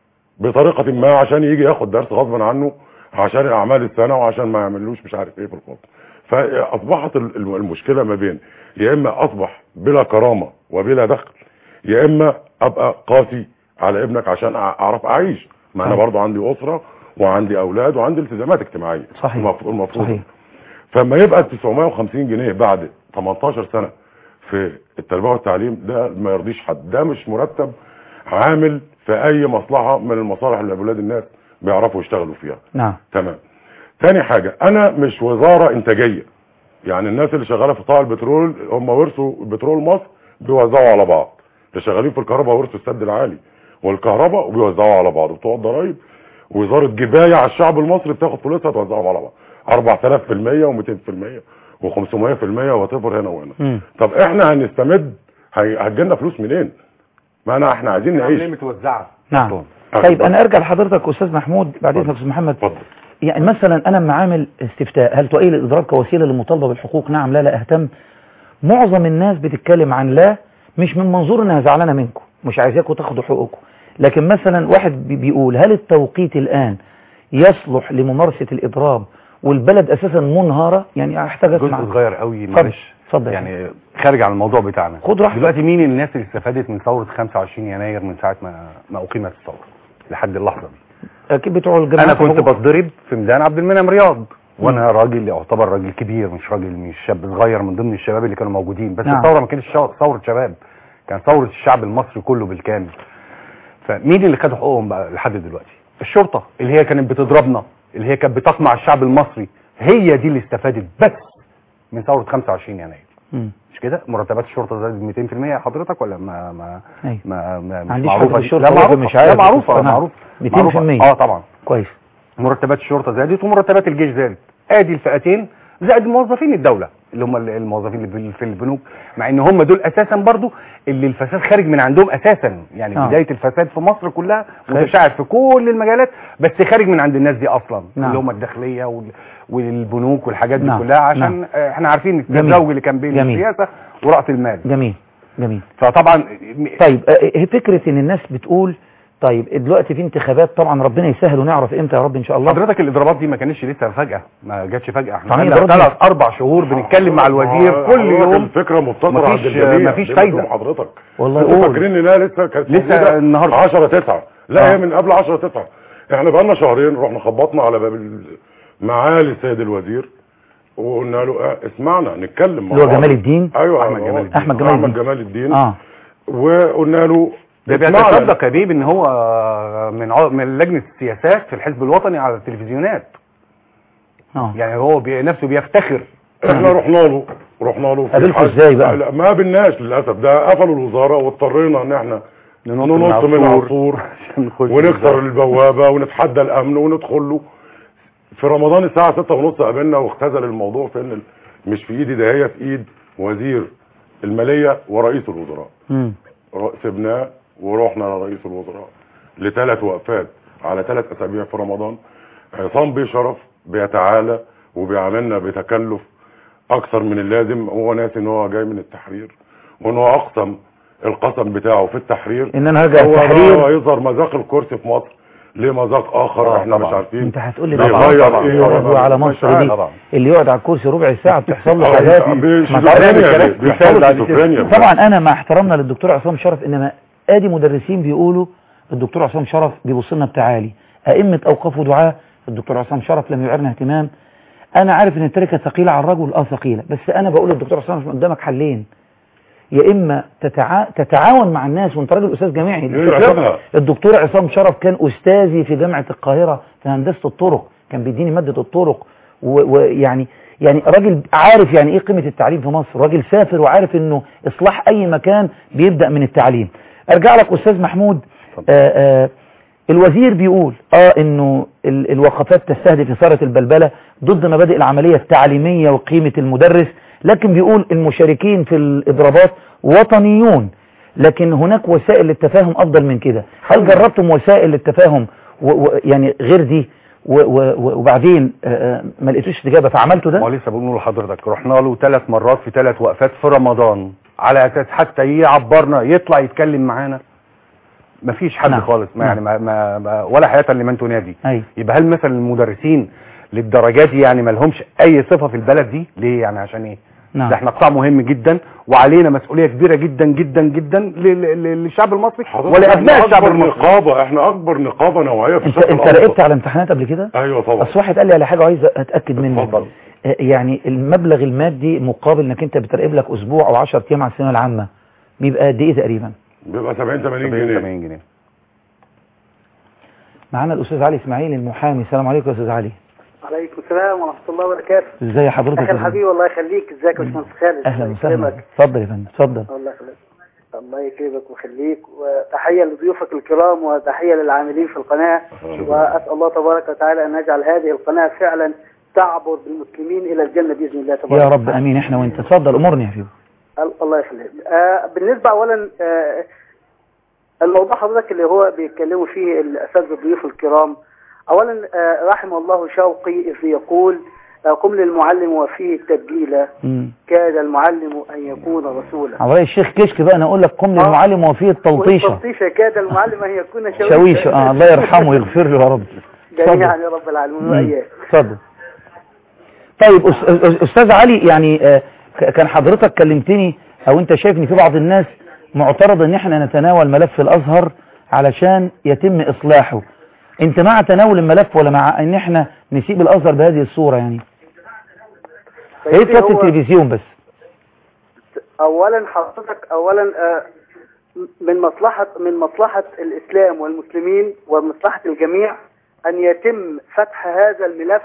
بطريقه ما عشان يجي ياخد درس غصبا عنه عشان اعمال السنه وعشان ما يعملوش مش عارف ايه في الفصل فاصبحت ال- ال- المشكله ما بين يا اما اصبح بلا كرامه وبلا دخل يا اما ابقى قاسي على ابنك عشان أع- اعرف اعيش ما انا صحيح. برضو عندي اسره وعندي اولاد وعندي التزامات اجتماعيه صحيح. المفروض المفروض صحيح فما يبقى 950 جنيه بعد 18 سنه في التربيه والتعليم ده ما يرضيش حد ده مش مرتب عامل في اي مصلحه من المصالح اللي اولاد الناس بيعرفوا يشتغلوا فيها نعم تمام تاني حاجه انا مش وزاره انتاجيه يعني الناس اللي شغاله في قطاع البترول هم ورثوا بترول مصر بيوزعوا على بعض اللي شغالين في الكهرباء ورثوا السد العالي والكهرباء وبيوزعوا على بعض بتوع الضرايب وزاره جبايه على الشعب المصري بتاخد فلوسها توزعهم على بعض 4000% و200% و500% وتفر هنا وهنا مم. طب احنا هنستمد هي- هتجيلنا فلوس منين ما انا احنا عايزين ليه نعيش متوزعه نعم آه، طيب انا ارجع لحضرتك استاذ محمود بعدين اتفضل. استاذ محمد اتفضل يعني مثلا انا لما عامل استفتاء هل تؤيد الاضراب كوسيله للمطالبه بالحقوق نعم لا لا اهتم معظم الناس بتتكلم عن لا مش من منظور انها زعلانه منكم مش عايزاكم تاخدوا حقوقكم لكن مثلا واحد بي- بيقول هل التوقيت الان يصلح لممارسه الاضراب والبلد اساسا منهاره يعني احتاج اسمع جزء صغير قوي اتفضل معلش اتفضل يعني خارج عن الموضوع بتاعنا خد راحتك. دلوقتي مين الناس اللي استفادت من ثوره 25 يناير من ساعه ما ما اقيمت الثوره لحد اللحظه دي اكيد بتوع الجماعه انا كنت بتضرب في ميدان عبد المنعم رياض وانا راجل يعتبر راجل كبير مش راجل مش شاب صغير من ضمن الشباب اللي كانوا موجودين بس نعم. الثوره ما كانتش شا- ثوره شباب كان ثوره الشعب المصري كله بالكامل فمين اللي خدوا حقوقهم بقى لحد دلوقتي الشرطه اللي هي كانت بتضربنا اللي هي كانت بتقمع الشعب المصري هي دي اللي استفادت بس من ثوره 25 يناير مم. مش كده مرتبات الشرطه زادت 200% يا حضرتك ولا ما ما أيوة. ما, ما مش عنديش حد معروفه في دي؟ الشرطة لا برضه معروفه مش عارف لا معروفه بس أنا معروف 200% معروفة. اه طبعا كويس مرتبات الشرطه زادت ومرتبات الجيش زادت ادي الفئتين زائد موظفين الدوله اللي هم ال- الموظفين اللي في- في البنوك مع ان هم دول اساسا برضو اللي الفساد خارج من عندهم اساسا يعني آه. بدايه الفساد في مصر كلها متشعب في كل المجالات بس خارج من عند الناس دي اصلا نعم. اللي هم الداخليه وال- والبنوك والحاجات دي نعم. كلها عشان نعم. آه، احنا عارفين جميل. التزاوج اللي كان بين جميل. السياسه وراس المال جميل جميل فطبعا طيب آه، هي فكرة ان الناس بتقول طيب دلوقتي في انتخابات طبعا ربنا يسهل ونعرف امتى يا رب ان شاء الله حضرتك الاضرابات دي ما كانتش لسه فجأة ما جاتش فجأة احنا طبعاً بقالنا الإضرابات ثلاث اربع شهور بنتكلم مع الوزير كل حضرتك يوم الفكره مبتكره عند مفيش- الجميع مفيش دي فايدة. مفهوم حضرتك والله انتوا قول. فاكرين انها لسه كانت لسه موجودة النهاردة. 10 9 لا آه. هي من قبل 10 9 احنا بقالنا شهرين رحنا خبطنا على باب ال- معالي السيد الوزير وقلنا له اه اسمعنا نتكلم مع اللي هو بعض. جمال الدين ايوه أحمد جمال الدين. أحمد جمال احمد الدين. جمال الدين اه وقلنا له ده اسمعنا. بيتصدق يا بيب ان هو من عضو- من لجنة السياسات في الحزب الوطني على التلفزيونات اه يعني هو بي نفسه بيفتخر احنا رحنا له رحنا له في قابلكوا حاجة- ازاي بقى؟ لا ما قابلناش للاسف ده قفلوا الوزاره واضطرينا ان احنا ننط من العصور عشان نخش ونكسر البوابه ونتحدى الامن وندخل له في رمضان الساعه 6 ونص قابلنا واختزل الموضوع في ان ال- مش في ايدي ده هي في ايد وزير الماليه ورئيس الوزراء مم. ر- سبناه ورحنا لرئيس الوزراء لثلاث وقفات على ثلاث اسابيع في رمضان عصام بيه شرف بيتعالى وبيعاملنا بتكلف اكثر من اللازم هو ناسي ان هو جاي من التحرير وان هو اقسم القسم بتاعه في التحرير ان انا هرجع هو التحرير بقى يظهر مذاق الكرسي في مصر لمذاق اخر آه، احنا طبعاً. مش عارفين انت هتقول لي بيغير طبعاً، ايه يا ولا لهوي على مش مصر عارف. دي طبعاً. اللي يقعد على الكرسي ربع ساعه بتحصل له آه، حاجات بي- ما شيزوفرينيا تعرفش دي، بيحصل له شيزوفرينيا. طبعا انا مع احترامنا للدكتور عصام شرف انما ادي مدرسين بيقولوا الدكتور عصام شرف بيبص لنا بتعالي ائمه اوقاف ودعاه الدكتور عصام شرف لم يعرنا اهتمام انا عارف ان التركه ثقيله على الرجل اه ثقيله بس انا بقول للدكتور عصام شرف قدامك حلين يا اما تتعا... تتعاون مع الناس وانت راجل استاذ جامعي ليه عشانها؟ الدكتور عصام شرف كان استاذي في جامعه القاهره في هندسه الطرق كان بيديني ماده الطرق و- ويعني يعني راجل عارف يعني ايه قيمه التعليم في مصر راجل سافر وعارف انه اصلاح اي مكان بيبدا من التعليم ارجع لك استاذ محمود آآ آآ الوزير بيقول اه انه ال- الوقفات تستهدف اثاره البلبله ضد مبادئ العمليه التعليميه وقيمه المدرس لكن بيقول المشاركين في الاضرابات وطنيون لكن هناك وسائل للتفاهم افضل من كده هل جربتم وسائل للتفاهم و و يعني غير دي و و وبعدين آه، آه، ما لقيتوش استجابه فعملتوا ما هو ده لسه بقول لحضرتك رحنا له ثلاث مرات في ثلاث وقفات في رمضان على اساس حتى يعبرنا يطلع يتكلم معانا مفيش حد نعم. خالص ما نعم. يعني ما ما ما ولا حياه لمن تنادي ايوه يبقى هل مثلا المدرسين للدرجات دي يعني ما لهمش اي صفه في البلد دي ليه يعني عشان ايه نعم ده احنا قطاع مهم جدا وعلينا مسؤوليه كبيره جدا جدا جدا ل- ل- ل- للشعب المصري حضرتك ولابناء احنا الشعب اكبر المصري نقابه احنا اكبر نقابه نوعيه في انت الشرق انت الأوسط. راقبت على امتحانات قبل كده ايوه طبعا اصل واحد قال لي على حاجه عايز اتاكد منها اتفضل. آه، يعني المبلغ المادي مقابل انك انت بتراقب لك اسبوع او 10 ايام على الثانويه العامه بيبقى قد ايه تقريبا بيبقى 70 80 70 جنيه 80 جنيه معانا الاستاذ علي اسماعيل المحامي السلام عليكم يا استاذ علي عليكم السلام ورحمة الله وبركاته ازي حضرتك أخي يا أستاذ؟ الحبيب الله يخليك ازيك يا باشمهندس خالد اهلا الله وسهلا يكرمك. اتفضل يا فندم اتفضل الله يخليك الله يكرمك ويخليك وتحية لضيوفك الكرام وتحية للعاملين في القناة وأسأل الله تبارك وتعالى أن يجعل هذه القناة فعلا تعبر بالمسلمين إلى الجنة بإذن الله تبارك يا رب امين احنا وانت اتفضل امرني يا حبيبي ال- الله يخليك آه بالنسبة أولا آه الموضوع حضرتك اللي هو بيتكلموا فيه الأساتذة الضيوف الكرام أولا آه رحم الله شوقي إذ يقول آه قم للمعلم وفيه التبجيل امم كاد المعلم أن يكون رسولا على رأي الشيخ كشك بقى انا اقول لك قم للمعلم وفيه التلطيشه والتلطيشه كاد المعلم أن يكون شويشا شاويشه اه الله يرحمه ويغفر له يا رب جميعا يا رب العالمين مم. وإياك اتفضل طيب أس- أس- استاذ علي يعني آه، ك- كان حضرتك كلمتني او انت شايف ان في بعض الناس معترض ان احنا نتناول ملف الازهر علشان يتم اصلاحه انت مع تناول الملف ولا مع ان احنا نسيب الازهر بهذه الصورة يعني هي سيدي كانت هو التلفزيون بس اولا حضرتك اولا آه، من مصلحة من مصلحة الاسلام والمسلمين ومصلحة الجميع ان يتم فتح هذا الملف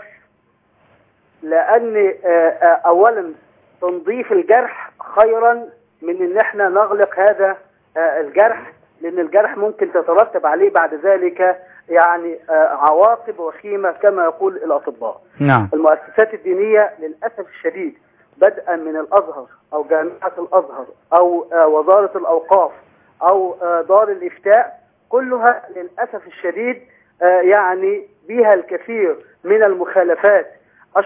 لان آه، آه، اولا تنظيف الجرح خيرا من ان احنا نغلق هذا آه، الجرح لان الجرح ممكن تترتب عليه بعد ذلك يعني آه، عواقب وخيمة كما يقول الاطباء نعم المؤسسات الدينية للأسف الشديد بدءا من الأزهر أو جامعة الأزهر أو آه، وزارة الأوقاف أو آه، دار الإفتاء كلها للأسف الشديد آه، يعني بها الكثير من المخالفات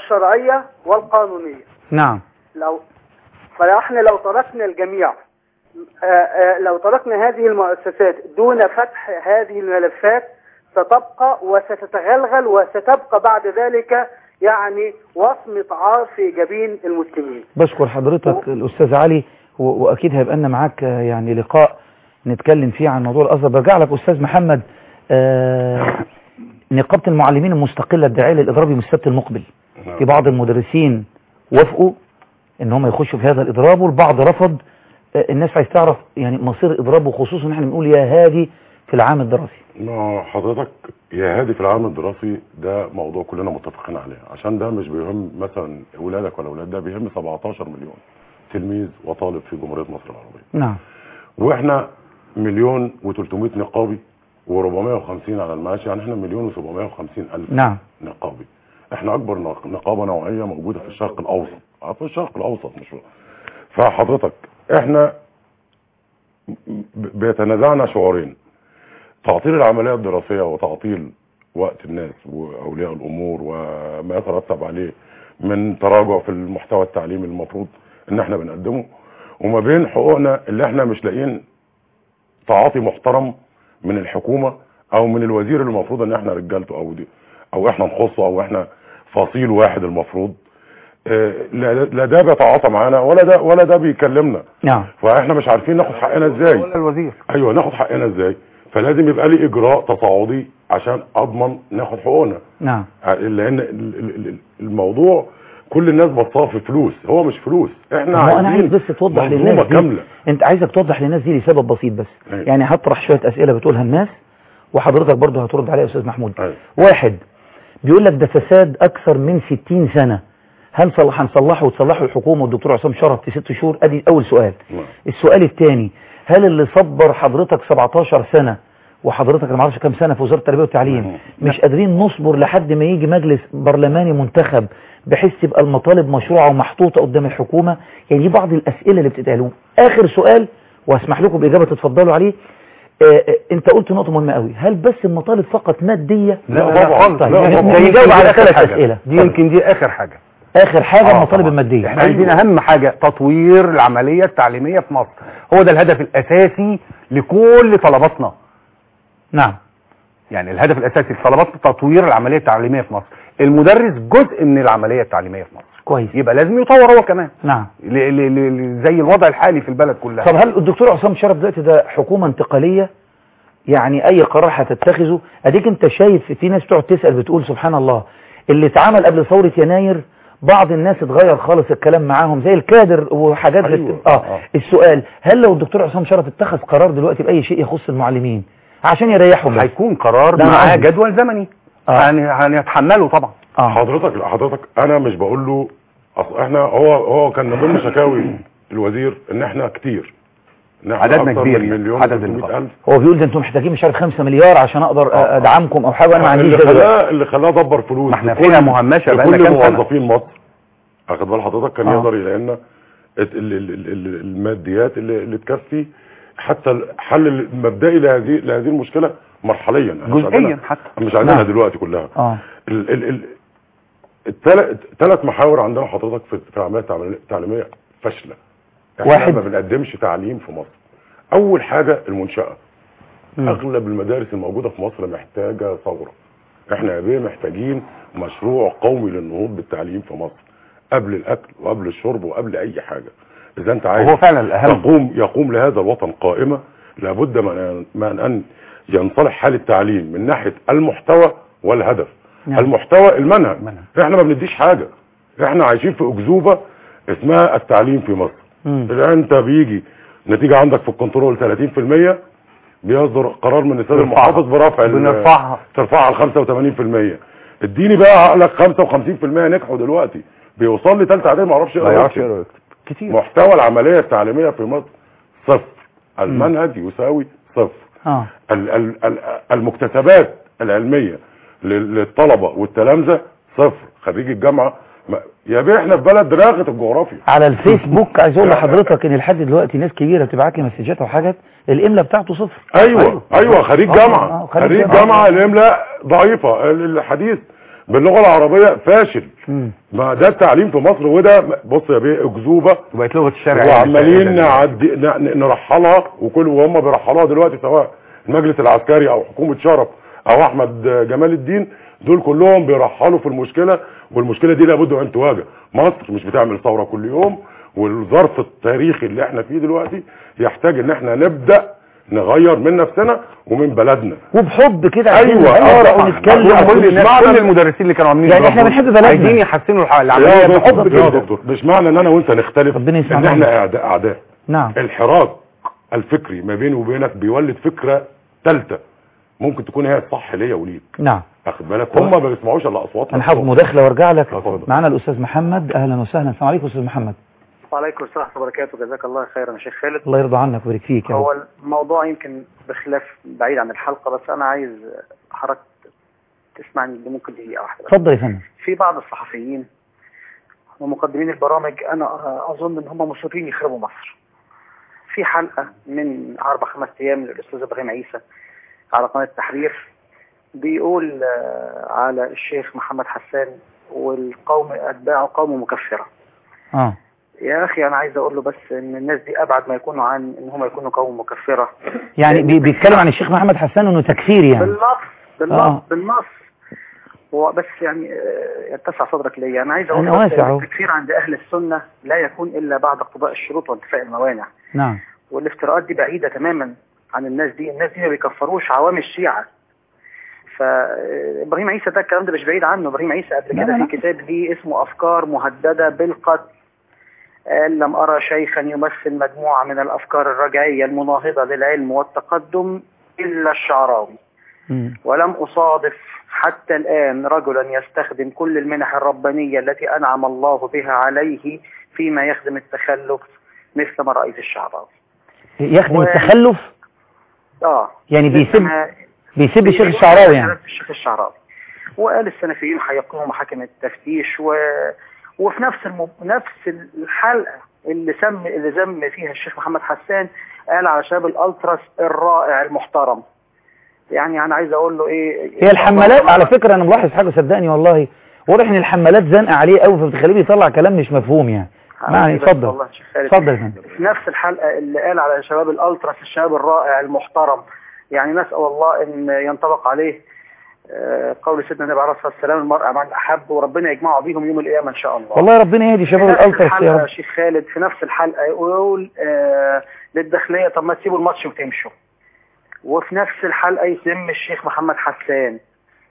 الشرعية والقانونية نعم لو فاحنا لو تركنا الجميع آه، آه، لو تركنا هذه المؤسسات دون فتح هذه الملفات ستبقى وستتغلغل وستبقى بعد ذلك يعني وصمة عار في جبين المسلمين بشكر حضرتك الأستاذ علي و- وأكيد هيبقى لنا معاك آه، يعني لقاء نتكلم فيه عن موضوع الأزهر برجع لك أستاذ محمد آه، نقابة المعلمين المستقلة الداعية للإضراب يوم السبت المقبل في بعض المدرسين وافقوا ان هم يخشوا في هذا الإضراب والبعض رفض آه، الناس عايز تعرف يعني مصير إضرابه خصوصا ان احنا بنقول يا هادي في العام الدراسي ما حضرتك يا هادي في العام الدراسي ده موضوع كلنا متفقين عليه عشان ده مش بيهم مثلا ولادك ولا اولاد ده بيهم 17 مليون تلميذ وطالب في جمهوريه مصر العربيه نعم واحنا مليون و300 نقابي و450 على المعاش يعني احنا مليون و750 الف نعم نقابي احنا اكبر نق- نقابه نوعيه موجوده في الشرق الاوسط اه في الشرق الاوسط مش فحضرتك احنا ب- بيتنازعنا شعورين تعطيل العمليه الدراسيه وتعطيل وقت الناس واولياء الامور وما يترتب عليه من تراجع في المحتوى التعليمي المفروض ان احنا بنقدمه وما بين حقوقنا اللي احنا مش لاقيين تعاطي محترم من الحكومه او من الوزير اللي المفروض ان احنا رجالته او دي او احنا نخصه او احنا فصيل واحد المفروض آه، لا لا ده بيتعاطى معانا ولا ده ولا ده بيكلمنا نعم فاحنا مش عارفين ناخد حقنا ازاي ولا الوزير ايوه ناخد حقنا ازاي فلازم يبقى لي اجراء تصاعدي عشان اضمن ناخد حقوقنا نعم لان ال- ال- ال- الموضوع كل الناس بصاه في فلوس هو مش فلوس احنا ما انا عايز عايزين بس توضح منظومه للناس دي كامله انت عايزك توضح للناس دي لسبب بسيط بس أيوة. يعني هطرح شوية اسئلة بتقولها الناس وحضرتك برضه هترد عليها يا استاذ محمود أيوة. واحد بيقول لك ده فساد اكثر من 60 سنة هل صلح هنصلحه وتصلحه الحكومة والدكتور عصام شرف في ست شهور ادي اول سؤال نعم. السؤال الثاني هل اللي صبر حضرتك 17 سنة وحضرتك انا ما اعرفش كام سنه في وزاره التربيه والتعليم مش قادرين نصبر لحد ما يجي مجلس برلماني منتخب بحيث تبقى المطالب مشروعه ومحطوطه قدام الحكومه يعني دي بعض الاسئله اللي بتتقال اخر سؤال واسمح لكم باجابه تتفضلوا عليه آه آه انت قلت نقطه مهمه قوي هل بس المطالب فقط ماديه لا لا خالص طيب لا ن- طبعاً. نجاوب دي على آخر ثلاث حاجة. اسئله دي يمكن دي اخر حاجه اخر حاجه آه المطالب طبعاً. الماديه احنا عايزين اهم حاجه تطوير العمليه التعليميه في مصر هو ده الهدف الاساسي لكل طلباتنا نعم يعني الهدف الاساسي في طلباتنا تطوير العمليه التعليميه في مصر المدرس جزء من العمليه التعليميه في مصر كويس يبقى لازم يطور هو كمان نعم ل- ل- ل- زي الوضع الحالي في البلد كلها طب هل الدكتور عصام شرف دلوقتي ده حكومة انتقالية يعني اي قرار هتتخذه اديك انت شايف في ناس بتقعد تسأل بتقول سبحان الله اللي اتعمل قبل ثورة يناير بعض الناس اتغير خالص الكلام معاهم زي الكادر وحاجات بت... أيوة. اه آه. السؤال هل لو الدكتور عصام شرف اتخذ قرار دلوقتي بأي شيء يخص المعلمين عشان يريحهم بس هيكون قرار ده معاه قصدي. جدول زمني آه. هن- هنتحمله طبعا اه حضرتك حضرتك انا مش بقول له اصل احنا هو هو كان من ضمن شكاوي الوزير ان احنا كتير إن إحنا عددنا أكتر كبير من يعني، مليون عدد و النقاط. ألف هو بيقول ده انتم محتاجين مش عارف 5 مليار عشان اقدر آه. ادعمكم او حاجه وانا ما عنديش اللي ده دلوقتي. خلاه اللي خلاه دبر فلوس ما احنا لكل- فيها مهمشة بقالنا لكل كام سنة. موظفين مصر واخد بال حضرتك كان آه. يقدر يلاقي لنا ال- ال- ال- ال- الماديات اللي, اللي تكفي حتى الحل المبدئي لهذه لهذه المشكله مرحليا إحنا مش جزئيا عايزينها- حتى مش عايزينها نعم. دلوقتي كلها اه ال ال ال الثلاث محاور عندنا حضرتك في في العمليه التعليمية- التعليميه فاشله احنا واحد. ما بنقدمش تعليم في مصر اول حاجه المنشاه مم. اغلب المدارس الموجوده في مصر محتاجه ثوره احنا يا بيه محتاجين مشروع قومي للنهوض بالتعليم في مصر قبل الاكل وقبل الشرب وقبل اي حاجه اذا انت عايز هو فعلا الاهم تقوم يقوم لهذا الوطن قائمة لابد من من أن ينصلح حال التعليم من ناحية المحتوى والهدف نعم. المحتوى المنهج المنهج. احنا ما بنديش حاجة احنا عايشين في أكذوبة اسمها التعليم في مصر مم. الآن انت بيجي نتيجة عندك في الكنترول 30% بيصدر قرار من السيد ترفعها. المحافظ برفع ال- بنرفعها ترفعها ل 85% اديني بقى عقلك 55% نجحوا دلوقتي بيوصل لي ثالثه اعدادي ما اعرفش ما يقرا يعرفش ويكتب. يقرا ويكتب. كتير محتوى العملية التعليمية في مصر صفر المنهج يساوي صفر اه ال- ال- ال- المكتسبات العلمية لل- للطلبة والتلامذة صفر خريج الجامعة ما- يا بيه احنا في بلد راغة الجغرافيا على الفيسبوك عايز اقول لحضرتك ان لحد دلوقتي ناس كبيره بتبعت لي مسجات وحاجات الاملا بتاعته صفر ايوه ايوه خريج آه، جامعة آه، خريج خريج جامعة. جامعة الاملاء ضعيفة ال- الحديث باللغه العربيه فاشل مم. ما ده التعليم في مصر وده بص يا بيه اكذوبه وبقت لغه الشارع وعمالين نعدي ن- نرحلها وكل وهم بيرحلوها دلوقتي سواء المجلس العسكري او حكومه شرف او احمد جمال الدين دول كلهم بيرحلوا في المشكله والمشكله دي لابد ان تواجه مصر مش بتعمل ثوره كل يوم والظرف التاريخي اللي احنا فيه دلوقتي يحتاج ان احنا نبدا نغير من نفسنا ومن بلدنا وبحب كده عايزين أيوة، نغير آه، او طبعاً. نتكلم كل الناس معنى كل إن- المدرسين اللي كانوا عاملين يعني إحنا يضربوا بنحب بلدنا. عايزين يحسنوا الح- يا العمليه دكتور بحب يا جدا دكتور مش معنى ان انا وانت نختلف ربنا يسمع ان احنا منك. اعداء اعداء نعم الحراك الفكري ما بيني وبينك بيولد فكره ثالثه ممكن تكون هي الصح ليا وليك نعم اخد بالك هم ما بيسمعوش الا اصواتنا انا حاطط مداخله وارجع لك اتفضل. معانا الاستاذ محمد اهلا وسهلا السلام عليكم استاذ محمد وعليكم السلام ورحمة الله وبركاته جزاك الله خيرا يا شيخ خالد الله يرضى عنك ويبارك فيك يا هو رب الموضوع يمكن بخلاف بعيد عن الحلقة بس أنا عايز حضرتك تسمعني ممكن دقيقة واحدة بس. اتفضل يا فندم في بعض الصحفيين ومقدمين البرامج أنا أظن إن هم مصرين يخربوا مصر في حلقة من أربع خمس أيام للأستاذ إبراهيم عيسى على قناة التحرير بيقول آه، على الشيخ محمد حسان والقوم أتباعه قوم مكفرة اه يا اخي انا عايز اقول له بس ان الناس دي ابعد ما يكونوا عن ان هم يكونوا قوم مكفره يعني بي- بيتكلم عن الشيخ محمد حسان انه تكفير يعني بالنص بالنص آه. بالنص هو بس يعني آه، يتسع صدرك ليا انا عايز اقول أنا بس واسع إن أهو. التكفير عند اهل السنه لا يكون الا بعد اقتضاء الشروط وانتفاء الموانع نعم والافتراءات دي بعيده تماما عن الناس دي الناس دي ما بيكفروش عوام الشيعه فابراهيم عيسى ده الكلام ده مش بعيد عنه ابراهيم عيسى قبل لا، كده لا، في كتاب ليه اسمه افكار مهدده بالقتل قال لم أرى شيخا يمثل مجموعة من الأفكار الرجعية المناهضة للعلم والتقدم إلا الشعراوي مم. ولم أصادف حتى الآن رجلا يستخدم كل المنح الربانية التي أنعم الله بها عليه فيما يخدم التخلف مثل ما رأيت الشعراوي يخدم و- التخلف آه يعني بيسب ما- بيسب الشيخ الشعراوي يعني الشيخ الشعراوي وقال السلفيين هيقوموا محاكم التفتيش و... وفي نفس الم... نفس الحلقه اللي سم اللي ذم فيها الشيخ محمد حسان قال على شباب الالتراس الرائع المحترم يعني انا عايز اقول له ايه هي الحمالات على فكرة انا ملاحظ حاجة صدقني والله واضح ان الحمالات زنقة عليه قوي فبتخليه بيطلع كلام مش مفهوم يعني معني بس اتفضل والله يا شيخ خالد. اتفضل يا فندم في نفس الحلقه اللي قال على شباب الالتراس الشباب الرائع المحترم يعني نسال الله ان ينطبق عليه آه، قول سيدنا النبي عليه الصلاه والسلام المرء مع الاحب وربنا يجمعه بيهم يوم القيامه ان شاء الله والله ربنا يهدي في شباب نفس الالتراس الحلقة يا يا رب شيخ خالد في نفس الحلقة يقول آه للداخلية طب ما تسيبوا الماتش وتمشوا وفي نفس الحلقة يسم الشيخ محمد حسان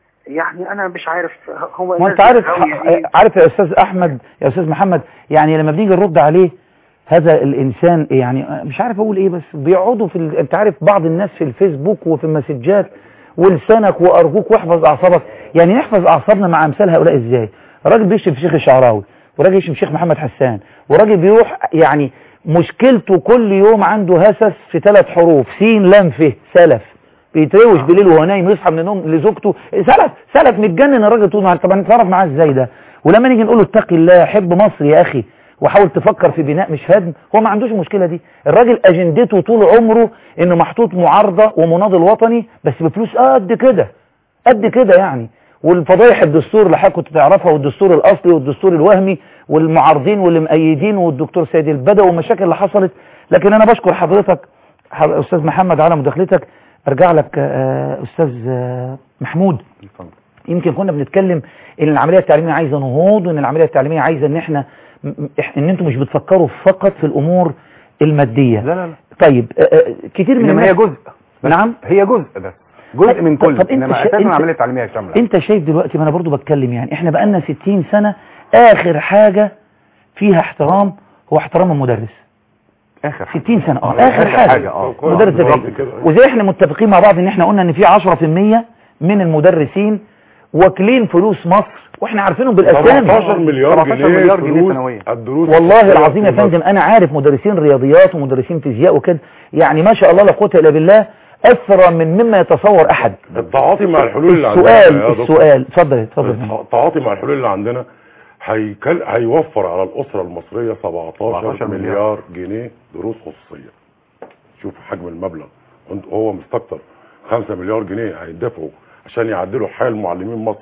يعني أنا مش عارف هو ما انت الناس عارف بتهوي إيه؟ عارف يا استاذ احمد يا استاذ محمد يعني لما بنيجي نرد عليه هذا الانسان يعني مش عارف اقول ايه بس بيقعدوا في ال... انت عارف بعض الناس في الفيسبوك وفي المسجات ولسانك وارجوك واحفظ اعصابك يعني نحفظ اعصابنا مع امثال هؤلاء ازاي راجل بيشتم في شيخ الشعراوي وراجل يشتم شيخ محمد حسان وراجل بيروح يعني مشكلته كل يوم عنده هسس في ثلاث حروف سين لام ف سلف بيتروش بالليل وهو نايم يصحى من النوم لزوجته سلف سلف متجنن الراجل طول النهار طب هنتصرف معاه ازاي ده ولما نيجي نقول له اتقي الله حب مصر يا اخي وحاول تفكر في بناء مش هدم هو ما عندوش المشكله دي الراجل اجندته طول عمره انه محطوط معارضه ومناضل وطني بس بفلوس قد كده قد كده يعني والفضايح الدستور اللي حضرتك كنت تعرفها والدستور الاصلي والدستور الوهمي والمعارضين واللي مأيدين والدكتور سيد البدوي والمشاكل اللي حصلت لكن انا بشكر حضرتك ح- استاذ محمد على مداخلتك ارجع لك آه، استاذ آه، محمود يمكن كنا بنتكلم ان العمليه التعليميه عايزه نهوض وان العمليه التعليميه عايزه ان احنا م- م- إح- ان انتم مش بتفكروا فقط في الامور الماديه لا لا لا طيب آه، آه، كتير من انما هي الناس جزء بس نعم هي جزء بس جزء من طب- كل طب انت انما شا- اساسا انت- العمليه التعليميه شامله انت شايف دلوقتي ما انا برضو بتكلم يعني احنا بقالنا 60 سنة اخر حاجة فيها احترام هو احترام المدرس اخر حاجة. 60 سنة اه آخر اخر حاجة, حاجة، اه. مدرس بالظبط زبائن كده. وزي احنا متفقين مع بعض ان احنا قلنا ان في 10% من المدرسين واكلين فلوس مصر واحنا عارفينهم بالاسامي 17 مليار 17 جنيه مليار جنيه فلوس سنويا. الدروس والله الخصوصية العظيم يا في مصر. فندم انا عارف مدرسين رياضيات ومدرسين فيزياء وكده يعني ما شاء الله لا قوه الا بالله اثرى من مما يتصور احد التعاطي مع الحلول اللي عندنا السؤال يا دكتور. السؤال اتفضل اتفضل يا فندم. التعاطي مع الحلول اللي عندنا هيكل... هيوفر على الأسرة المصرية 17 17 مليار, مليار جنيه دروس خصوصية شوف حجم المبلغ انت- هو مستكتر 5 مليار جنيه هيدفعوا عشان يعدلوا حال معلمين مصر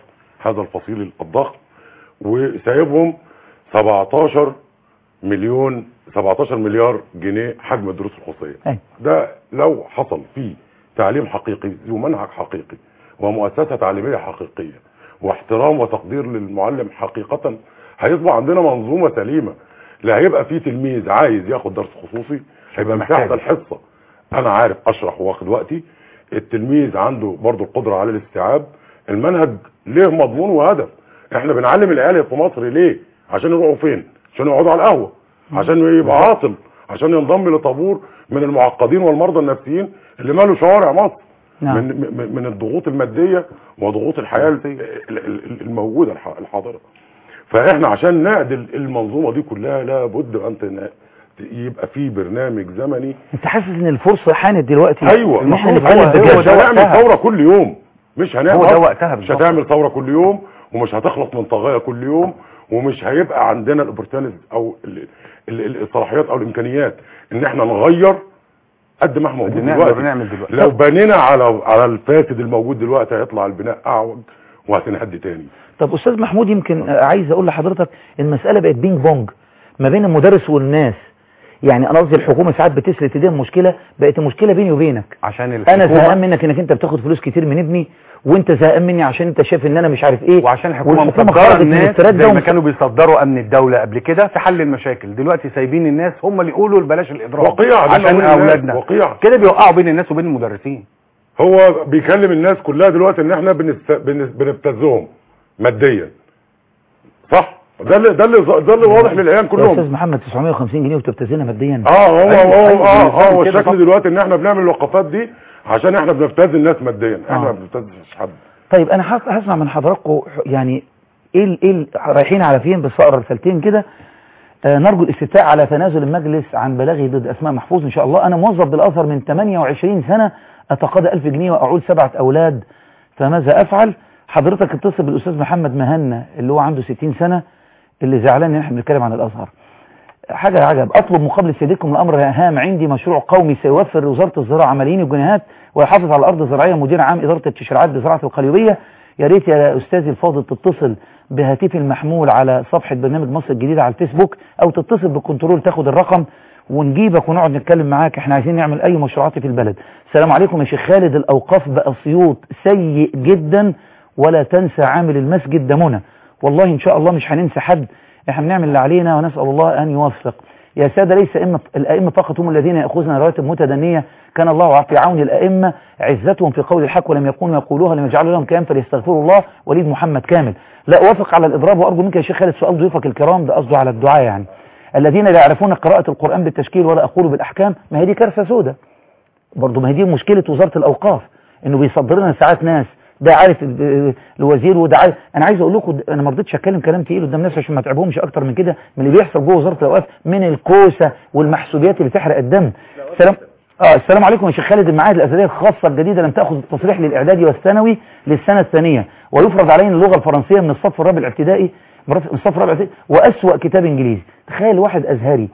هذا الفصيل الضخم وسايبهم 17 مليون 17 مليار جنيه حجم الدروس الخصوصيه أيوة. ده لو حصل فيه تعليم حقيقي ذو منهج حقيقي ومؤسسه تعليميه حقيقيه واحترام وتقدير للمعلم حقيقه هيصبح عندنا منظومه سليمه لا هيبقى فيه تلميذ عايز ياخد درس خصوصي هيبقى محتاج. محتاج الحصه انا عارف اشرح واخد وقتي التلميذ عنده برضو القدره على الاستيعاب المنهج ليه مضمون وهدف احنا بنعلم العيال في مصر ليه عشان يروحوا فين عشان يقعدوا على القهوه عشان يبقى عاطل عشان ينضم لطابور من المعقدين والمرضى النفسيين اللي مالوا شوارع مصر نعم. من من- من الضغوط الماديه وضغوط الحياه ال- ال- ال- الموجوده الح- الحاضره فاحنا عشان نعدل المنظومه دي كلها لابد ان تن- يبقى في برنامج زمني انت حاسس ان الفرصه حانت دلوقتي ايوه ان احنا المفروض نتكلم هو- بجد هو مش هنعمل ثوره كل يوم مش هنعمل هو ده وقتها مش بالظبط. هتعمل ثوره كل يوم ومش هتخلص من طاغيه كل يوم ومش هيبقى عندنا الاوبورتونيز او ال- ال- ال- الصلاحيات او الامكانيات ان احنا نغير قد ما احنا موجود نقدر دلوقتي نعمل دلوقتي. لو بنينا على على الفاسد الموجود دلوقتي هيطلع البناء اعوج وهتنهد تاني طب استاذ محمود يمكن آه، عايز اقول لحضرتك المساله بقت بينج بونج ما بين المدرس والناس يعني انا قصدي الحكومه ساعات بتسرق ايديها مشكله بقت المشكله بيني وبينك عشان انا الحكومة- زهقان منك انك انت بتاخد فلوس كتير من ابني وانت زهقان مني عشان انت شايف ان انا مش عارف ايه وعشان الحكومه والحكومة مصدره خرجت من الناس التراك ده زي ما ومس- كانوا بيصدروا امن الدوله قبل كده في حل المشاكل دلوقتي سايبين الناس هم اللي يقولوا بلاش الاضراب وقيعة بين عشان الناس، اولادنا وقيعة. كده بيوقعوا بين الناس وبين المدرسين هو بيكلم الناس كلها دلوقتي ان احنا بنست... بن- بنبتزهم ماديا صح ده اللي ده اللي ده اللي واضح للعيان يا كلهم استاذ محمد 950 جنيه وبتبتزنا ماديا اه هو أيوة، هو أيوة، اه بالنسبة اه لي هو كده الشكل طبعا. دلوقتي ان احنا بنعمل الوقفات دي عشان احنا بنبتز الناس ماديا احنا ما آه. بنبتزش حد طيب انا هس- هسمع من حضراتكم يعني ايه ال- ايه ال- رايحين على فين بس اقرا رسالتين كده آه نرجو الاستفتاء على تنازل المجلس عن بلاغي ضد اسماء محفوظ ان شاء الله انا موظف بالازهر من 28 سنه اتقاضى 1000 جنيه واعول سبعه اولاد فماذا افعل حضرتك اتصل بالاستاذ محمد مهنا اللي هو عنده 60 سنه اللي زعلان ان احنا بنتكلم عن الازهر حاجة عجب أطلب مقابل سيدكم الأمر هام عندي مشروع قومي سيوفر لوزارة الزراعة ملايين الجنيهات ويحافظ على الأرض الزراعية مدير عام إدارة التشريعات بزراعة القليوبية يا ريت يا أستاذي الفاضل تتصل بهاتفي المحمول على صفحة برنامج مصر الجديدة على الفيسبوك أو تتصل بالكنترول تاخد الرقم ونجيبك ونقعد نتكلم معاك احنا عايزين نعمل أي مشروعات في البلد السلام عليكم يا شيخ خالد الأوقاف بأسيوط سيء جدا ولا تنسى عامل المسجد ده منى والله إن شاء الله مش هننسى حد احنا بنعمل اللي علينا ونسأل الله أن يوفق يا سادة ليس أئمة الأئمة فقط هم الذين يأخذون رواتب متدنية كان الله في عون الأئمة عزتهم في قول الحق ولم يكونوا يقولوها لم يجعلوا لهم كلام فليستغفروا الله وليد محمد كامل لا أوافق على الإضراب وأرجو منك يا شيخ خالد سؤال ضيوفك الكرام ده قصده على الدعاء يعني الذين لا يعرفون قراءة القرآن بالتشكيل ولا أقول بالأحكام ما هي دي كارثة سودة برضه ما هي دي مشكلة وزارة الأوقاف إنه بيصدر لنا ساعات ناس ده عارف ال- الوزير وده عارف انا عايز اقول لكم انا ما رضيتش اتكلم كلام تقيل قدام الناس عشان ما اتعبهمش اكتر من كده من اللي بيحصل جوه وزاره الاوقاف من الكوسه والمحسوبيات اللي تحرق الدم السلام اه السلام عليكم يا شيخ خالد المعاهد الازهريه الخاصه الجديده لم تاخذ التصريح للاعدادي والثانوي للسنه الثانيه ويفرض علينا اللغه الفرنسيه من الصف الرابع الابتدائي من الصف الرابع الابتدائي واسوا كتاب انجليزي تخيل واحد ازهري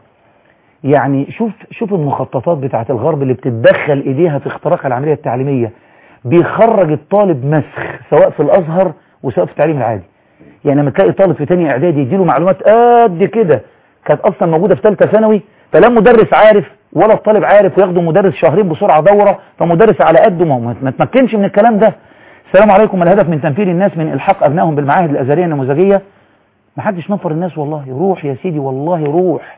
يعني شوف شوف المخططات بتاعت الغرب اللي بتتدخل ايديها في اختراق العمليه التعليميه بيخرج الطالب مسخ سواء في الازهر وسواء في التعليم العادي يعني لما تلاقي طالب في تانية اعدادي يديله معلومات قد كده كانت اصلا موجوده في ثالثه ثانوي فلا مدرس عارف ولا الطالب عارف وياخدوا مدرس شهرين بسرعه دوره فمدرس على قده ما ما- ما تمكنش من الكلام ده السلام عليكم الهدف من تنفير الناس من الحاق ابنائهم بالمعاهد الازهريه النموذجيه ما حدش نفر الناس والله روح يا سيدي والله روح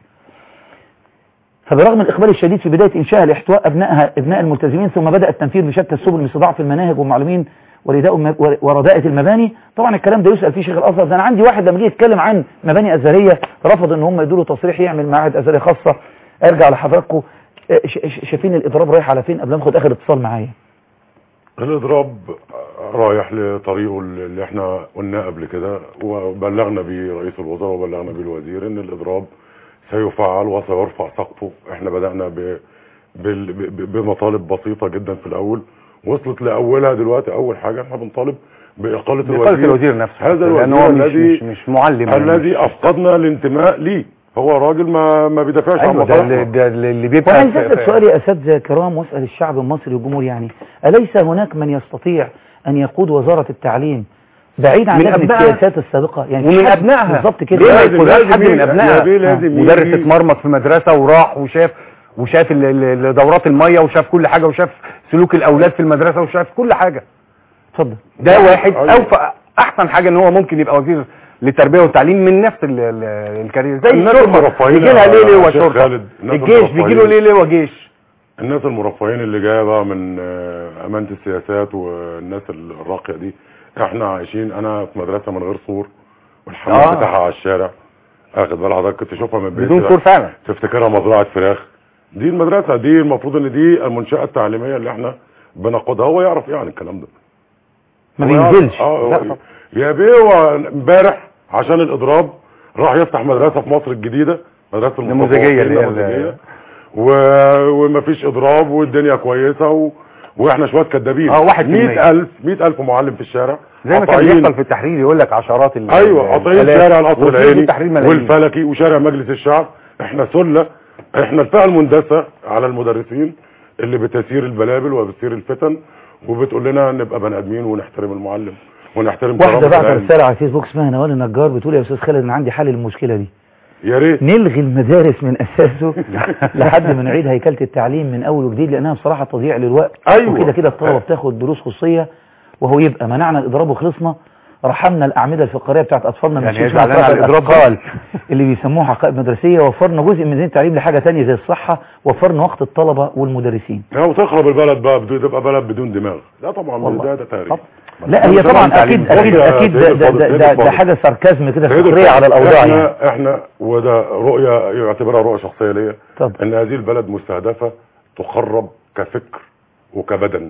فبرغم الإقبال الشديد في بداية إنشاء لاحتواء أبنائها أبناء الملتزمين ثم بدأ التنفير بشتى السبل مثل ضعف المناهج والمعلومين ورداء الم- ورداءة المباني طبعا الكلام ده يسأل فيه شيخ الأزهر ده أنا عندي واحد لما جه يتكلم عن مباني أزهرية رفض إن هم يدوا له تصريح يعمل معاهد أزهرية خاصة أرجع لحضراتكم آه، ش- ش- شايفين الإضراب رايح على فين قبل ما ناخد آخر اتصال معايا الاضراب رايح لطريقه اللي احنا قلناه قبل كده وبلغنا بيه رئيس الوزراء وبلغنا بيه الوزير ان الاضراب سيفعل وسيرفع سقفه احنا بدأنا ب... بال... ب... بمطالب بسيطة جدا في الاول وصلت لاولها دلوقتي اول حاجة احنا بنطالب باقالة الوزير بإقالة الوزير نفسه هذا لأن الوزير هو مش, الذي مش, مش معلم الذي افقدنا الانتماء ليه هو راجل ما ما بيدافعش عن أيوة ده اللي, مصالحنا ده اللي وأنا بيبقى عايز في- أسأل في- سؤال يا أساتذة كرام وأسأل الشعب المصري والجمهور يعني أليس هناك من يستطيع أن يقود وزارة التعليم بعيد عن من لجنة أبنائها. السياسات السابقة يعني ومن في حد- ابنائها بالظبط كده ليه ما لازم- يدخلهاش لازم حد من يجي- ابنائها يا بيه لازم آه. مدرس يجي. اتمرمط في مدرسه وراح وشاف وشاف ال- ال- ال- دورات الميه وشاف كل حاجه وشاف سلوك الاولاد في المدرسه وشاف كل حاجه اتفضل ده واحد أيوة. او ف- احسن حاجه ان هو ممكن يبقى وزير للتربيه والتعليم من نفس ال- ال- الكارير زي الناس الشرطه المرفهين يجي لها يا ليه ليه شيخ وشرطه خالد، الناس الجيش بيجي له المرفهين. ليه ليه وجيش الناس المرفهين اللي جايه بقى من آه، امانه السياسات والناس الراقيه دي احنا عايشين انا في مدرسه من غير سور والحمام آه. بتاعها على الشارع اخد بال حضرتك تشوفها من بعيد بدون كده، سور فعلا تفتكرها مزرعه فراخ دي المدرسه دي المفروض ان دي المنشاه التعليميه اللي احنا بناخدها هو يعرف ايه عن الكلام ده ما هو يعرف- بينزلش اه لا هو- طبعا. يا بيه هو امبارح عشان الاضراب راح يفتح مدرسه في مصر الجديده مدرسه نموذجية اللي هي المتفوقين، ال- نموذجيه و... ومفيش اضراب والدنيا كويسه و... واحنا شويه كدابين اه، واحد في المية. 100000 100000 معلم في الشارع زي ما كان قاطعين- بيحصل في التحرير يقول لك عشرات ال- ايوه قاطعين الآلاف. شارع القصر وفي العيني التحرير ملايين. والفلكي وشارع مجلس الشعب احنا سله احنا الفئه المندسه على المدرسين اللي بتسير البلابل وبتسير الفتن وبتقول لنا نبقى بني ادمين ونحترم المعلم ونحترم واحدة كرامة بعت العلم. رسالة على الفيسبوك اسمها نوال النجار بتقول يا استاذ خالد انا عندي حل للمشكلة دي يا ريت نلغي المدارس من اساسه لحد ما نعيد هيكلة التعليم من اول وجديد لانها بصراحة تضييع للوقت أيوة. وكده كده الطلبة بتاخد دروس خصوصية وهو يبقى منعنا الاضراب وخلصنا رحمنا الاعمدة الفقرية بتاعت اطفالنا من يعني شيء هي اسمه زعلانة على رفع الإضراب الأثقال اللي بيسموها حقائب مدرسية وفرنا جزء من زين التعليم لحاجة تانية زي الصحة وفرنا وقت الطلبة والمدرسين يعني وتخرب البلد بقى بدون تبقى بلد بدون دماغ لا طبعا والله. ده ده تاريخ طب. لا هي طبعا اكيد اكيد يا اكيد ده, سيد ده, الفاضل، ده, سيد ده, ده الفاضل. حاجة ساركازم كده سيد فكرية على الفاضل، الاوضاع يعني احنا احنا وده رؤيه يعتبرها رؤيه شخصيه ليا اتفضل. ان هذه البلد مستهدفه تخرب كفكر وكبدن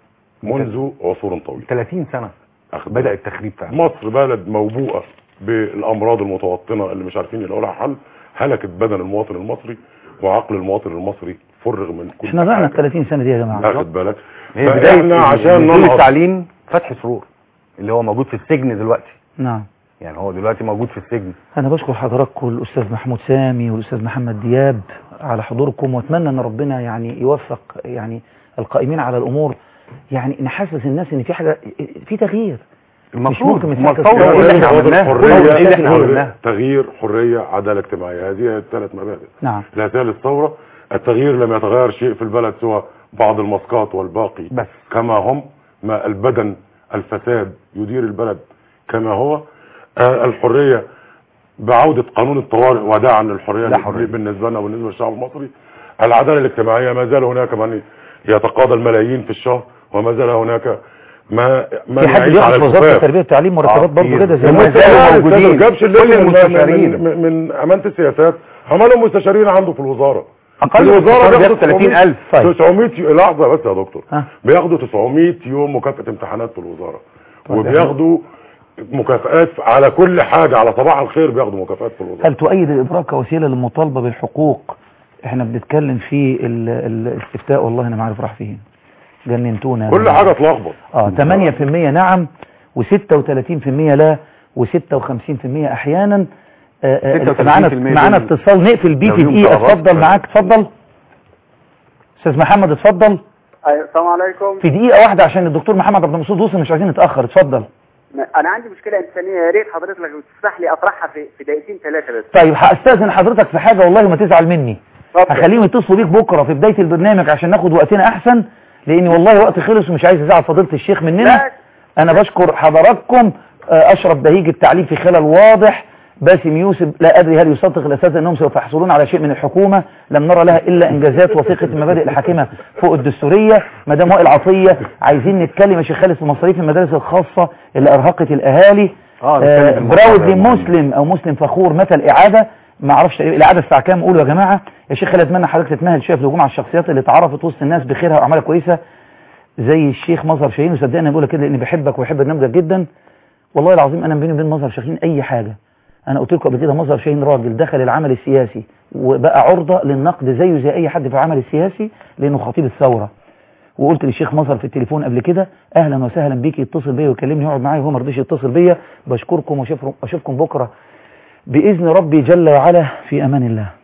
منذ عصور طويله 30 سنه أخد بدا بالك؟ التخريب فعلا مصر بلد موبوءه بالامراض المتوطنه اللي مش عارفين يلاقوا لها حل هلكت بدن المواطن المصري وعقل المواطن المصري فرغ من كل احنا ضعنا ال حاجة. 30 سنة دي يا جماعة اخد بالك هي فاحنا بدايه عشان نزول ننهض التعليم فتحي سرور اللي هو موجود في السجن دلوقتي نعم يعني هو دلوقتي موجود في السجن أنا بشكر حضراتكم الأستاذ محمود سامي والأستاذ محمد دياب على حضوركم وأتمنى أن ربنا يعني يوفق يعني القائمين على الأمور يعني نحسس الناس إن في حاجة في تغيير المفروض ممكن ما يتحقق الثوره في ايه اللي احنا حرية، عملناه حرية، الثورة ايه اللي احنا حرية. عملناه تغيير حريه عداله اجتماعيه هذه هي الثلاث مبادئ نعم لا زال الثوره التغيير لم يتغير شيء في البلد سوى بعض المسقات والباقي بس كما هم ما البدن الفساد يدير البلد كما هو آه، الحرية بعودة قانون الطوارئ وداعا للحرية لا حرية. بالنسبة لنا وبالنسبة للشعب المصري العدالة الاجتماعية ما زال هناك من يتقاضى الملايين في الشهر وما زال هناك ما ما في حد يعيش على بياخد في وزارة الكفاف التربية والتعليم مرتبات آه، برضه كتير. كده زي وما ما زالوا قال. موجودين. ما جابش كل اللي من, المستشارين. من, من, من امانه السياسات عملهم مستشارين عنده في الوزاره اقل الوزاره مستشار بياخدوا بياخد 30000 طيب. 900 يو- لحظه بس يا دكتور ها. بياخدوا 900 يوم مكافاه امتحانات في الوزاره طيب. وبياخدوا مكافآت على كل حاجه على صباح الخير بياخدوا مكافآت في الوزاره هل تؤيد الإضراب كوسيلة للمطالبة بالحقوق احنا بنتكلم في ال- ال- الاستفتاء والله أنا ما عارف راح فين جننتونا يا كل جماعة. حاجه تلخبط اه 8% نعم و36% لا و56% احيانا آه، آه، 36% معانا دول معانا اتصال نقفل بيه لو في ليهم دقيقه طلبات. اتفضل معاك اتفضل استاذ محمد اتفضل أيوة، السلام عليكم في دقيقه واحده عشان الدكتور محمد عبد المقصود وصل مش عايزين نتاخر اتفضل انا عندي مشكله انسانيه يا ريت حضرتك لو تسمح لي اطرحها في في دقيقتين ثلاثه بس طيب هستاذن حضرتك في حاجه والله ما تزعل مني اتفضل. هخليهم يتصلوا بيك بكره في بدايه البرنامج عشان ناخد وقتنا احسن لاني والله وقت خلص ومش عايز ازعل فضيله الشيخ مننا لا. انا بشكر حضراتكم آه، اشرف بهيج التعليم في خلل واضح باسم يوسف لا ادري هل يصدق الاساتذه انهم سوف يحصلون على شيء من الحكومه لم نرى لها الا انجازات وثيقه المبادئ الحاكمه فوق الدستوريه مدام وائل عطيه عايزين نتكلم يا شيخ خالد في مصاريف المدارس الخاصه اللي ارهقت الاهالي اه آه، نتكلم في الموضوع براودلي ده مهم. مسلم او مسلم فخور متى الاعاده ما اعرفش تقريبا الاعاده الساعه كام قولوا يا جماعه يا شيخ خالد اتمنى حضرتك تتمهل شويه في الهجوم على الشخصيات اللي اتعرفت وسط الناس بخيرها واعمالها كويسه زي الشيخ مظهر شاهين وصدقني أنا بقول لك كده لاني بحبك وبحب برنامجك جدا والله العظيم انا بيني وبين مظهر شاهين اي حاجه انا قلت لكم قبل كده مظهر شاهين راجل دخل العمل السياسي وبقى عرضه للنقد زيه زي اي حد في العمل السياسي لانه خطيب الثوره وقلت للشيخ مظهر في التليفون قبل كده اهلا وسهلا بيك يتصل بيا ويكلمني يقعد معايا وهو ما رضيش يتصل بيا بشكركم واشوفكم بكره باذن ربي جل وعلا في امان الله